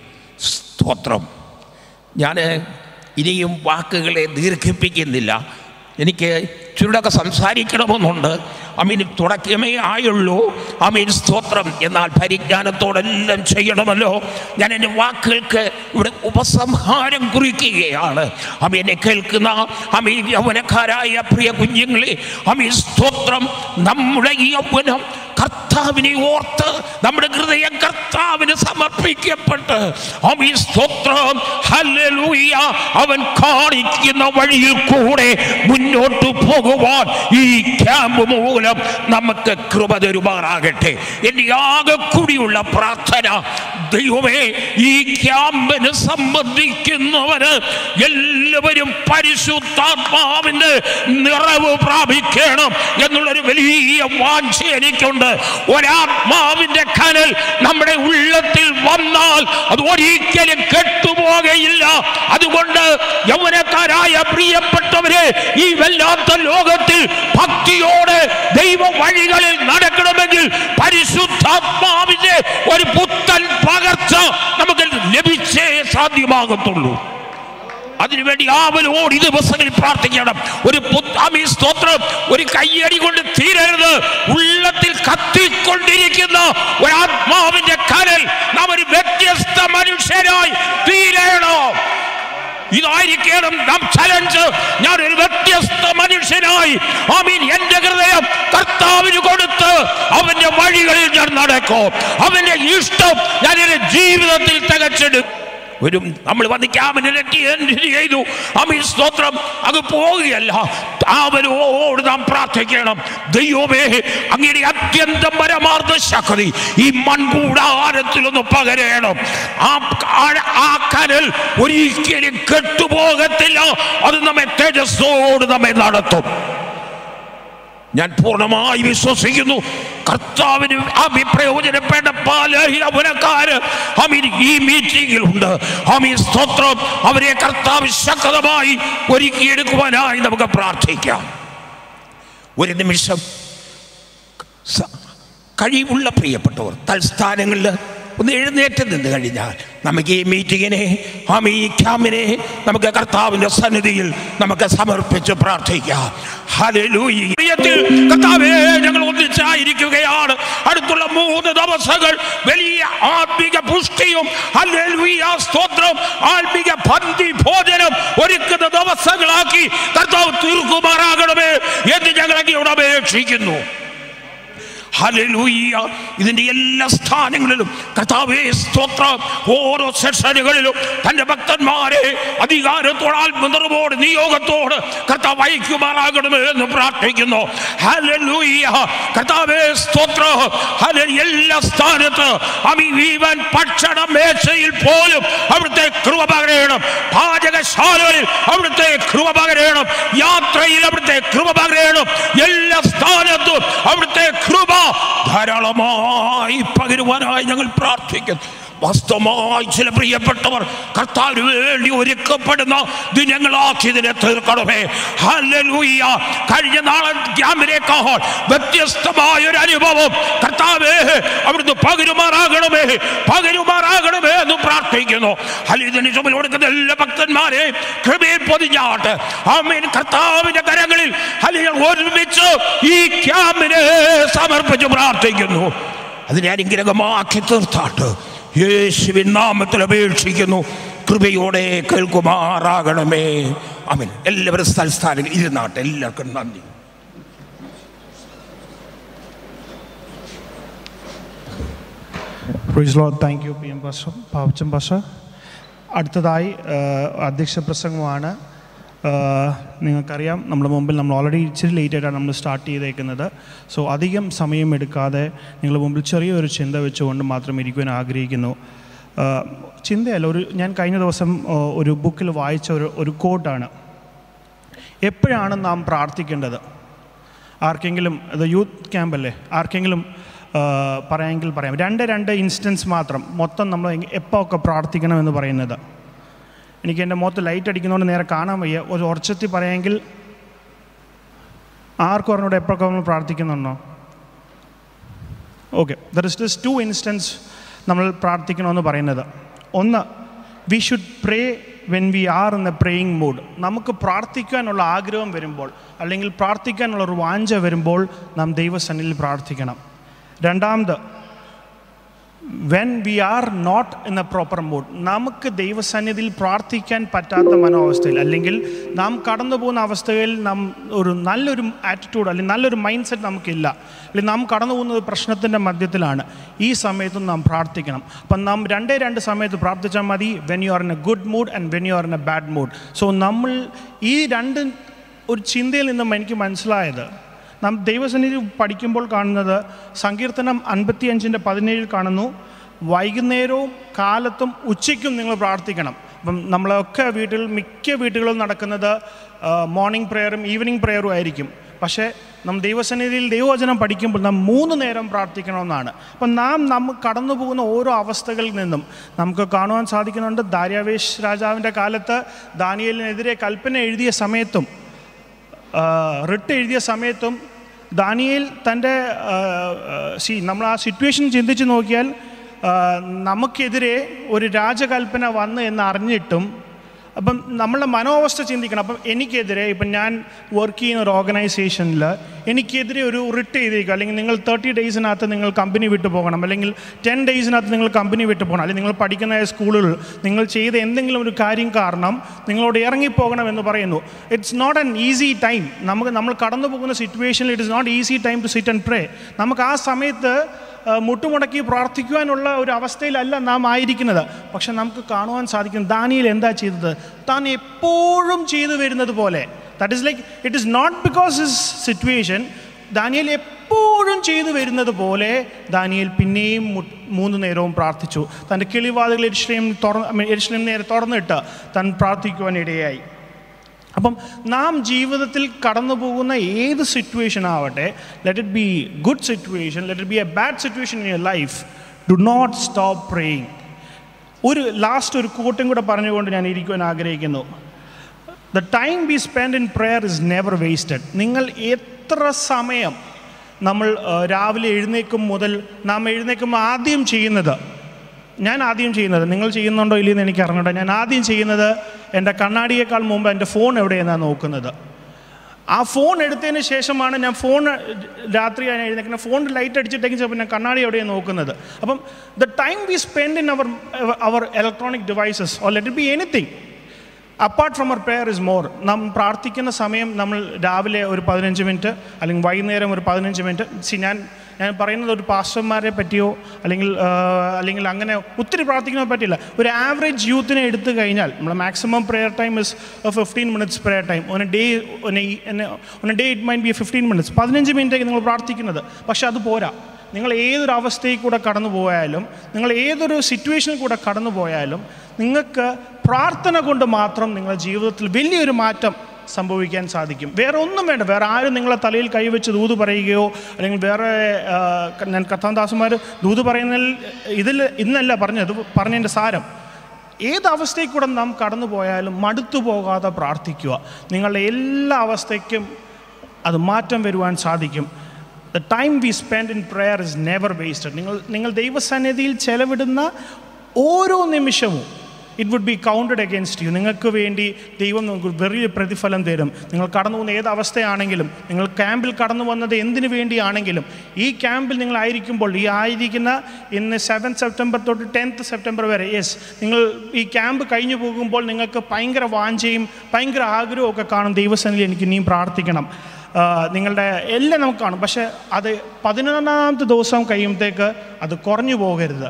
സ്തോത്രം ഞാൻ ഇനിയും വാക്കുകളെ ദീർഘിപ്പിക്കുന്നില്ല എനിക്ക് ചുരുടൊക്കെ സംസാരിക്കണമെന്നുണ്ട് അമീൻ തുടക്കമേ ആയുള്ളൂ അമീൻ സ്തോത്രം എന്നാൽ പരിജ്ഞാനത്തോടെല്ലാം ചെയ്യണമല്ലോ ഞാൻ എൻ്റെ വാക്കുകൾക്ക് ഇവിടെ ഉപസംഹാരം കുറിക്കുകയാണ് അമീനെ കേൾക്കുന്ന അമീൻ യൗവനക്കാരായ പ്രിയ കുഞ്ഞുങ്ങളെ അമീൻ സ്തോത്രം നമ്മുടെ ഈ യൗവനം കർത്താവിനെ ഓർത്ത് നമ്മുടെ ഹൃദയം കർത്താവിന് സമർപ്പിക്കപ്പെട്ട് അമീൻ സ്തോത്രം ഹല്ലേലൂയ അവൻ കാണിക്കുന്ന വഴിയിൽ കൂടെ മുന്നോട്ട് പോകുവാൻ ഈ ക്യാമ്പ് മൂലം നമുക്ക് കൃപ തരുമാറാകട്ടെ എൻ്റെ ആകെ കൂടിയുള്ള പ്രാർത്ഥന ദൈവമേ ഈ ക്യാമ്പിന് സംബന്ധിക്കുന്നവര് എല്ലാവരും പരിശുദ്ധാത്മാവിന്റെ നിറവ് പ്രാപിക്കണം എന്നുള്ളൊരു വലിയ വാഞ്ച എനിക്കുണ്ട് ഒരാത്മാവിന്റെ കനൽ നമ്മുടെ ഉള്ളത്തിൽ വന്നാൽ അത് ഒരിക്കലും കെട്ടുപോകയില്ല അതുകൊണ്ട് യൗവനക്കാരായ പ്രിയപ്പെട്ടവരെ ഈ വല്ലാത്ത ലോകത്തിൽ ഭക്തിയോടെ ദൈവ വഴികളിൽ നടക്കണമെങ്കിൽ പരിശുദ്ധാത്മാവിന്റെ ഒരു പുത്തൻ പകർച്ച നമുക്ക് ലഭിച്ചേ സാധ്യമാകത്തുള്ളൂ അതിനുവേണ്ടി ആവലോട് ഈ ദിവസങ്ങളിൽ പ്രാർത്ഥിക്കണം ഒരു പുത്താമി സ്തോത്രം ഒരു കയ്യടി കൊണ്ട് തീരരുത് ഉള്ളത്തിൽ കത്തിക്കൊണ്ടിരിക്കുന്ന ഒരു ആത്മാവിന്റെ കനൽ നാം ഒരു വ്യത്യസ്ത മനുഷ്യരായി തീരണം ഇതായിരിക്കണം നാം ചലഞ്ച് ഞാൻ ഒരു വ്യത്യസ്ത മനുഷ്യനായി ആമീൻ എന്റെ ഹൃദയം കർത്താവിന് കൊടുത്ത് അവന്റെ വഴികളിൽ ഞാൻ നടക്കും അവന്റെ ഇഷ്ടം ഞാൻ എന്റെ ജീവിതത്തിൽ തികച്ചെടുക്കും ഒരു നമ്മൾ വന്ന് ക്യാബിനെ ചെയ്തു അമീൻ സ്തോത്രം അത് പോവുകയല്ല അവരോട് നാം പ്രാർത്ഥിക്കണം ദൈവമേ അങ്ങയുടെ അത്യന്തം പരമാർത്ഥ ശക്തി ഈ മൺകൂടാരത്തിലൊന്ന് പകരണം ആ ആ- ആ കനൽ ഒരിക്കലും കെട്ടുപോകത്തില്ല അത് നമ്മെ തേജസ്സോട് നമ്മെ നടത്തും ഞാൻ പൂർണ്ണമായി വിശ്വസിക്കുന്നു കർത്താവിന് അഭിപ്രയോജനപ്പെട്ട പല യൗവനക്കാര് അമീൻ ഈ മീറ്റിംഗിൽ ഉണ്ട് അമീൻ സ്തോത്രം അവരെ കർത്താവ് ശക്തമായി ഒരുക്കിയെടുക്കുവാനായി നമുക്ക് പ്രാർത്ഥിക്കാം ഒരു നിമിഷം സ- കഴിവുള്ള പ്രിയപ്പെട്ടവർ തൽസ്ഥാനങ്ങളിൽ ഒന്ന് എഴുന്നേറ്റ് നിന്ന് കഴിഞ്ഞാൽ നമുക്ക് ഈ മീറ്റിങ്ങിനെ ആം ഈ ക്യാമ്പിനെ നമുക്ക് കർത്താവിന്റെ സന്നിധിയിൽ നമുക്ക് സമർപ്പിച്ച് പ്രാർത്ഥിക്കാം ഹല്ലേലൂയ. പ്രിയത്തിൽ കർത്താവേ ഞങ്ങൾ ഒന്നിച്ചായിരിക്കുകയാണ് അടുത്തുള്ള മൂന്ന് ദിവസങ്ങൾ വലിയ ആത്മിക പുഷ്ടിയും ഹല്ലേലൂയ സ്തോത്രം ആത്മിക പന്തി ഭോജനം ഒരുക്കുന്ന ദിവസങ്ങളാക്കി കർത്താവ് തീർക്കുമാറാകണമേ എന്ന് ഞങ്ങൾ അങ്ങയോട് അപേക്ഷിക്കുന്നു ഹല്ലേലൂയ ഇതിന്റെ എല്ലാ സ്ഥാനങ്ങളിലും കർത്താവേ സ്തോത്രം ഓരോ സെഷനുകളിലും തന്റെ ഭക്തന്മാരെ അധികാരത്തോട് ആത്മനിർവോട് നിയോഗത്തോട് കർത്താവ് അയക്കുമാറാകണമേ എന്ന് പ്രാർത്ഥിക്കുന്നു ഹല്ലേലൂയ കർത്താവേ സ്തോത്രം ഹല്ലെ എല്ലാ സ്ഥാനത്ത് അമിവീവൻ ഭക്ഷണ മേശയിൽ പോലും അവിടുത്തെ കൃപ പകരണം പാചകശാലകളിൽ അവിടുത്തെ കൃപ പകരണം യാത്രയിൽ അവിടുത്തെ കൃപ പകരണം എല്ലാ സ്ഥാനത്തും അവിടുത്തെ കൃപ ധാരാളമായി പകരുവാനായി ഞങ്ങൾ പ്രാർത്ഥിക്കുന്നു വാസ്തവമായി ചില പ്രിയപ്പെട്ടവർ കർത്താവിന് വേണ്ടി ഒരുക്കപ്പെടുന്ന ദിനങ്ങളാക്കി ഇതിനെ തീർക്കണമേ ഹല്ലേലൂയ കഴിഞ്ഞ നാളെ ക്യാമ്പിനേക്കാൾ വ്യത്യസ്തമായ ഒരു അനുഭവം കർത്താവേ അവിടുന്ന് പകരുമാറാകണമേ പകരുമാറാകണമേ എന്ന് പ്രാർത്ഥിക്കുന്നു അല്ല ഇതിന് ചുമൽ കൊടുക്കുന്ന എല്ലാ ഭക്തന്മാരെ കൃപയിൽ പൊതിഞ്ഞാട്ട് ആമേൻ കർത്താവിന്റെ കരങ്ങളിൽ അല്ലെങ്കിൽ ഒരുമിച്ച് ഈ ക്യാമ്പിനെ സമർപ്പിച്ച് പ്രാർത്ഥിക്കുന്നു അതിനെ അനുഗ്രഹമാക്കി തീർത്താട്ട് യേശുവിൻ നാമത്തിൽ അപേക്ഷിക്കുന്നു കൃപയോടെ കേൾക്കുമാറാകണമേ അമൻ എല്ലാവരും സ്ഥലസ്ഥാനങ്ങൾ ഇരുന്നാട്ടെ എല്ലാവർക്കും നന്ദി praise Lord thank you P M പാഷ പാവച്ചം പാഷ അടുത്തതായി ആഹ്, അധ്യക്ഷ പ്രസംഗമാണ് ആഹ്, നിങ്ങൾക്കറിയാം നമ്മുടെ മുമ്പിൽ നമ്മൾ ഓൾറെഡി ഇച്ചിരി ലേറ്റ് ആയിട്ടാണ് നമ്മൾ സ്റ്റാർട്ട് ചെയ്തേക്കുന്നത് സോ അധികം സമയം എടുക്കാതെ നിങ്ങളുടെ മുമ്പിൽ ചെറിയൊരു ചിന്ത വെച്ചുകൊണ്ട് മാത്രം ഇരിക്കുവാൻ ആഗ്രഹിക്കുന്നു ആഹ്, ചിന്തയല്ല ഒരു ഞാൻ കഴിഞ്ഞ ദിവസം ആഹ്, ഒരു ബുക്കിൽ വായിച്ച ഒരു ഒരു കോട്ടാണ് എപ്പോഴാണ് നാം പ്രാർത്ഥിക്കേണ്ടത് ആർക്കെങ്കിലും ഇത് യൂത്ത് ക്യാമ്പല്ലേ ആർക്കെങ്കിലും ആ, പറയാമെങ്കിൽ പറയാം രണ്ട് രണ്ട് ഇൻസ്റ്റൻസ് മാത്രം മൊത്തം നമ്മൾ എപ്പോൾ ഒക്കെ പ്രാർത്ഥിക്കണമെന്ന് പറയുന്നത് എനിക്ക് എൻ്റെ മുഖത്ത് ലൈറ്റ് അടിക്കുന്നതുകൊണ്ട് നേരെ കാണാൻ വയ്യ ഒരു ഉറച്ചത്തിൽ പറയാമെങ്കിൽ ആർക്കും അറിഞ്ഞൂടെ എപ്പോഴൊക്കെ നമ്മൾ പ്രാർത്ഥിക്കുന്നുണ്ടോ okay there is just two instances നമ്മൾ പ്രാർത്ഥിക്കണമെന്ന് പറയുന്നത് ഒന്ന് we should pray when we are in a praying mood നമുക്ക് പ്രാർത്ഥിക്കാനുള്ള ആഗ്രഹം വരുമ്പോൾ അല്ലെങ്കിൽ പ്രാർത്ഥിക്കാനുള്ള ഒരു വാഞ്ച വരുമ്പോൾ നാം ദൈവസന്നിധിയിൽ പ്രാർത്ഥിക്കണം രണ്ടാമത് when we are not in a proper mood നമുക്ക് ദൈവസന്നിധിയിൽ പ്രാർത്ഥിക്കാൻ പറ്റാത്ത മനോവസ്ഥയിൽ അല്ലെങ്കിൽ നാം കടന്നു പോകുന്ന അവസ്ഥയിൽ നാം ഒരു നല്ലൊരു ആറ്റിറ്റ്യൂഡ് അല്ലെങ്കിൽ നല്ലൊരു മൈൻഡ് സെറ്റ് നമുക്കില്ല അല്ലെങ്കിൽ നാം കടന്നു പോകുന്നത് പ്രശ്നത്തിൻ്റെ മധ്യത്തിലാണ് ഈ സമയത്തും നാം പ്രാർത്ഥിക്കണം അപ്പം നാം രണ്ടേ രണ്ട് സമയത്ത് പ്രാർത്ഥിച്ചാൽ മതി when you are in a good mood and when you are in a bad mood so നമ്മൾ ഈ രണ്ട് ഒരു ചിന്തയിൽ നിന്നും എനിക്ക് മനസ്സിലായത് നാം ദൈവസന്നിധി പഠിക്കുമ്പോൾ കാണുന്നത് സങ്കീർത്തനം അൻപത്തിയഞ്ചിൻ്റെ പതിനേഴിൽ കാണുന്നു വൈകുന്നേരവും കാലത്തും ഉച്ചയ്ക്കും നിങ്ങൾ പ്രാർത്ഥിക്കണം അപ്പം നമ്മളൊക്കെ വീട്ടിൽ മിക്ക വീടുകളിലും നടക്കുന്നത് മോർണിംഗ് പ്രെയറും ഈവനിങ് പ്രെയറും ആയിരിക്കും പക്ഷേ നാം ദൈവസന്നിധിയിൽ ദൈവവചനം പഠിക്കുമ്പോൾ നാം മൂന്ന് നേരം പ്രാർത്ഥിക്കണമെന്നാണ് അപ്പം നാം നമ്മൾ കടന്നു പോകുന്ന ഓരോ അവസ്ഥകളിൽ നിന്നും നമുക്ക് കാണുവാൻ സാധിക്കുന്നുണ്ട് ദാര്യാവേശ് രാജാവിൻ്റെ കാലത്ത് ദാനിയലിനെതിരെ കൽപ്പന എഴുതിയ സമയത്തും റിട്ട് എഴുതിയ സമയത്തും ദാനിയേൽ തൻ്റെ സി നമ്മൾ ആ സിറ്റുവേഷൻ ചിന്തിച്ച് നോക്കിയാൽ ആ, നമുക്കെതിരെ ഒരു രാജകൽപ്പന വന്ന് എന്ന് അറിഞ്ഞിട്ടും അപ്പം നമ്മളുടെ മനോവസ്ഥ ചിന്തിക്കണം അപ്പം എനിക്കെതിരെ ഇപ്പം ഞാൻ വർക്ക് ചെയ്യുന്ന ഒരു ഓർഗനൈസേഷനിൽ എനിക്കെതിരെ ഒരു റിട്ട് ചെയ്തിരിക്കുക അല്ലെങ്കിൽ നിങ്ങൾ തേർട്ടി ഡേയ്സിനകത്ത് നിങ്ങൾ കമ്പനി വിട്ടു പോകണം അല്ലെങ്കിൽ ടെൻ ഡേയ്സിനകത്ത് നിങ്ങൾ കമ്പനി വിട്ടു പോകണം അല്ലെങ്കിൽ നിങ്ങൾ പഠിക്കുന്ന സ്കൂളുകൾ നിങ്ങൾ ചെയ്ത എന്തെങ്കിലും ഒരു കാര്യം കാരണം നിങ്ങളോട് ഇറങ്ങിപ്പോകണം എന്ന് പറയുന്നു it's not an easy time നമുക്ക് നമ്മൾ കടന്നു പോകുന്ന സിറ്റുവേഷനിൽ it is not easy time to sit and pray നമുക്ക് ആ സമയത്ത് ആ, മുട്ടുമുടക്കി പ്രാർത്ഥിക്കുവാനുള്ള ഒരു അവസ്ഥയിലല്ല നാം ആയിരിക്കുന്നത് പക്ഷെ നമുക്ക് കാണുവാൻ സാധിക്കും ദാനിയിൽ എന്താ ചെയ്തത് താൻ എപ്പോഴും ചെയ്തു വരുന്നത് പോലെ that is like it is not because his situation Daniel എപ്പോഴും ചെയ്തു വരുന്നത് പോലെ ദാനിയൽ പിന്നെയും മു- മൂന്ന് നേരവും പ്രാർത്ഥിച്ചു തൻ്റെ കിളിവാതികൾ എരിശ്ലം തുറന്ന് എരിശ്ലം നേരെ തുറന്നിട്ട് താൻ പ്രാർത്ഥിക്കുവാൻ ഇടയായി അപ്പം നാം ജീവിതത്തിൽ കടന്നു പോകുന്ന ഏത് സിറ്റുവേഷൻ ആവട്ടെ let it be good situation let it be a bad situation in your life do not stop praying ഒരു ലാസ്റ്റ് ഒരു കൂട്ടും കൂടെ പറഞ്ഞുകൊണ്ട് ഞാൻ ഇരിക്കുവാൻ ആഗ്രഹിക്കുന്നു the time be spend in prayer is never wasted നിങ്ങൾ എത്ര സമയം നമ്മൾ ആ, രാവിലെ എഴുന്നേക്കും മുതൽ നാം എഴുന്നേക്കുമ്പോൾ ആദ്യം ചെയ്യുന്നത് ഞാൻ ആദ്യം ചെയ്യുന്നത് നിങ്ങൾ ചെയ്യുന്നുണ്ടോ ഇല്ലയെന്ന് എനിക്ക് അറിഞ്ഞൂടാ ഞാൻ ആദ്യം ചെയ്യുന്നത് എൻ്റെ കണ്ണാടിയേക്കാൾ മുമ്പ് എൻ്റെ ഫോൺ എവിടെയെന്നാണ് നോക്കുന്നത് ആ ഫോൺ എടുത്തതിന് ശേഷമാണ് ഞാൻ ഫോൺ രാത്രി ഞാൻ എഴുന്നേക്കുന്നത് ഫോൺ ലൈറ്റ് അടിച്ചിട്ടെങ്കിൽ ചിലപ്പോൾ ഞാൻ കണ്ണാടി എവിടെയാണ് നോക്കുന്നത് അപ്പം the time we spend in our our electronic devices or let be anything apart from our prayer is more നാം പ്രാർത്ഥിക്കുന്ന സമയം നമ്മൾ രാവിലെ ഒരു പതിനഞ്ച് മിനിറ്റ് അല്ലെങ്കിൽ വൈകുന്നേരം ഒരു പതിനഞ്ച് മിനിറ്റ് സി ഞാൻ ഞാൻ പറയുന്നത് ഒരു പാസ്റ്റർമാരെ പറ്റിയോ അല്ലെങ്കിൽ ആ, അല്ലെങ്കിൽ അങ്ങനെ ഒത്തിരി പ്രാർത്ഥിക്കുന്നതിനെ പറ്റില്ല ഒരു ആവറേജ് യൂത്തിനെ എടുത്തു കഴിഞ്ഞാൽ നമ്മൾ maximum prayer time is fifteen minutes prayer time ഒന്ന് ഡേ ഒന്ന് day it mine be fifteen minutes പതിനഞ്ച് മിനിറ്റേക്ക് നിങ്ങൾ പ്രാർത്ഥിക്കുന്നത് പക്ഷെ അത് പോരാ നിങ്ങൾ ഏതൊരു അവസ്ഥയിൽ കൂടെ കടന്നു പോയാലും നിങ്ങൾ ഏതൊരു സിറ്റുവേഷനിൽ കൂടെ കടന്നു പോയാലും നിങ്ങൾക്ക് പ്രാർത്ഥന കൊണ്ട് മാത്രം നിങ്ങളുടെ ജീവിതത്തിൽ വലിയൊരു മാറ്റം സംഭവിക്കാൻ സാധിക്കും വേറെ ഒന്നും വേണ്ട വേറെ ആരും നിങ്ങളെ തലയിൽ കൈവച്ച് ദൂത് പറയുകയോ അല്ലെങ്കിൽ വേറെ ആ, ഞാൻ കഥാദാസന്മാർ ദൂത് പറയുന്നതിൽ ഇതിൽ ഇന്നല്ല പറഞ്ഞത് പറഞ്ഞതിൻ്റെ സാരം ഏത് അവസ്ഥയിൽ കൂടെ നാം കടന്നു പോയാലും മടുത്തു പോകാതെ പ്രാർത്ഥിക്കുക നിങ്ങളുടെ എല്ലാ അവസ്ഥയ്ക്കും അത് മാറ്റം വരുവാൻ സാധിക്കും the time we spend in prayer is never wasted നിങ്ങൾ നിങ്ങൾ ദൈവസന്നിധിയിൽ ചെലവിടുന്ന ഓരോ നിമിഷവും it would be counted against you നിങ്ങൾക്ക് വേണ്ടി ദൈവം നിങ്ങൾക്ക് വലിയ പ്രതിഫലം തരും നിങ്ങൾ കടന്നു പോകുന്ന ഏത് അവസ്ഥയാണെങ്കിലും നിങ്ങൾ ക്യാമ്പിൽ കടന്നു വന്നത് എന്തിനു വേണ്ടിയാണെങ്കിലും ഈ ക്യാമ്പിൽ നിങ്ങൾ ആയിരിക്കുമ്പോൾ ഈ ആയിരിക്കുന്ന ഇന്ന് സെവൻ സെപ്റ്റംബർ തൊട്ട് ടെൻത്ത് സെപ്റ്റംബർ വരെ യെസ് നിങ്ങൾ ഈ ക്യാമ്പ് കഴിഞ്ഞു പോകുമ്പോൾ നിങ്ങൾക്ക് ഭയങ്കര വാഞ്ചയും ഭയങ്കര ആഗ്രഹവും ഒക്കെ കാണും ദൈവസനിൽ എനിക്ക് ഇനിയും പ്രാർത്ഥിക്കണം ആ, നിങ്ങളുടെ എല്ലാം നമുക്ക് കാണും പക്ഷേ അത് പതിനൊന്നാമത്തെ ദിവസം കഴിയുമ്പോഴത്തേക്ക് അത് കുറഞ്ഞു പോകരുത്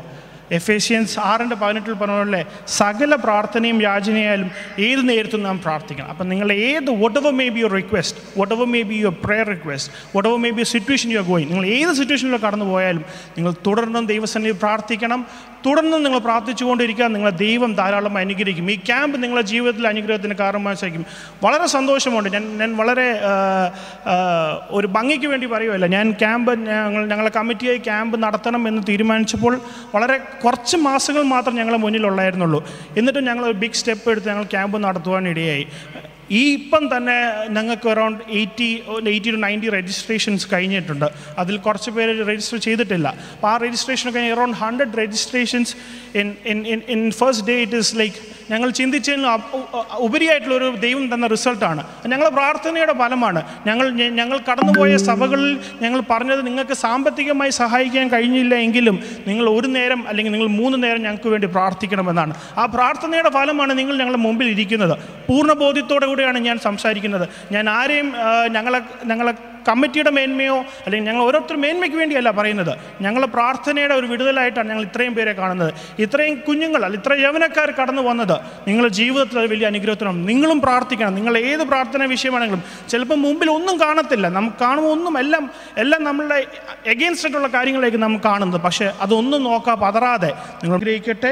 എഫേഷ്യൻസ് ആറിൻ്റെ പതിനെട്ടിൽ പറഞ്ഞ പോലെ സകല പ്രാർത്ഥനയും യാചനയായാലും ഏത് നേരത്തും നാം പ്രാർത്ഥിക്കണം അപ്പം നിങ്ങൾ ഏത് whatever may be your request whatever may be your prayer request whatever may be situation you are going നിങ്ങൾ ഏത് സിറ്റുവേഷനിൽ കടന്നു പോയാലും നിങ്ങൾ തുടർന്നും ദൈവസന്നിധി പ്രാർത്ഥിക്കണം തുടർന്നും നിങ്ങൾ പ്രാർത്ഥിച്ചുകൊണ്ടിരിക്കുക നിങ്ങളെ ദൈവം ധാരാളം അനുഗ്രഹിക്കും ഈ ക്യാമ്പ് നിങ്ങളുടെ ജീവിതത്തിൽ അനുഗ്രഹത്തിന് കാരണമായി സഹിക്കും വളരെ സന്തോഷമുണ്ട് ഞാൻ ഞാൻ വളരെ ആ, ആ, ഒരു ഭംഗിക്ക് വേണ്ടി പറയുമല്ല ഞാൻ ക്യാമ്പ് ഞങ്ങൾ ഞങ്ങളെ കമ്മിറ്റിയായി ക്യാമ്പ് നടത്തണം എന്ന് തീരുമാനിച്ചപ്പോൾ വളരെ കുറച്ച് മാസങ്ങൾ മാത്രം ഞങ്ങളെ മുന്നിലുള്ളായിരുന്നുള്ളൂ എന്നിട്ടും ഞങ്ങൾ ഒരു ബിഗ് സ്റ്റെപ്പ് എടുത്ത് ഞങ്ങൾ ക്യാമ്പ് നടത്തുവാൻ ഇടയായി ഈ ഇപ്പം തന്നെ ഞങ്ങൾക്ക് around eighty eighty two ninety registrations കഴിഞ്ഞിട്ടുണ്ട് അതിൽ കുറച്ച് പേര് രജിസ്റ്റർ ചെയ്തിട്ടില്ല അപ്പോൾ ആ രജിസ്ട്രേഷൻ കഴിഞ്ഞ് around hundred registrations in in in in first day it is like ഞങ്ങൾ ചിന്തിച്ചതിന് അപ്- ഉ- ഉ- ഉപരിയായിട്ടുള്ളൊരു ദൈവം തന്ന റിസൾട്ടാണ് ഞങ്ങളുടെ പ്രാർത്ഥനയുടെ ഫലമാണ് ഞങ്ങൾ ഞ- ഞങ്ങൾ കടന്നുപോയ സഭകളിൽ ഞങ്ങൾ പറഞ്ഞത് നിങ്ങൾക്ക് സാമ്പത്തികമായി സഹായിക്കാൻ കഴിഞ്ഞില്ല എങ്കിലും നിങ്ങൾ ഒരു നേരം അല്ലെങ്കിൽ നിങ്ങൾ മൂന്ന് നേരം ഞങ്ങൾക്ക് വേണ്ടി പ്രാർത്ഥിക്കണമെന്നാണ് ആ പ്രാർത്ഥനയുടെ ഫലമാണ് നിങ്ങൾ ഞങ്ങളുടെ മുമ്പിൽ ഇരിക്കുന്നത് പൂർണ്ണ ബോധ്യത്തോടു കൂടിയാണ് ഞാൻ സംസാരിക്കുന്നത് ഞാൻ ആരെയും ആ, ഞങ്ങളെ ഞങ്ങളെ കമ്മിറ്റിയുടെ മേന്മയോ അല്ലെങ്കിൽ ഞങ്ങൾ ഓരോരുത്തരും മേന്മയ്ക്ക് വേണ്ടിയല്ല പറയുന്നത് ഞങ്ങൾ പ്രാർത്ഥനയുടെ ഒരു വിടുതലായിട്ടാണ് ഞങ്ങൾ ഇത്രയും പേരെ കാണുന്നത് ഇത്രയും കുഞ്ഞുങ്ങൾ അല്ല ഇത്ര യൗവനക്കാർ കടന്നു വന്നത് നിങ്ങളുടെ ജീവിതത്തിൽ ഒരു വലിയ അനുഗ്രഹത്തിനും നിങ്ങളും പ്രാർത്ഥിക്കണം നിങ്ങൾ ഏത് പ്രാർത്ഥന വിഷയമാണെങ്കിലും ചിലപ്പോൾ മുമ്പിൽ ഒന്നും കാണത്തില്ല നമുക്ക് കാണുമ്പോൾ ഒന്നും എല്ലാം എല്ലാം നമ്മളുടെ എഗെയിൻസ്റ്റ് ആയിട്ടുള്ള കാര്യങ്ങളിലേക്ക് നമുക്ക് കാണുന്നത് പക്ഷേ അതൊന്നും നോക്കാ പതറാതെ നിങ്ങൾ ഗ്രഹിക്കട്ടെ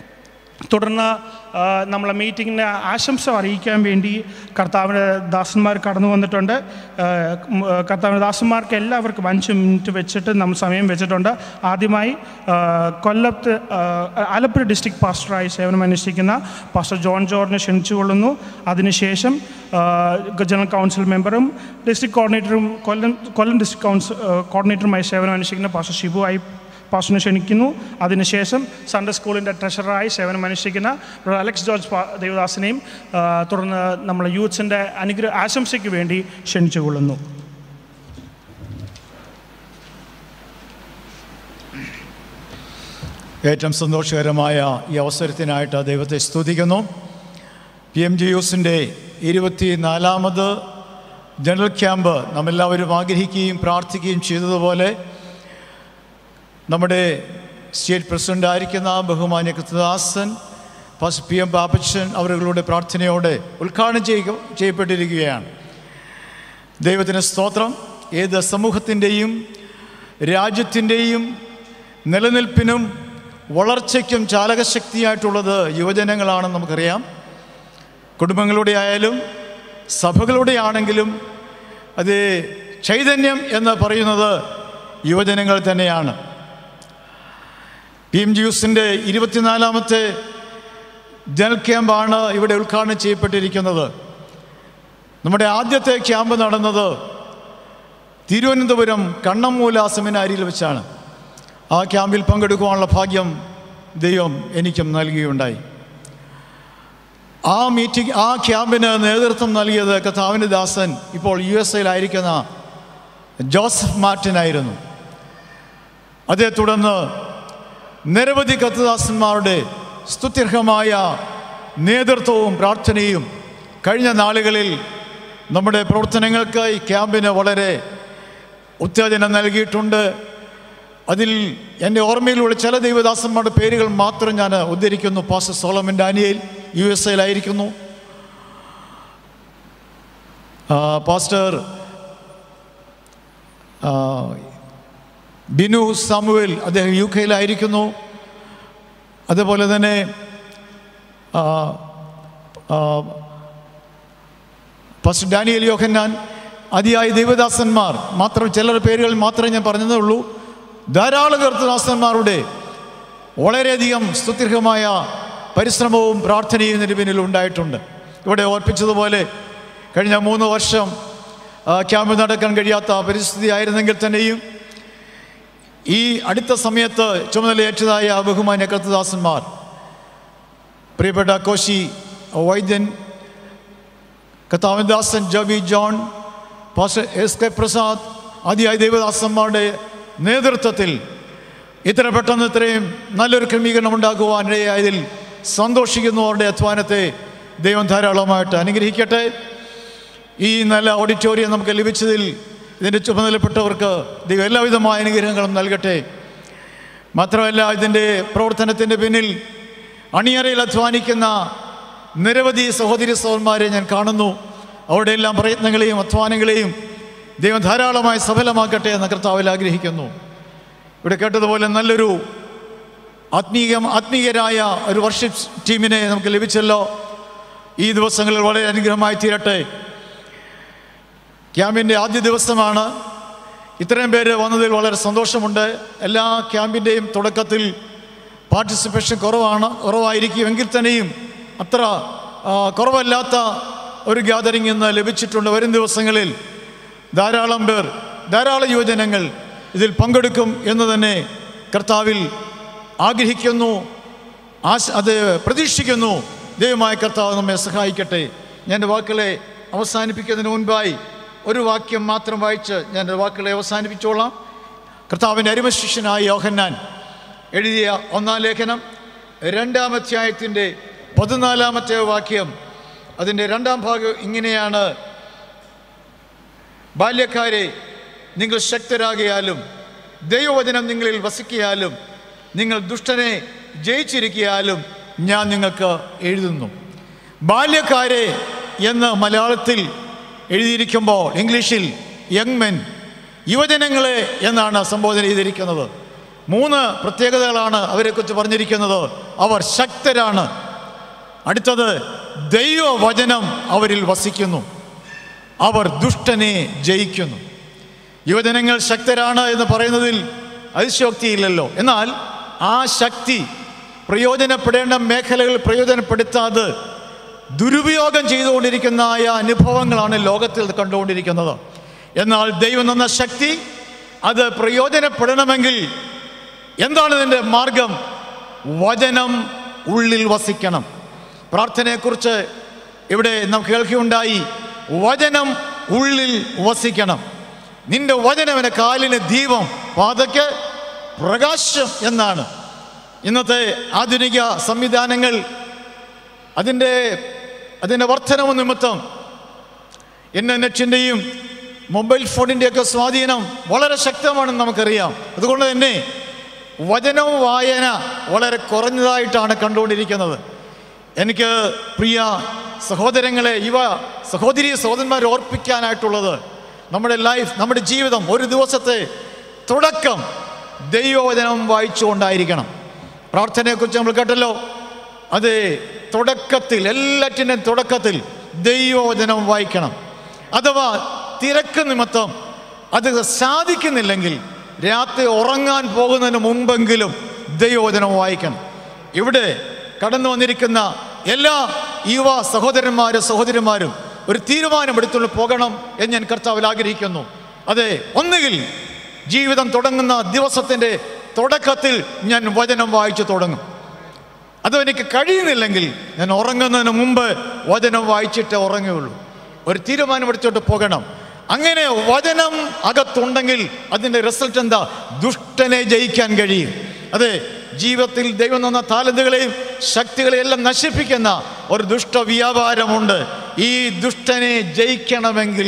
തുടർന്ന് ആ, നമ്മളെ മീറ്റിങ്ങിന് ആശംസ അറിയിക്കാൻ വേണ്ടി കർത്താവിൻ്റെ ദാസന്മാർ കടന്നു വന്നിട്ടുണ്ട് ആ, ഉം, ആ, കർത്താവിൻ്റെ ദാസന്മാർക്ക് എല്ലാവർക്കും അഞ്ച് മിനിറ്റ് വെച്ചിട്ട് നമ്മൾ സമയം വെച്ചിട്ടുണ്ട് ആദ്യമായി ആ, കൊല്ലത്ത് ആ, ആലപ്പുഴ ഡിസ്ട്രിക്ട് പാസ്റ്ററായി സേവനമനുഷ്ഠിക്കുന്ന പാസ്റ്റർ ജോൺ ജോർജിനെ ക്ഷണിച്ചുകൊള്ളുന്നു അതിനുശേഷം ആ, ജനറൽ കൗൺസിൽ മെമ്പറും ഡിസ്ട്രിക്ട് കോർഡിനേറ്ററും കൊല്ലം കൊല്ലം ഡിസ്ട്രിക്ട് കൗൺസിൽ കോർഡിനേറ്ററുമായി സേവനമനുഷ്ഠിക്കുന്ന പാസ്റ്റർ ഷിബു ഐ പാസ്റ്ററിനെ ക്ഷണിക്കുന്നു അതിനുശേഷം സൺഡേ സ്കൂളിൻ്റെ ട്രഷററായി സേവനം അനുഷ്ഠിക്കുന്ന ബ്രദർ അലക്സ് ജോർജ് പാ- ദേവദാസിനെയും ആ, തുടർന്ന് നമ്മളെ യൂത്ത്സിൻ്റെ അനുഗ്രഹ ആശംസയ്ക്ക് വേണ്ടി ക്ഷണിച്ചുകൊള്ളുന്നു ഏറ്റവും സന്തോഷകരമായ ഈ അവസരത്തിനായിട്ട് ദൈവത്തെ സ്തുതിക്കുന്നു പി എം ജി യൂസിൻ്റെ ഇരുപത്തി നാലാമത് ജനറൽ ക്യാമ്പ് നമ്മെല്ലാവരും ആഗ്രഹിക്കുകയും പ്രാർത്ഥിക്കുകയും ചെയ്തതുപോലെ നമ്മുടെ സ്റ്റേറ്റ് പ്രസിഡൻ്റ് ആയിരിക്കുന്ന ബഹുമാന്യ കൃത്യദാസൻ ഫസ്റ്റ് പി എം പാപ്പച്ചൻ അവരുടെ പ്രാർത്ഥനയോടെ ഉദ്ഘാടനം ചെയ്യുക ചെയ്യപ്പെട്ടിരിക്കുകയാണ് ദൈവത്തിന് സ്തോത്രം ഏത് സമൂഹത്തിൻ്റെയും രാജ്യത്തിൻ്റെയും നിലനിൽപ്പിനും വളർച്ചയ്ക്കും ചാലകശക്തിയായിട്ടുള്ളത് യുവജനങ്ങളാണെന്ന് നമുക്കറിയാം കുടുംബങ്ങളുടെ ആയാലും സഭകളുടെ ആണെങ്കിലും അത് ചൈതന്യം എന്ന് പറയുന്നത് യുവജനങ്ങൾ തന്നെയാണ് പി എം ജി യുസിൻ്റെ ഇരുപത്തിനാലാമത്തെ ജനറൽ ക്യാമ്പാണ് ഇവിടെ ഉദ്ഘാടനം ചെയ്യപ്പെട്ടിരിക്കുന്നത് നമ്മുടെ ആദ്യത്തെ ക്യാമ്പ് നടന്നത് തിരുവനന്തപുരം കണ്ണമ്മൂല സെമിനാരിയിൽ വെച്ചാണ് ആ ക്യാമ്പിൽ പങ്കെടുക്കുവാനുള്ള ഭാഗ്യം ദൈവം എനിക്കും നൽകുകയുണ്ടായി ആ മീറ്റിംഗ് ആ ക്യാമ്പിന് നേതൃത്വം നൽകിയത് കഥാവിന് ദാസൻ ഇപ്പോൾ യു എസ് എയിലായിരിക്കുന്ന ജോസഫ് മാർട്ടിൻ ആയിരുന്നു അതേ തുടർന്ന് നിരവധി കത്തുദാസന്മാരുടെ സ്തുത്യർഹമായ നേതൃത്വവും പ്രാർത്ഥനയും കഴിഞ്ഞ നാളുകളിൽ നമ്മുടെ പ്രവർത്തനങ്ങൾക്ക് ഈ ക്യാമ്പിന് വളരെ ഉത്തേജനം നൽകിയിട്ടുണ്ട് അതിൽ എൻ്റെ ഓർമ്മയിലുള്ള ചില ദൈവദാസന്മാരുടെ പേരുകൾ മാത്രം ഞാൻ ഉദ്ധരിക്കുന്നു pastor Solomon Daniel U S എയിലായിരിക്കുന്നു ആ, പാസ്റ്റർ ആ, ബിനു സാമുവേൽ അദ്ദേഹം യു കെയിലായിരിക്കുന്നു അതുപോലെ തന്നെ ആ, ആ, പാസ്റ്റർ ഡാനിയൽ യോഹന്നാൻ അതിയായ ദൈവദാസന്മാർ മാത്രം ചിലരുടെ പേരുകൾ മാത്രമേ ഞാൻ പറഞ്ഞതേ ഉള്ളൂ ധാരാളം കർത്തദാസന്മാരുടെ വളരെയധികം സ്തുത്യർഹമായ പരിശ്രമവും പ്രാർത്ഥനയും ഇതിന് പിന്നിൽ ഉണ്ടായിട്ടുണ്ട് ഇവിടെ ഓർപ്പിച്ചതുപോലെ കഴിഞ്ഞ മൂന്ന് വർഷം ആ, ക്യാമ്പ് നടക്കാൻ കഴിയാത്ത പരിസ്ഥിതി ആയിരുന്നെങ്കിൽ തന്നെയും ഈ അടുത്ത സമയത്ത് ചുമതലയേറ്റതായ ബഹുമാന്യ കർത്തദാസന്മാർ പ്രിയപ്പെട്ട കോശി വൈദ്യൻ കത്താവൻദാസൻ Jaby John pastor S K Prasad ആദിയായ ദേവദാസന്മാരുടെ നേതൃത്വത്തിൽ ഇത്ര പെട്ടെന്ന് ഇത്രയും നല്ലൊരു ക്രമീകരണം ഉണ്ടാക്കുവാൻ ഇടയായതിൽ സന്തോഷിക്കുന്നു അവരുടെ അധ്വാനത്തെ ദൈവം ധാരാളമായിട്ട് അനുഗ്രഹിക്കട്ടെ ഈ നല്ല ഓഡിറ്റോറിയം നമുക്ക് ലഭിച്ചതിൽ ഇതിൻ്റെ ചുമതലപ്പെട്ടവർക്ക് ദൈവം എല്ലാവിധമായ അനുഗ്രഹങ്ങളും നൽകട്ടെ മാത്രമല്ല ഇതിൻ്റെ പ്രവർത്തനത്തിൻ്റെ പിന്നിൽ അണിയറയിൽ അധ്വാനിക്കുന്ന നിരവധി സഹോദരി സഹോദരന്മാരെ ഞാൻ കാണുന്നു അവരുടെ എല്ലാം പ്രയത്നങ്ങളെയും അധ്വാനങ്ങളെയും ദൈവം ധാരാളമായി സഫലമാക്കട്ടെ എന്ന് കർത്താവിൽ ആഗ്രഹിക്കുന്നു ഇവിടെ കേട്ടതുപോലെ നല്ലൊരു ആത്മീയ ആത്മീയരായ ഒരു വർഷിപ്പ് ടീമിനെ നമുക്ക് ലഭിച്ചല്ലോ ഈ ദിവസങ്ങളിൽ വളരെ അനുഗ്രഹമായി തീരട്ടെ ക്യാമ്പിൻ്റെ ആദ്യ ദിവസമാണ് ഇത്രയും പേര് വന്നതിൽ വളരെ സന്തോഷമുണ്ട് എല്ലാ ക്യാമ്പിൻ്റെയും തുടക്കത്തിൽ പാർട്ടിസിപ്പേഷൻ കുറവാണ് കുറവായിരിക്കും എങ്കിൽ തന്നെയും അത്ര ആ, കുറവല്ലാത്ത ഒരു ഗ്യാതറിംഗ് ഇന്ന് ലഭിച്ചിട്ടുണ്ട് വരും ദിവസങ്ങളിൽ ധാരാളം പേർ ധാരാളം യുവജനങ്ങൾ ഇതിൽ പങ്കെടുക്കും എന്ന് തന്നെ കർത്താവിൽ ആഗ്രഹിക്കുന്നു ആശ അത് പ്രതീക്ഷിക്കുന്നു ദൈവമായ കർത്താവ് നമ്മെ സഹായിക്കട്ടെ ഞാൻ എൻ്റെ വാക്കുകളെ അവസാനിപ്പിക്കുന്നതിന് മുൻപായി ഒരു വാക്യം മാത്രം വായിച്ച് ഞാൻ എൻ്റെ വാക്കുകളെ അവസാനിപ്പിച്ചോളാം കർത്താവിൻ്റെ അരിമശിഷ്യനായ യോഹന്നാൻ എഴുതിയ ഒന്നാം ലേഖനം രണ്ടാം അധ്യായത്തിൻ്റെ പതിനാലാമത്തെ വാക്യം അതിൻ്റെ രണ്ടാം ഭാഗം ഇങ്ങനെയാണ് ബാല്യക്കാരെ നിങ്ങൾ ശക്തരാകിയാലും ദൈവവചനം നിങ്ങളിൽ വസിക്കിയാലും നിങ്ങൾ ദുഷ്ടനെ ജയിച്ചിരിക്കിയാലും ഞാൻ നിങ്ങൾക്ക് എഴുതുന്നു ബാല്യക്കാരെ എന്ന് മലയാളത്തിൽ എഴുതിയിരിക്കുമ്പോൾ ഇംഗ്ലീഷിൽ യങ് മെൻ യുവജനങ്ങളെ എന്നാണ് സംബോധന ചെയ്തിരിക്കുന്നത് മൂന്ന് പ്രത്യേകതകളാണ് അവരെക്കുറിച്ച് പറഞ്ഞിരിക്കുന്നത് അവർ ശക്തരാണ് അടുത്തത് ദൈവവചനം അവരിൽ വസിക്കുന്നു അവർ ദുഷ്ടനെ ജയിക്കുന്നു യുവജനങ്ങൾ ശക്തരാണ് എന്ന് പറയുന്നതിൽ അതിശോക്തിയില്ലല്ലോ എന്നാൽ ആ ശക്തി പ്രയോജനപ്പെടേണ്ട മേഖലകൾ പ്രയോജനപ്പെടുത്താതെ ദുരുപയോഗം ചെയ്തുകൊണ്ടിരിക്കുന്ന ആയ അനുഭവങ്ങളാണ് ലോകത്തിൽ കണ്ടുകൊണ്ടിരിക്കുന്നത് എന്നാൽ ദൈവം തന്ന ശക്തി അത് പ്രയോജനപ്പെടണമെങ്കിൽ എന്താണ് ഇതിൻ്റെ മാർഗം വചനം ഉള്ളിൽ വസിക്കണം പ്രാർത്ഥനയെക്കുറിച്ച് ഇവിടെ നാം കേൾക്കുകയുണ്ടായി വചനം ഉള്ളിൽ വസിക്കണം നിന്റെ വചനം എൻ്റെ കാലിന് ദീപം പാതയ്ക്ക് പ്രകാശം എന്നാണ് ഇന്നത്തെ ആധുനിക സംവിധാനങ്ങൾ അതിൻ്റെ അതിൻ്റെ വർധനവ് നിമിത്തം ഇൻ്റർനെറ്റിൻ്റെയും മൊബൈൽ ഫോണിൻ്റെയൊക്കെ സ്വാധീനം വളരെ ശക്തമാണെന്ന് നമുക്കറിയാം അതുകൊണ്ട് തന്നെ വചനം വായന വളരെ കുറഞ്ഞതായിട്ടാണ് കണ്ടുകൊണ്ടിരിക്കുന്നത് എനിക്ക് പ്രിയ സഹോദരങ്ങളെ യുവ സഹോദരി സഹോദരന്മാരെ ഓർപ്പിക്കാനായിട്ടുള്ളത് നമ്മുടെ ലൈഫ് നമ്മുടെ ജീവിതം ഒരു ദിവസത്തെ തുടക്കം ദൈവവചനം വായിച്ചുകൊണ്ടായിരിക്കണം പ്രാർത്ഥനയെക്കുറിച്ച് നമ്മൾ കേട്ടല്ലോ അത് തുടക്കത്തിൽ എല്ലാറ്റിൻ്റെയും തുടക്കത്തിൽ ദൈവവചനം വായിക്കണം അഥവാ തിരക്ക് നിമിത്തം അത് സാധിക്കുന്നില്ലെങ്കിൽ രാത്രി ഉറങ്ങാൻ പോകുന്നതിന് മുമ്പെങ്കിലും ദൈവവചനം വായിക്കണം ഇവിടെ കടന്നു വന്നിരിക്കുന്ന എല്ലാ യുവ സഹോദരന്മാരും സഹോദരിമാരും ഒരു തീരുമാനമെടുത്തുകൊണ്ട് പോകണം എന്ന് ഞാൻ കർത്താവിൽ ആഗ്രഹിക്കുന്നു അതെ ഒന്നുകിൽ ജീവിതം തുടങ്ങുന്ന ദിവസത്തിൻ്റെ തുടക്കത്തിൽ ഞാൻ വചനം വായിച്ചു തുടങ്ങും അത് എനിക്ക് കഴിയുന്നില്ലെങ്കിൽ ഞാൻ ഉറങ്ങുന്നതിന് മുമ്പ് വചനം വായിച്ചിട്ട് ഉറങ്ങുകയുള്ളൂ ഒരു തീരുമാനമെടുത്തോട്ട് പോകണം അങ്ങനെ വചനം അകത്തുണ്ടെങ്കിൽ അതിൻ്റെ റിസൾട്ട് എന്താ ദുഷ്ടനെ ജയിക്കാൻ കഴിയും അതെ ജീവിതത്തിൽ ദൈവം തന്ന താലന്തുകളെയും ശക്തികളെയും എല്ലാം നശിപ്പിക്കുന്ന ഒരു ദുഷ്ട വ്യാപാരമുണ്ട് ഈ ദുഷ്ടനെ ജയിക്കണമെങ്കിൽ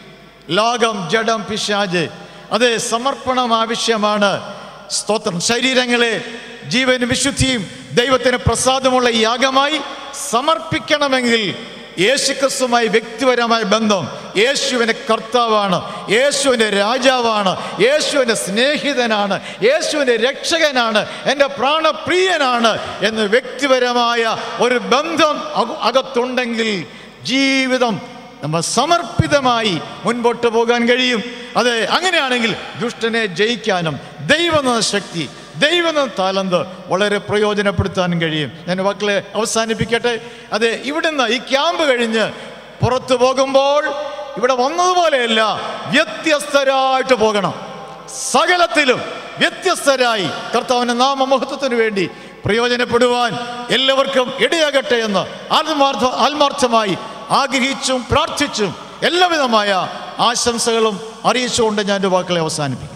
ലോകം ജഡം പിശാജ് അത് സമർപ്പണം ആവശ്യമാണ് സ്തോത്രം ശരീരങ്ങളെ ജീവനും വിശുദ്ധിയും ദൈവത്തിന് പ്രസാദമുള്ള യാഗമായി സമർപ്പിക്കണമെങ്കിൽ യേശുക്രിസ്തുമായി വ്യക്തിപരമായ ബന്ധം യേശുവിൻ്റെ കർത്താവാണ് യേശുവിൻ്റെ രാജാവാണ് യേശുവിൻ്റെ സ്നേഹിതനാണ് യേശുവിൻ്റെ രക്ഷകനാണ് എൻ്റെ പ്രാണപ്രിയനാണ് എന്ന് വ്യക്തിപരമായ ഒരു ബന്ധം അക- അകത്തുണ്ടെങ്കിൽ ജീവിതം നമ്മൾ സമർപ്പിതമായി മുൻപോട്ട് പോകാൻ കഴിയും അതെ അങ്ങനെയാണെങ്കിൽ ദുഷ്ടനെ ജയിക്കാനും ദൈവം എന്ന ശക്തി ദൈവം എന്ന താലന്ത് വളരെ പ്രയോജനപ്പെടുത്താനും കഴിയും ഞാൻ വാക്കളെ അവസാനിപ്പിക്കട്ടെ അതെ ഇവിടുന്ന് ഈ ക്യാമ്പ് കഴിഞ്ഞ് പുറത്തു പോകുമ്പോൾ ഇവിടെ വന്നതുപോലെയല്ല വ്യത്യസ്തരായിട്ട് പോകണം സകലത്തിലും വ്യത്യസ്തരായി കർത്താവിൻ്റെ നാമമഹത്വത്തിന് വേണ്ടി പ്രയോജനപ്പെടുവാൻ എല്ലാവർക്കും ഇടയാകട്ടെ എന്ന് ആത്മാർത്ഥ ആത്മാർത്ഥമായി ആഗ്രഹിച്ചും പ്രാർത്ഥിച്ചും എല്ലാവിധമായ ആശംസകളും അറിയിച്ചുകൊണ്ട് ഞാൻ എൻ്റെ വാക്കുകളെ അവസാനിപ്പിക്കും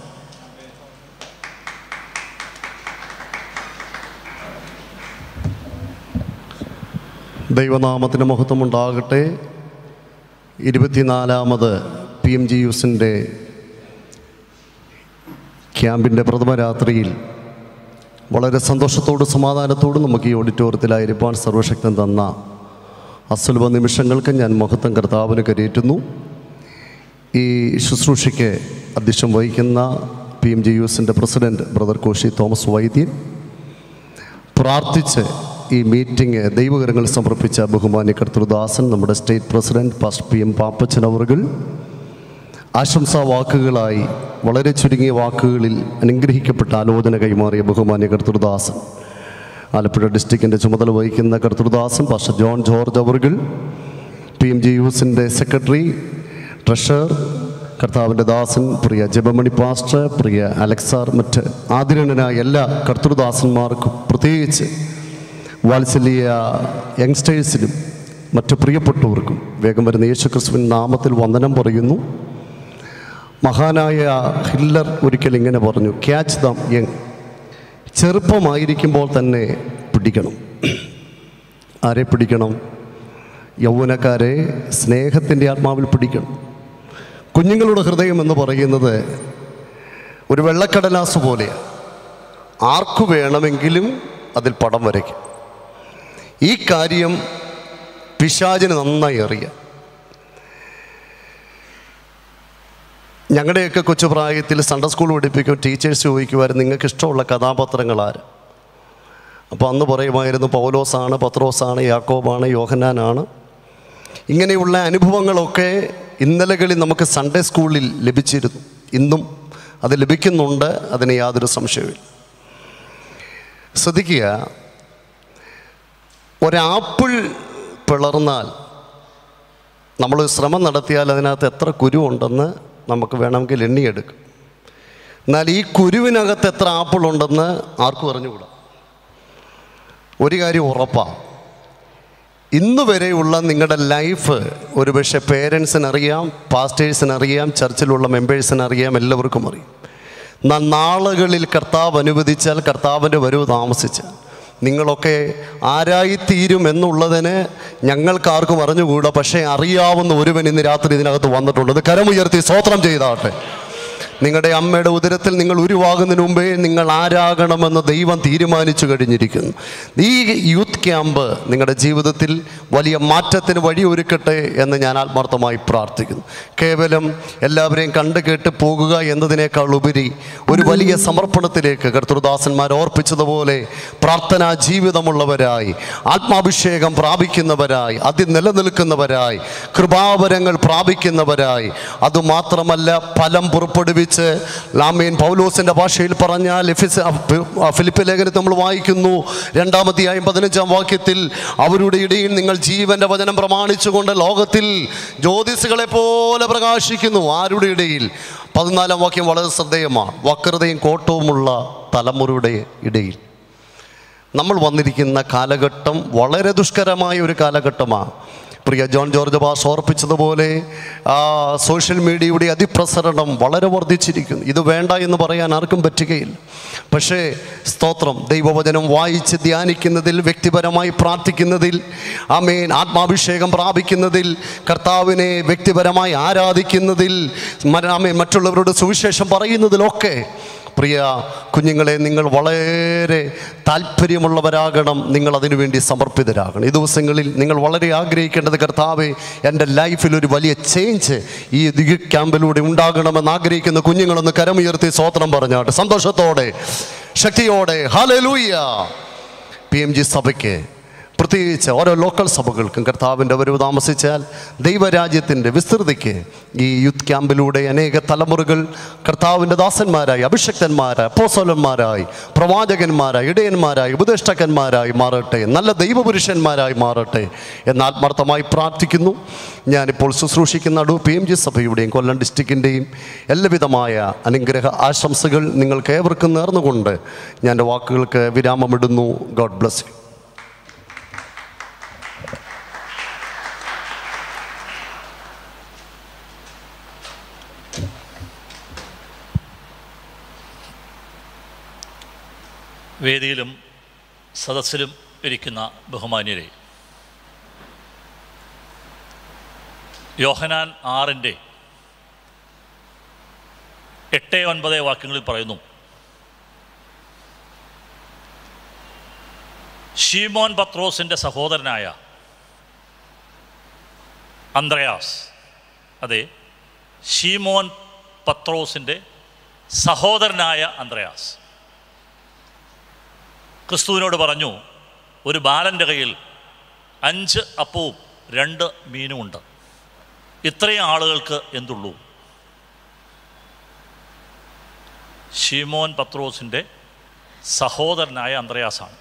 ദൈവനാമത്തിന് മഹത്വമുണ്ടാകട്ടെ ഇരുപത്തിനാലാമത് പി എം ജി യുസിൻ്റെ ക്യാമ്പിൻ്റെ പ്രഥമ രാത്രിയിൽ വളരെ സന്തോഷത്തോടും സമാധാനത്തോടും നമുക്ക് ഈ ഓഡിറ്റോറിയത്തിലായിരിക്കാൻ സർവശക്തൻ തന്ന അസുലഭ നിമിഷങ്ങൾക്ക് ഞാൻ മഹത്വം കർത്താവിന് കരയേറ്റുന്നു ഈ ശുശ്രൂഷയ്ക്ക് അധ്യക്ഷം വഹിക്കുന്ന പി എം ജി യു എസിൻ്റെ പ്രസിഡൻറ്റ് ബ്രദർ കോശി തോമസ് വൈദ്യൻ പ്രാർത്ഥിച്ച് ഈ മീറ്റിംഗ് ദൈവകരങ്ങൾ സമർപ്പിച്ച ബഹുമാന്യ കർത്തൃദാസൻ നമ്മുടെ state president pastor P M Pappachan അവറുകൾ ആശംസാ വാക്കുകളായി വളരെ ചുരുങ്ങിയ വാക്കുകളിൽ അനുഗ്രഹിക്കപ്പെട്ട ആലോചന കൈമാറിയ ബഹുമാന്യ കർത്തൃദാസൻ ആലപ്പുഴ ഡിസ്ട്രിക്റ്റിൻ്റെ ചുമതല വഹിക്കുന്ന കർത്തൃദാസൻ പാസ്റ്റർ ജോൺ ജോർജ് അവറുകൾ പി എം ജി യുസിൻ്റെ സെക്രട്ടറി ട്രഷറർ കർത്താവിൻ്റെ ദാസൻ പ്രിയ ജപമണി പാസ്റ്റർ പ്രിയ അലക്സാർ മറ്റ് ആദരണനായ എല്ലാ കർത്തൃദാസന്മാർക്കും പ്രത്യേകിച്ച് വാത്സല്യ യങ്സ്റ്റേഴ്സിനും മറ്റു പ്രിയപ്പെട്ടവർക്കും വേഗം വരുന്ന യേശുക്രിസ്തുവിൻ നാമത്തിൽ വന്ദനം പറയുന്നു മഹാനായ ഹില്ലർ ഒരിക്കൽ ഇങ്ങനെ പറഞ്ഞു ക്യാച്ച് ദം യങ് ചെറുപ്പമായിരിക്കുമ്പോൾ തന്നെ പിടിക്കണം ആരെ പിടിക്കണം യൗവനക്കാരെ സ്നേഹത്തിൻ്റെ ആത്മാവിൽ പിടിക്കണം കുഞ്ഞുങ്ങളുടെ ഹൃദയം എന്ന് പറയുന്നത് ഒരു വെള്ളക്കടലാസ് പോലെയാണ് ആർക്കു വേണമെങ്കിലും അതിൽ പടം വരയ്ക്കും ഈ കാര്യം പിശാചിന് നന്നായി അറിയാം ഞങ്ങളുടെയൊക്കെ കൊച്ചുപ്രായത്തിൽ സൺഡേ സ്കൂൾ പഠിപ്പിക്കും ടീച്ചേഴ്സ് ചോദിക്കുമായിരുന്നു നിങ്ങൾക്ക് ഇഷ്ടമുള്ള കഥാപാത്രങ്ങൾ ആര് അപ്പോൾ അന്ന് പറയുമായിരുന്നു പൗലോസാണ് പത്രോസാണ് യാക്കോബാണ് യോഹന്നാനാണ് ഇങ്ങനെയുള്ള അനുഭവങ്ങളൊക്കെ ഇന്നലകളിൽ നമുക്ക് സൺഡേ സ്കൂളിൽ ലഭിച്ചിരുന്നു ഇന്നും അത് ലഭിക്കുന്നുണ്ട് അതിന് യാതൊരു സംശയമില്ല ശ്രദ്ധിക്കുക ഒരാപ്പിൾ പിളർന്നാൽ നമ്മൾ ശ്രമം നടത്തിയാൽ അതിനകത്ത് എത്ര കുരുവുണ്ടെന്ന് നമുക്ക് വേണമെങ്കിൽ എണ്ണിയെടുക്കും എന്നാൽ ഈ കുരുവിനകത്ത് എത്ര ആപ്പിൾ ഉണ്ടെന്ന് ആർക്കും അറിഞ്ഞുകൂടാ ഒരു കാര്യം ഉറപ്പാണ് ഇന്ന് വരെയുള്ള നിങ്ങളുടെ ലൈഫ് ഒരുപക്ഷെ പേരൻസിന് അറിയാം പാസ്റ്റേഴ്സിന് അറിയാം ചർച്ചിലുള്ള മെമ്പേഴ്സിന് അറിയാം എല്ലാവർക്കും അറിയാം എന്നാൽ നാളുകളിൽ കർത്താവ് അനുവദിച്ചാൽ കർത്താവിൻ്റെ വരവ് താമസിച്ചാൽ നിങ്ങളൊക്കെ ആരായിത്തീരും എന്നുള്ളതിന് ഞങ്ങൾക്കാർക്കും അറിഞ്ഞുകൂടാ പക്ഷേ അറിയാവുന്ന ഒരുവൻ ഇന്ന് രാത്രി ഇതിനകത്ത് വന്നിട്ടുണ്ട് അത് കരമുയർത്തി സ്വോത്രം ചെയ്താട്ടെ നിങ്ങളുടെ അമ്മയുടെ ഉദരത്തിൽ നിങ്ങൾ ഉരുവാകുന്നതിന് മുമ്പേ നിങ്ങൾ ആരാകണമെന്ന് ദൈവം തീരുമാനിച്ചു കഴിഞ്ഞിരിക്കുന്നു ഈ യൂത്ത് ക്യാമ്പ് നിങ്ങളുടെ ജീവിതത്തിൽ വലിയ മാറ്റത്തിന് വഴിയൊരുക്കട്ടെ എന്ന് ഞാൻ ആത്മാർത്ഥമായി പ്രാർത്ഥിക്കുന്നു കേവലം എല്ലാവരെയും കണ്ടു കേട്ട് പോകുക എന്നതിനേക്കാൾ ഉപരി ഒരു വലിയ സമർപ്പണത്തിലേക്ക് കർത്തൃദാസന്മാർ ഓർപ്പിച്ചതുപോലെ പ്രാർത്ഥനാ ജീവിതമുള്ളവരായി ആത്മാഭിഷേകം പ്രാപിക്കുന്നവരായി അതിൽ നിലനിൽക്കുന്നവരായി കൃപാവരങ്ങൾ പ്രാപിക്കുന്നവരായി അതുമാത്രമല്ല ഫലം പുറപ്പെടുവിച്ച് ലാമേൻ പൗലോസിൻ്റെ ഭാഷയിൽ പറഞ്ഞാൽ എഫിസ് ഫിലിപ്പ് ലേഖനത്തിൽ നമ്മൾ വായിക്കുന്നു രണ്ടാമത്തെയായും പതിനഞ്ചാം വാക്യത്തിൽ അവരുടെ ഇടയിൽ നിങ്ങൾ ജീവന്റെ വചനം പ്രമാണിച്ചുകൊണ്ട് ലോകത്തിൽ ജ്യോതിസുകളെ പോലെ പ്രകാശിക്കുന്നു ആരുടെ ഇടയിൽ പതിനാലാം വാക്യം വളരെ ശ്രദ്ധേയമാണ് വക്രതയും കോട്ടവുമുള്ള തലമുറയുടെ ഇടയിൽ നമ്മൾ വന്നിരിക്കുന്ന കാലഘട്ടം വളരെ ദുഷ്കരമായ ഒരു കാലഘട്ടമാണ് പ്രിയ ജോൺ ജോർജ് ബാസ് ഓർപ്പിച്ചതുപോലെ ആ സോഷ്യൽ മീഡിയയുടെ അതിപ്രസരണം വളരെ വർദ്ധിച്ചിരിക്കുന്നു ഇത് വേണ്ട എന്ന് പറയാൻ ആർക്കും പറ്റുകയില്ല പക്ഷേ സ്തോത്രം ദൈവവചനം വായിച്ച് ധ്യാനിക്കുന്നതിൽ വ്യക്തിപരമായി പ്രാർത്ഥിക്കുന്നതിൽ ആമേൻ ആത്മാഭിഷേകം പ്രാപിക്കുന്നതിൽ കർത്താവിനെ വ്യക്തിപരമായി ആരാധിക്കുന്നതിൽ മ- ആമേൻ മറ്റുള്ളവരോട് സുവിശേഷം പറയുന്നതിലൊക്കെ പ്രിയ കുഞ്ഞുങ്ങളെ നിങ്ങൾ വളരെ താല്പര്യമുള്ളവരാകണം നിങ്ങൾ അതിനുവേണ്ടി സമർപ്പിതരാകണം ഈ ദിവസങ്ങളിൽ നിങ്ങൾ വളരെ ആഗ്രഹിക്കേണ്ടത് കർത്താവെ എൻ്റെ ലൈഫിൽ ഒരു വലിയ ചേഞ്ച് ഈ ദിഗ് ക്യാമ്പിലൂടെ ഉണ്ടാകണമെന്ന് ആഗ്രഹിക്കുന്ന കുഞ്ഞുങ്ങളൊന്ന് കരമുയർത്തി സ്വോത്രം പറഞ്ഞാട്ടെ സന്തോഷത്തോടെ ശക്തിയോടെ ഹാലലൂയ പി എം ജി സഭയ്ക്ക് പ്രത്യേകിച്ച് ഓരോ ലോക്കൽ സഭകൾക്കും കർത്താവിൻ്റെ വരവ് താമസിച്ചാൽ ദൈവരാജ്യത്തിൻ്റെ വിസ്തൃതിക്ക് ഈ യൂത്ത് ക്യാമ്പിലൂടെ അനേക തലമുറകൾ കർത്താവിൻ്റെ ദാസന്മാരായി അഭിഷക്തന്മാരായി അപ്പോസോലന്മാരായി പ്രവാചകന്മാരായി ഇടയന്മാരായി ഉപദേഷ്ടകന്മാരായി മാറട്ടെ നല്ല ദൈവപുരുഷന്മാരായി മാറട്ടെ എന്ന് ആത്മാർത്ഥമായി പ്രാർത്ഥിക്കുന്നു ഞാനിപ്പോൾ ശുശ്രൂഷിക്കുന്ന അടൂ പി എം ജി സഭയുടെയും കൊല്ലം ഡിസ്ട്രിക്റ്റിൻ്റെയും എല്ലാവിധമായ അനുഗ്രഹ ആശംസകൾ നിങ്ങൾക്ക് ഏവർക്കും നേർന്നുകൊണ്ട് ഞാൻ എൻ്റെ വാക്കുകൾക്ക് വിരാമമിടുന്നു ഗോഡ് ബ്ലസ് യു വേദിയിലും സദസ്സിലും ഇരിക്കുന്ന ബഹുമാന്യരെ യോഹനാൻ ആറിൻ്റെ എട്ട് ഒൻപത് വാക്യങ്ങളിൽ പറയുന്നു ഷീമോൻ പത്രോസിൻ്റെ സഹോദരനായ അന്ത്രയാസ് അതെ ഷീമോൻ പത്രോസിൻ്റെ സഹോദരനായ അന്ത്രയാസ് ക്രിസ്തുവിനോട് പറഞ്ഞു ഒരു ബാലൻ്റെ കയ്യിൽ അഞ്ച് അപ്പവും രണ്ട് മീനുമുണ്ട് ഇത്രയും ആളുകൾക്ക് എന്തുള്ളൂ ഷീമോൻ പത്രോസിൻ്റെ സഹോദരനായ അന്ത്രയാസാണ്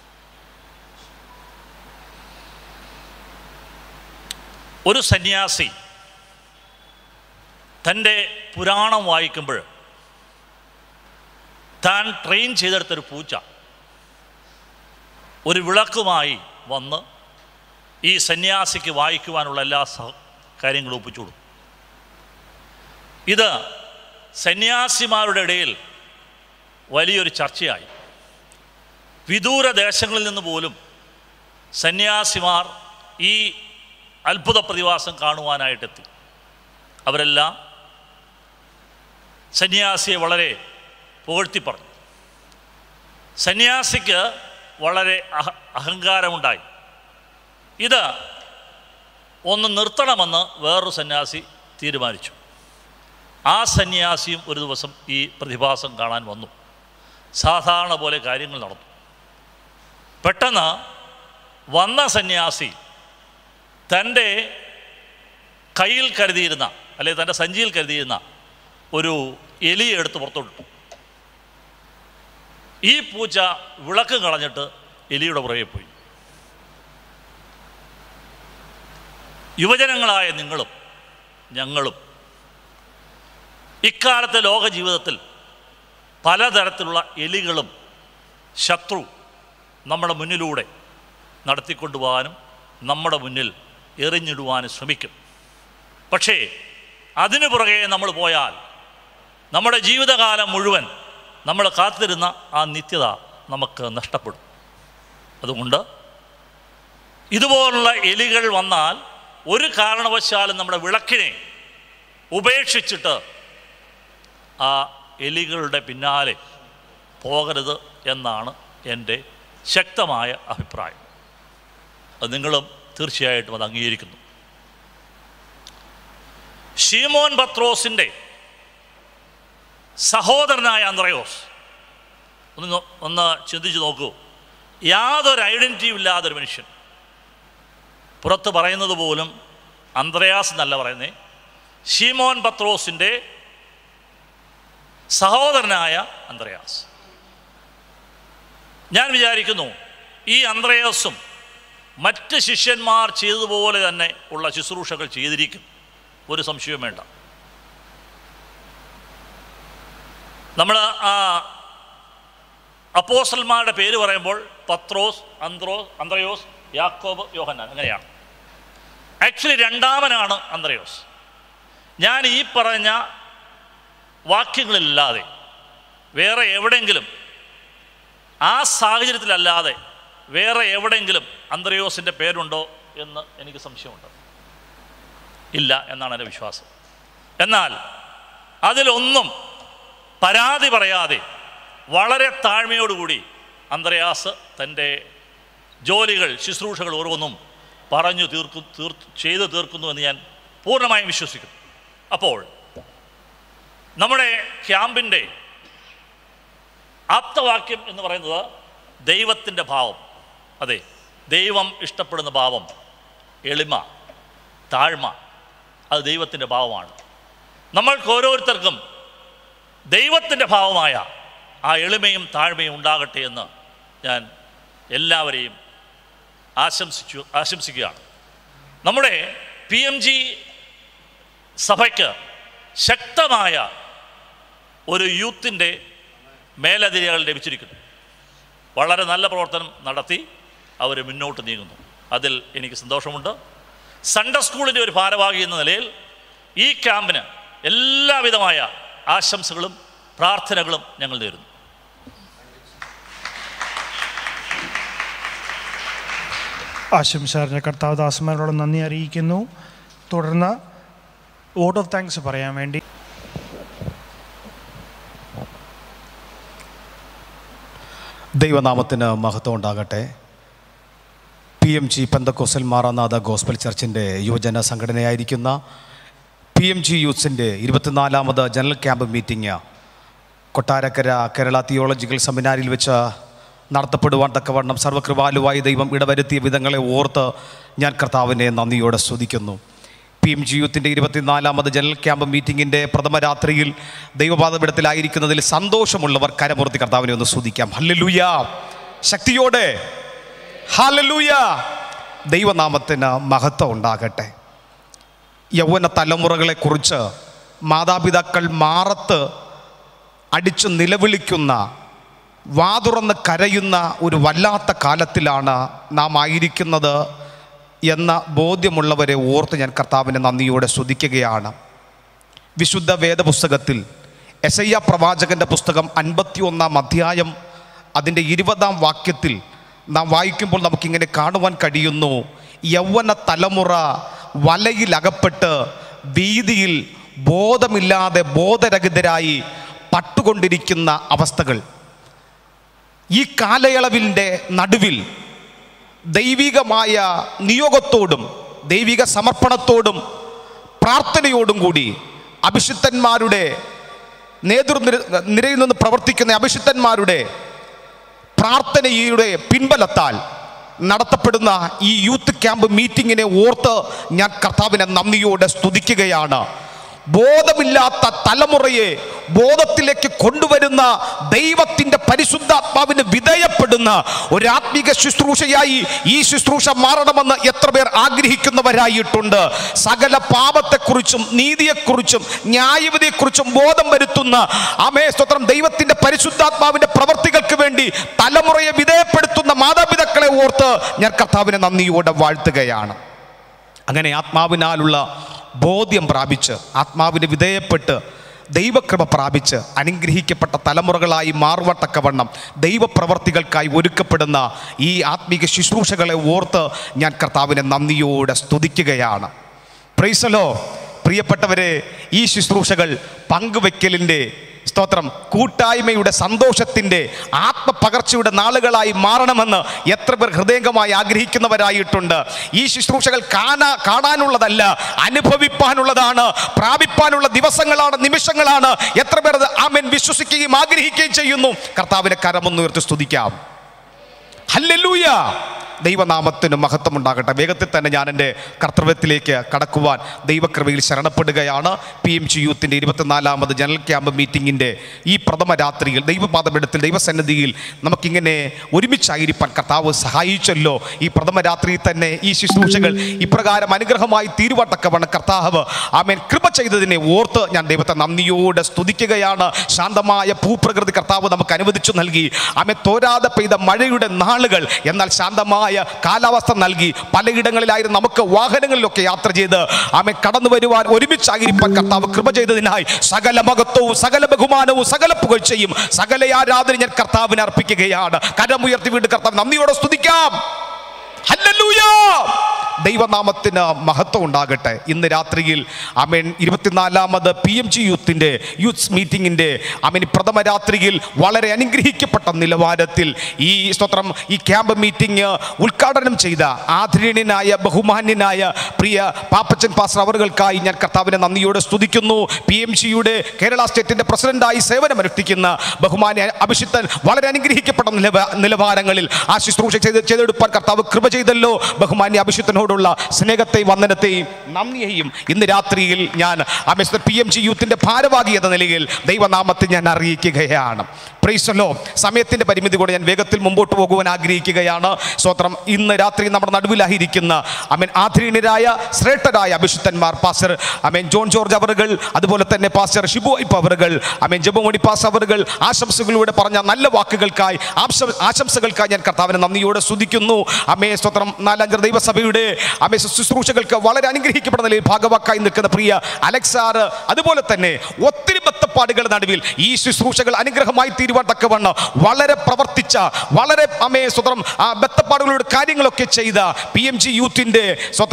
ഒരു സന്യാസി തൻ്റെ പുരാണം വായിക്കുമ്പോൾ താൻ ട്രെയിൻ ചെയ്തെടുത്തൊരു പൂച്ച ഒരു വിളക്കുമായി വന്ന് ഈ സന്യാസിക്ക് വായിക്കുവാനുള്ള എല്ലാ സഹ കാര്യങ്ങളും ഒപ്പിച്ചു കൊടുക്കും ഇത് സന്യാസിമാരുടെ ഇടയിൽ വലിയൊരു ചർച്ചയായി വിദൂര ദേശങ്ങളിൽ നിന്ന് പോലും സന്യാസിമാർ ഈ അത്ഭുത പ്രതിഭാസം കാണുവാനായിട്ടെത്തി അവരെല്ലാം സന്യാസിയെ വളരെ പുകഴ്ത്തി പറഞ്ഞു സന്യാസിക്ക് വളരെ അഹ അഹങ്കാരമുണ്ടായി ഇത് ഒന്ന് നിർത്തണമെന്ന് വേറൊരു സന്യാസി തീരുമാനിച്ചു ആ സന്യാസിയും ഒരു ദിവസം ഈ പ്രതിഭാസം കാണാൻ വന്നു സാധാരണ പോലെ കാര്യങ്ങൾ നടന്നു പെട്ടെന്ന് വന്ന സന്യാസി തൻ്റെ കയ്യിൽ കരുതിയിരുന്ന അല്ലെ തൻ്റെ സഞ്ചിയിൽ കരുതിയിരുന്ന ഒരു എലിയെ എടുത്ത് പുറത്തോട്ടു ഈ പൂച്ച വിളക്ക് കളഞ്ഞിട്ട് എലിയുടെ പുറകെ പോയി യുവജനങ്ങളായ നിങ്ങളും ഞങ്ങളും ഇക്കാലത്തെ ലോക ജീവിതത്തിൽ പലതരത്തിലുള്ള എലികളും ശത്രു നമ്മുടെ മുന്നിലൂടെ നടത്തിക്കൊണ്ടുപോകാനും നമ്മുടെ മുന്നിൽ എറിഞ്ഞിടുവാനും ശ്രമിക്കും പക്ഷേ അതിനു പുറകെ നമ്മൾ പോയാൽ നമ്മുടെ ജീവിതകാലം മുഴുവൻ നമ്മൾ കാത്തിരുന്ന ആ നിത്യത നമുക്ക് നഷ്ടപ്പെടും അതുകൊണ്ട് ഇതുപോലുള്ള എലികൾ വന്നാൽ ഒരു കാരണവശാലും നമ്മുടെ വിളക്കിനെ ഉപേക്ഷിച്ചിട്ട് ആ എലികളുടെ പിന്നാലെ പോകരുത് എന്നാണ് എൻ്റെ ശക്തമായ അഭിപ്രായം അത് നിങ്ങളും തീർച്ചയായിട്ടും അത് അംഗീകരിക്കുന്നു ഷീമോൻ പത്രോസിൻ്റെ സഹോദരനായ അന്ത്രയോസ് ഒന്ന് നോ- ഒന്ന് ചിന്തിച്ച് നോക്കൂ യാതൊരു ഐഡൻറ്റിറ്റിയും ഇല്ലാതൊരു മനുഷ്യൻ പുറത്ത് പറയുന്നത് പോലും അന്ത്രയാസ് എന്നല്ല പറയുന്നത് ഷീമോൻ പത്രോസിൻ്റെ സഹോദരനായ അന്ത്രയാസ് ഞാൻ വിചാരിക്കുന്നു ഈ അന്ത്രയാസും മറ്റ് ശിഷ്യന്മാർ ചെയ്തതുപോലെ തന്നെ ഉള്ള ശുശ്രൂഷകൾ ചെയ്തിരിക്കും ഒരു സംശയവും വേണ്ട നമ്മൾ ആ അപ്പോസ്റ്റൽമാരുടെ പേര് പറയുമ്പോൾ പത്രോസ് അന്ത്രോസ് അന്ത്രയോസ് യാക്കോബ് യോഹന്നാൻ അങ്ങനെയാണ് ആക്ച്വലി രണ്ടാമനാണ് അന്ത്രയോസ് ഞാൻ ഈ പറഞ്ഞ വാക്യങ്ങളില്ലാതെ വേറെ എവിടെയെങ്കിലും ആ സാഹചര്യത്തിലല്ലാതെ വേറെ എവിടെയെങ്കിലും അന്ത്രയോസിൻ്റെ പേരുണ്ടോ എന്ന് എനിക്ക് സംശയമുണ്ട് ഇല്ല എന്നാണ് എൻ്റെ വിശ്വാസം എന്നാൽ അതിലൊന്നും പരാതി പറയാതെ വളരെ താഴ്മയോടുകൂടി അന്ത്രയാസ് തൻ്റെ ജോലികൾ ശുശ്രൂഷകൾ ഓരോന്നും പറഞ്ഞു തീർക്കു തീർ ചെയ്തു തീർക്കുന്നു എന്ന് ഞാൻ പൂർണ്ണമായും വിശ്വസിക്കുന്നു അപ്പോൾ നമ്മുടെ ക്യാമ്പിൻ്റെ ആപ്തവാക്യം എന്ന് പറയുന്നത് ദൈവത്തിൻ്റെ ഭാവം അതെ ദൈവം ഇഷ്ടപ്പെടുന്ന ഭാവം എളിമ താഴ്മ അത് ദൈവത്തിൻ്റെ ഭാവമാണ് നമ്മൾക്ക് ഓരോരുത്തർക്കും ദൈവത്തിൻ്റെ ഭാവമായ ആ എളിമയും താഴ്മയും ഉണ്ടാകട്ടെ എന്ന് ഞാൻ എല്ലാവരെയും ആശംസിച്ചു ആശംസിക്കുകയാണ് നമ്മുടെ പി എം ജി സഭയ്ക്ക് ശക്തമായ ഒരു യൂത്തിൻ്റെ മേലധികാരികൾ ലഭിച്ചിരിക്കുന്നു വളരെ നല്ല പ്രവർത്തനം നടത്തി അവർ മുന്നോട്ട് നീങ്ങുന്നു അതിൽ എനിക്ക് സന്തോഷമുണ്ട് സൺഡേ സ്കൂളിൻ്റെ ഒരു ഭാരവാഹി എന്ന നിലയിൽ ഈ ക്യാമ്പിന് എല്ലാവിധമായ ആശംസകളും പ്രാർത്ഥനകളും ഞങ്ങൾ നേരുന്നു ആശംസാറിന് കർത്താവ് ദാസന്മാരോട് നന്ദി അറിയിക്കുന്നു തുടർന്ന് വോട്ട് ഓഫ് താങ്ക്സ് പറയാൻ വേണ്ടി ദൈവനാമത്തിന് മഹത്വം ഉണ്ടാകട്ടെ P M G Pentecostal Maranatha gospel ചർച്ചിൻ്റെ യുവജന സംഘടനയായിരിക്കുന്ന പി എം ജി യൂത്ത്സിൻ്റെ ഇരുപത്തിനാലാമത് general camp meeting Kottarakkara Kerala theological സെമിനാരിൽ വെച്ച് നടത്തപ്പെടുവാൻ തക്കവണ്ണം സർവകൃപാലുവായി ദൈവം ഇടവരുത്തിയ വിധങ്ങളെ ഓർത്ത് ഞാൻ കർത്താവിനെ നന്ദിയോടെ സ്തുതിക്കുന്നു പി എം ജി യൂത്തിൻ്റെ ഇരുപത്തിനാലാമത് ജനറൽ ക്യാമ്പ് മീറ്റിങ്ങിൻ്റെ പ്രഥമ രാത്രിയിൽ ദൈവപാദപിടത്തിലായിരിക്കുന്നതിൽ സന്തോഷമുള്ളവർ കരമുറത്തി കർത്താവിനെ ഒന്ന് സ്തുതിക്കാം ഹല്ലേലൂയ ശക്തിയോടെ ഹല്ലേലൂയ ദൈവനാമത്തിന് മഹത്വം ഉണ്ടാകട്ടെ യൗവന തലമുറകളെക്കുറിച്ച് മാതാപിതാക്കൾ മാറത്ത് അടിച്ചു നിലവിളിക്കുന്ന വാതുറന്ന് കരയുന്ന ഒരു വല്ലാത്ത കാലത്തിലാണ് നാം ആയിരിക്കുന്നത് എന്ന ബോധ്യമുള്ളവരെ ഓർത്ത് ഞാൻ കർത്താവിനെ നന്ദിയോടെ സ്തുതിക്കുകയാണ് വിശുദ്ധ വേദപുസ്തകത്തിൽ എസയ്യ പ്രവാചകൻ്റെ പുസ്തകം അൻപത്തി ഒന്നാം അധ്യായം അതിൻ്റെ ഇരുപതാം വാക്യത്തിൽ നാം വായിക്കുമ്പോൾ നമുക്കിങ്ങനെ കാണുവാൻ കഴിയുന്നു യൗവന തലമുറ വലയിലകപ്പെട്ട് വീതിയിൽ ബോധമില്ലാതെ ബോധരഹിതരായി പട്ടുകൊണ്ടിരിക്കുന്ന അവസ്ഥകൾ ഈ കാലയളവിൻ്റെ നടുവിൽ ദൈവികമായ നിയോഗത്തോടും ദൈവിക സമർപ്പണത്തോടും പ്രാർത്ഥനയോടും കൂടി അഭിഷിക്തന്മാരുടെ നേതൃനിര നിരയിൽ നിന്ന് പ്രവർത്തിക്കുന്ന അഭിഷിക്തന്മാരുടെ പ്രാർത്ഥനയുടെ പിൻബലത്താൽ നടത്തപ്പെടുന്ന ഈ യൂത്ത് ക്യാമ്പ് മീറ്റിങ്ങിനെ ഓർത്ത് ഞാൻ കർത്താവിനെ നന്ദിയോടെ സ്തുതിക്കുകയാണ് ബോധമില്ലാത്ത തലമുറയെ ബോധത്തിലേക്ക് കൊണ്ടുവരുന്ന ദൈവത്തിൻ്റെ പരിശുദ്ധാത്മാവിന് വിധേയപ്പെടുന്ന ഒരാത്മീക ശുശ്രൂഷയായി ഈ ശുശ്രൂഷ മാറണമെന്ന് എത്ര പേർ ആഗ്രഹിക്കുന്നവരായിട്ടുണ്ട് സകല പാപത്തെക്കുറിച്ചും നീതിയെക്കുറിച്ചും ന്യായവിധിയെക്കുറിച്ചും ബോധം വരുത്തുന്ന അമേ സ്തോത്രം ദൈവത്തിൻ്റെ പരിശുദ്ധാത്മാവിൻ്റെ പ്രവർത്തികൾക്ക് വേണ്ടി തലമുറയെ വിധേയപ്പെടുത്തുന്ന മാതാപിതാക്കളെ ഓർത്ത് ഞാൻ കർത്താവിനെ നന്ദിയോടെ വാഴ്ത്തുകയാണ് അങ്ങനെ ആത്മാവിനാലുള്ള ബോധ്യം പ്രാപിച്ച് ആത്മാവിന് വിധേയപ്പെട്ട് ദൈവകൃപ പ്രാപിച്ച് അനുഗ്രഹിക്കപ്പെട്ട തലമുറകളായി മാറുവത്തക്കവണ്ണം ദൈവപ്രവർത്തികൾക്കായി ഒരുക്കപ്പെടുന്ന ഈ ആത്മീക ശുശ്രൂഷകളെ ഓർത്ത് ഞാൻ കർത്താവിനെ നന്ദിയോടെ സ്തുതിക്കുകയാണ് പ്രൈസലോ പ്രിയപ്പെട്ടവരെ ഈ ശുശ്രൂഷകൾ പങ്കുവെക്കലിൻ്റെ സ്തോത്രം കൂട്ടായ്മയുടെ സന്തോഷത്തിൻ്റെ ആത്മപകർച്ചയുടെ നാളുകളായി മാറണമെന്ന് എത്ര പേർ ഹൃദയംഗമായി ആഗ്രഹിക്കുന്നവരായിട്ടുണ്ട് ഈ ശുശ്രൂഷകൾ കാണാ കാണാനുള്ളതല്ല അനുഭവിപ്പാനുള്ളതാണ് പ്രാപിപ്പാനുള്ള ദിവസങ്ങളാണ് നിമിഷങ്ങളാണ് എത്ര പേർ അത് ആമൻ വിശ്വസിക്കുകയും ആഗ്രഹിക്കുകയും ചെയ്യുന്നു കർത്താവിനെ കരമൊന്നുയർത്തി സ്തുതിക്കാം ഹല്ലേലൂയ ദൈവനാമത്തിന് മഹത്വം ഉണ്ടാകട്ടെ വേഗത്തിൽ തന്നെ ഞാൻ എൻ്റെ കർത്തവ്യത്തിലേക്ക് കടക്കുവാൻ ദൈവകൃപയിൽ ശരണപ്പെടുകയാണ് പി എം ജി യൂത്തിൻ്റെ ഇരുപത്തിനാലാമത് ജനറൽ ക്യാമ്പ് മീറ്റിങ്ങിൻ്റെ ഈ പ്രഥമ രാത്രിയിൽ ദൈവപാദപീഠത്തിൽ ദൈവസന്നിധിയിൽ നമുക്കിങ്ങനെ ഒരുമിച്ചായിരിക്കാൻ കർത്താവ് സഹായിച്ചല്ലോ ഈ പ്രഥമ രാത്രിയിൽ തന്നെ ഈ ശുശ്രൂഷകൾ ഇപ്രകാരം അനുഗ്രഹമായി തീരുവട്ടക്കവണ്ണം കർത്താവ് ആമേൻ കൃപ ചെയ്തതിനെ ഓർത്ത് ഞാൻ ദൈവത്തെ നന്ദിയോടെ സ്തുതിക്കുകയാണ് ശാന്തമായ ഭൂപ്രകൃതി കർത്താവ് നമുക്ക് അനുവദിച്ചു നൽകി ആമെ തോരാതെ പെയ്ത മഴയുടെ നാളുകൾ എന്നാൽ ശാന്തമായ കാലാവസ്ഥ നൽകി പലയിടങ്ങളിലായിരുന്നു നമുക്ക് വാഹനങ്ങളിലൊക്കെ യാത്ര ചെയ്ത് ആമെ കടന്നു വരുവാൻ ഒരുമിച്ചായിരിക്കാൻ കർത്താവ് കൃപ ചെയ്തതിനായി സകല മഹത്വവും സകല ബഹുമാനവും സകല പുകഴ്ചയും സകല ആരാധന ഞാൻ കർത്താവിന് അർപ്പിക്കുകയാണ് കരമുയർത്തി വീണ്ടും കർത്താവ് നന്ദിയോടെ സ്തുതിക്കാം ഹല്ലേലൂയ ദൈവനാമത്തിന് മഹത്വം ഉണ്ടാകട്ടെ ഇന്ന് രാത്രിയിൽ അമേൻ ഇരുപത്തിനാലാമത് പി എം ജി യൂത്തിൻ്റെ യൂത്ത് മീറ്റിങ്ങിൻ്റെ അമേൻ പ്രഥമ രാത്രിയിൽ വളരെ അനുഗ്രഹിക്കപ്പെട്ട നിലവാരത്തിൽ ഈ സ്തോത്രം ഈ ക്യാമ്പ് മീറ്റിംഗ് ഉദ്ഘാടനം ചെയ്ത ആദരണീയനായ ബഹുമാന്യനായ പ്രിയ പാപ്പച്ചൻ പാസ്റ്റർ അവറുകൾക്കായി ഞാൻ കർത്താവിനെ നന്ദിയോടെ സ്തുതിക്കുന്നു പി എം ജിയുടെ കേരള സ്റ്റേറ്റിൻ്റെ പ്രസിഡന്റായി സേവനമനുഷ്ഠിക്കുന്ന ബഹുമാന്യ അഭിഷിക്തൻ വളരെ അനുഗ്രഹിക്കപ്പെട്ട നിലവാ നിലവാരങ്ങളിൽ ആ ശുശ്രൂഷ ചെയ്ത് ചെയ്തെടുപ്പാൻ കർത്താവ് കൃപ ചെയ്തല്ലോ ബഹുമാന്യ അഭിഷിക്തനോടുള്ള സ്നേഹത്തെയും വന്ദനത്തെയും നന്ദിയെയും ഇന്ന് രാത്രിയിൽ ഞാൻ ആ മിസ്റ്റർ പി എം ജി യൂത്തിൻ്റെ ഭാരവാഹി എന്ന നിലയിൽ ദൈവനാമത്തെ ഞാൻ അറിയിക്കുകയാണ് പ്രൈസലോ സമയത്തിൻ്റെ പരിമിതി കൊണ്ട് ഞാൻ വേഗത്തിൽ മുമ്പോട്ട് പോകുവാൻ ആഗ്രഹിക്കുകയാണ് സ്വത്രം ഇന്ന് രാത്രി നമ്മുടെ നടുവിലായിരിക്കുന്ന അമേൻ ആധീനരായ ശ്രേഷ്ഠരായ അഭിഷിക്തന്മാർ പാസ്റ്റർ അമേൻ ജോൺ ജോർജ് അവറുകൾ അതുപോലെ തന്നെ പാസ്റ്റർ ഷിബു ഇപ്പ് അവറുകൾ അമേൻ ജബമോണി പാസ് അവറുകൾ ആശംസകളിലൂടെ പറഞ്ഞ നല്ല വാക്കുകൾക്കായി ആശം ആശംസകൾക്കായി ഞാൻ കർത്താവിനെ നന്ദിയോടെ സ്തുതിക്കുന്നു അമേ സ്തോത്രം നാലാഞ്ചർ ദൈവസഭയുടെ അമേ ശുശ്രൂഷകൾക്ക് വളരെ അനുഗ്രഹിക്കപ്പെടുന്ന നിലയിൽ ഭാഗവാക്കായി നിൽക്കുന്ന പ്രിയ അലക്സാർ അതുപോലെ തന്നെ ഒത്തിരി ബത്തപ്പാടുകളുടെ നടുവിൽ ഈ ശുശ്രൂഷകൾ അനുഗ്രഹമായി തീരുവാൻ തക്കവണ്ണം വളരെ പ്രവർത്തിച്ച വളരെ അമേ സ്വത്രം ആ ബത്തപ്പാടുകളുടെ കാര്യങ്ങളൊക്കെ ചെയ്ത പി എം ജി യൂത്തിൻ്റെ സ്വത്രം ആ,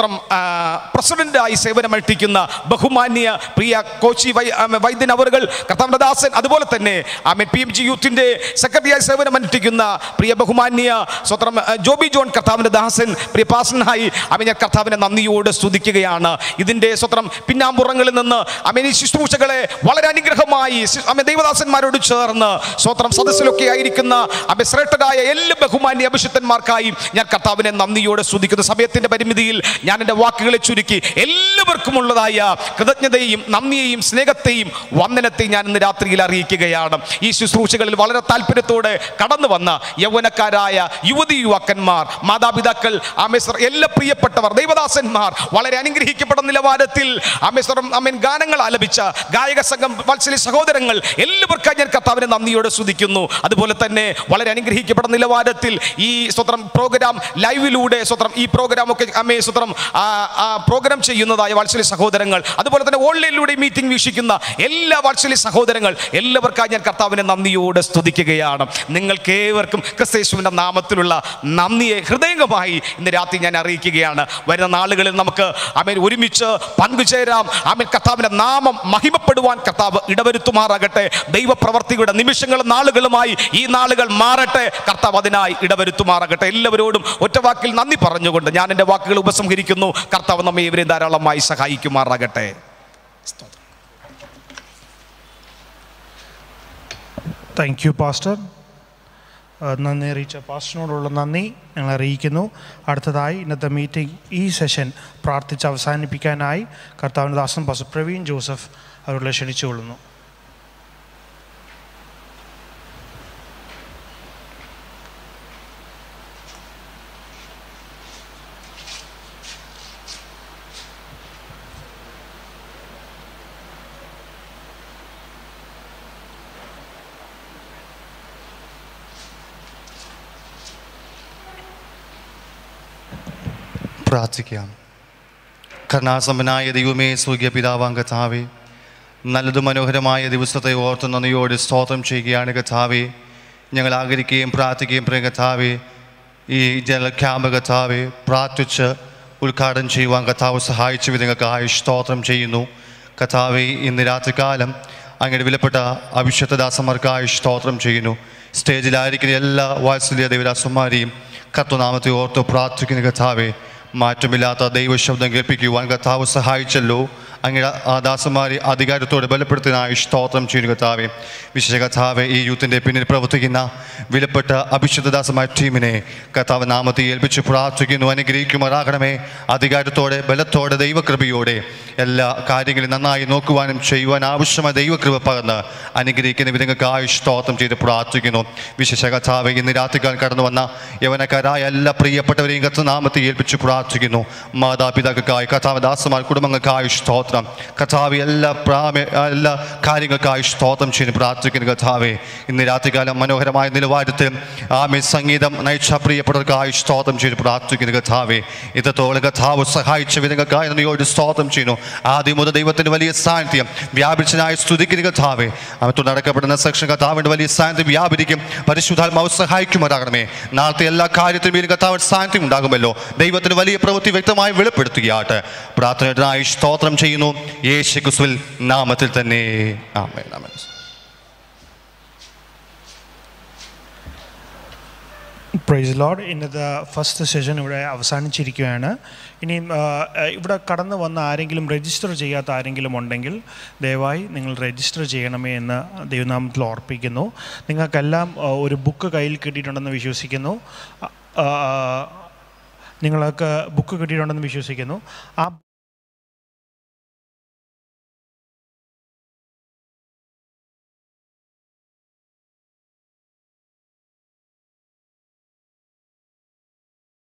പ്രസിഡന്റായി സേവനമനുഷ്ഠിക്കുന്ന ബഹുമാന്യ പ്രിയ കോച്ചി വൈ ആ, വൈദ്യൻ അവറുകൾ കർത്താവിൻ്റെ ദാസൻ അതുപോലെ തന്നെ ആമേൻ പി എം ജി യൂത്തിൻ്റെ സെക്രട്ടറിയായി സേവനമനുഷ്ഠിക്കുന്ന പ്രിയ ബഹുമാന്യ സ്വത്രം ആ, ജോബി ജോൺ കർത്താവിൻ്റെ ദാസൻ പ്രിയ പാസനായി അവൻ ഞാൻ കർത്താവിനെ നന്ദിയോട് സ്തുതിക്കുകയാണ് ഇതിൻ്റെ സ്വത്രം പിന്നാമ്പുറങ്ങളിൽ നിന്ന് അമേൻ ഈ ശുശ്രൂഷകളെ വളരെ അനുഗ്രഹമായി ശി- അമേൻ ദൈവദാസന്മാരോട് ചേർന്ന് സ്വത്രം സദസ്സിലൊക്കെ ആയിരിക്കുന്ന അമേ ശ്രേഷ്ഠരായ എല്ലാ ബഹുമാന്യ അഭിഷിക്തന്മാർക്കായി ഞാൻ കർത്താവിനെ നന്ദിയോടെ സ്തുതിക്കുന്ന സമയത്തിൻ്റെ പരിമിതിയിൽ ഞാൻ എൻ്റെ വാക്കുകളെ ചുരുക്കി എല്ലാവർക്കും ഉള്ളതായ കൃതജ്ഞതയും നന്ദിയെയും സ്നേഹത്തെയും വന്ദനത്തെയും ഞാൻ ഇന്ന് രാത്രിയിൽ അറിയിക്കുകയാണ് ഈ ശുശ്രൂഷകളിൽ വളരെ താല്പര്യത്തോടെ കടന്നു വന്ന യൗവനക്കാരായ യുവതി യുവാക്കന്മാർ മാതാപിതാക്കൾ ആമേശ്വർ എല്ലാ പ്രിയപ്പെട്ടവർ ദൈവദാസന്മാർ വളരെ അനുഗ്രഹിക്കപ്പെടുന്ന നിലവാരത്തിൽ ആമേശ്വരം അമേൻ ഗാനങ്ങൾ ആലപിച്ച ഗായക സംഘം വത്സലി സഹോദരങ്ങൾ എല്ലാവർക്കായി ഞാൻ കർത്താവിനെ നന്ദിയോടെ സ്തുതിക്കുന്നു അതുപോലെ തന്നെ വളരെ അനുഗ്രഹിക്കപ്പെടുന്ന നിലവാരത്തിൽ ഈ സ്വത്രം പ്രോഗ്രാം ലൈവിലൂടെ സ്വത്രം ഈ പ്രോഗ്രാം ഒക്കെ അമ്മേ സ്വത്രം പ്രോഗ്രാം ചെയ്യുന്നതായ വാത്സല്യ സഹോദരങ്ങൾ അതുപോലെ തന്നെ ഓൺലൈനിലൂടെ മീറ്റിംഗ് വീക്ഷിക്കുന്ന എല്ലാ വാത്സല്യ സഹോദരങ്ങൾ എല്ലാവർക്കായി ഞാൻ കർത്താവിനെ നന്ദിയോടെ സ്തുതിക്കുകയാണ് നിങ്ങൾക്ക് ഏവർക്കും ക്രിസ്തേശുവിൻ്റെ നാമത്തിലുള്ള നന്ദിയെ ഹൃദയംഗമായി ഇന്ന് രാത്രി ഞാൻ അറിയിക്കുകയാണ് വരുന്ന നാളുകളിൽ നമുക്ക് അമേൻ ഒരുമിച്ച് പങ്കുചേരാം അമേൻ കർത്താവിൻ്റെ നാമം മഹിമപ്പെടുവാൻ കർത്താവ് ഇടവരുത്തുമാറാകട്ടെ ദൈവപ്രവർത്തിയുടെ നിമിഷങ്ങളും നാളുകളുമായി ഈ നാളുകൾ മാറട്ടെ കർത്താവ് അതിനായി ഇടവരുത്തുമാറാകട്ടെ എല്ലാവരോടും ഒറ്റവാക്കിൽ നന്ദി പറഞ്ഞുകൊണ്ട് ഞാൻ എൻ്റെ വാക്കുകൾ ഉപസംഹരിക്കുന്നു കർത്താവ് നമ്മെ ഇവരെ ധാരാളമായി സഹായിക്കുമാറാകട്ടെ താങ്ക് യു പാസ്റ്റർ ഏഹ് നന്ദി അറിയിച്ച പാസ്റ്ററിനോടുള്ള നന്ദി ഞങ്ങൾ അറിയിക്കുന്നു അടുത്തതായി ഇന്നത്തെ മീറ്റിംഗ് ഈ സെഷൻ പ്രാർത്ഥിച്ച് അവസാനിപ്പിക്കാനായി കർത്താവിൻ്റെ ദാസൻ പാസ്റ്റർ പ്രവീൺ ജോസഫ് അവരുടെ ക്ഷണിച്ചുകൊള്ളുന്നു പ്രാർത്ഥിക്കാം കരുണാസമ്പന്നായ ദൈവമേ സ്വർഗീയ പിതാവാം കഥാവേ നല്ലതും മനോഹരമായ ദിവസത്തെ ഓർത്ത് നന്ദിയോട് സ്തോത്രം ചെയ്യുകയാണ് കഥാവേ ഞങ്ങൾ ആഗ്രഹിക്കുകയും പ്രാർത്ഥിക്കുകയും പ്രിയ കഥാവേ ഈ ജല ക്യാമ്പ് കഥാവേ പ്രാർത്ഥിച്ച് ഉദ്ഘാടനം ചെയ്യുവാൻ കഥാവ് സഹായിച്ച വിധങ്ങൾക്കായി സ്തോത്രം ചെയ്യുന്നു കഥാവേ ഇന്ന് രാത്രികാലം അങ്ങയുടെ വിലപ്പെട്ട അഭിഷക്തദാസന്മാർക്കായി സ്തോത്രം ചെയ്യുന്നു സ്റ്റേജിലായിരിക്കുന്ന എല്ലാ വാത്സല്യ ദേവദാസന്മാരെയും കർത്തനാമത്തെ ഓർത്ത് പ്രാർത്ഥിക്കുന്ന കഥാവെ മാറ്റമില്ലാത്ത ദൈവശബ്ദം കേൾപ്പിക്കുവാൻ കർത്താവ് സഹായിച്ചല്ലോ അങ്ങയുടെ ആ ദാസന്മാരെ അധികാരത്തോടെ ബലപ്പെടുത്തുന്നതിനായി സ്തോത്രം ചെയ്യുന്ന കർത്താവെ വിശേഷ കർത്താവെ ഈ യൂത്തിൻ്റെ പിന്നിൽ പ്രവർത്തിക്കുന്ന വിലപ്പെട്ട അഭിഷിക്തദാസമായ ടീമിനെ കർത്താവ് നാമത്തെ ഏൽപ്പിച്ച് പ്രാർത്ഥിക്കുന്നു അനുഗ്രഹിക്കുമാറാകണമേ അധികാരത്തോടെ ബലത്തോടെ ദൈവകൃപയോടെ എല്ലാ കാര്യങ്ങളും നന്നായി നോക്കുവാനും ചെയ്യുവാൻ ആവശ്യമായ ദൈവകൃപ പകർന്ന് അനുഗ്രഹിക്കുന്ന വിധങ്ങൾക്കായി സ്തോത്രം ചെയ്ത് പ്രാർത്ഥിക്കുന്നു വിശേഷ കഥാവെ ഇന്ന് രാത്രികാലം കടന്നു വന്ന യവനക്കാരായ എല്ലാ പ്രിയപ്പെട്ടവരെയും കർത്തനാമത്തെ ഏൽപ്പിച്ച് പ്രാർത്ഥിക്കുന്നു മാതാപിതാക്കൾക്കായി കഥാവ് ദാസമാർ കുടുംബങ്ങൾക്കായി സ്തോത്രം കഥാവെ എല്ലാ പ്രാമ എല്ലാ കാര്യങ്ങൾക്കായി സ്തോത്രം ചെയ്ത് പ്രാർത്ഥിക്കുന്നു കഥാവെ ഇന്ന് രാത്രികാലം മനോഹരമായ നിലവാരത്തിൽ ആമെ സംഗീതം നയിച്ച പ്രിയപ്പെട്ടവർക്കായി സ്തോത്രം ചെയ്ത് പ്രാർത്ഥിക്കുന്നു കഥാവെ ഇത്രത്തോളം കഥാവ് സഹായിച്ച വിധങ്ങൾക്കായി നന്ദിയോട് സ്തോത്രം ചെയ്യുന്നു ആദ്യം മുതൽ ദൈവത്തിൻ്റെ വലിയ സാന്നിധ്യം വ്യാപിച്ചനായി സ്തുതിക്കുന്ന കഥാവെ അവത്ത് നടക്കപ്പെടുന്ന സെക്ഷൻ കഥാവിൻ്റെ വലിയ സാന്നിധ്യം വ്യാപരിക്കും പരിശുദ്ധാത്മാവ് സഹായിക്കുമാറാകണമേ നാളത്തെ എല്ലാ കാര്യത്തിലും ഈ കഥാവ് സാന്നിധ്യം ഉണ്ടാകുമല്ലോ ദൈവത്തിന് വലിയ പ്രവൃത്തി വ്യക്തമായി വെളിപ്പെടുത്തുകയാട്ടെ പ്രാർത്ഥനയായി സ്തോത്രം ചെയ്യുന്നു യേശു ക്രിസ്തുവിൽ നാമത്തിൽ തന്നെ ആമേൻ ആമേൻ പ്രൈസ് ലോഡ് ഇന്നത്തെ ഫസ്റ്റ് സെഷൻ ഇവിടെ അവസാനിച്ചിരിക്കുകയാണ് ഇനിയും ആ, ഇവിടെ കടന്നു വന്ന ആരെങ്കിലും രജിസ്റ്റർ ചെയ്യാത്ത ആരെങ്കിലും ഉണ്ടെങ്കിൽ ദയവായി നിങ്ങൾ രജിസ്റ്റർ ചെയ്യണമേ എന്ന് ദൈവനാമത്തിൽ ഓർപ്പിക്കുന്നു നിങ്ങൾക്കെല്ലാം ആ, ഒരു ബുക്ക് കയ്യിൽ കിട്ടിയിട്ടുണ്ടെന്ന് വിശ്വസിക്കുന്നു ആ, ആ, നിങ്ങൾക്ക് ബുക്ക് കിട്ടിയിട്ടുണ്ടെന്ന് വിശ്വസിക്കുന്നു ആ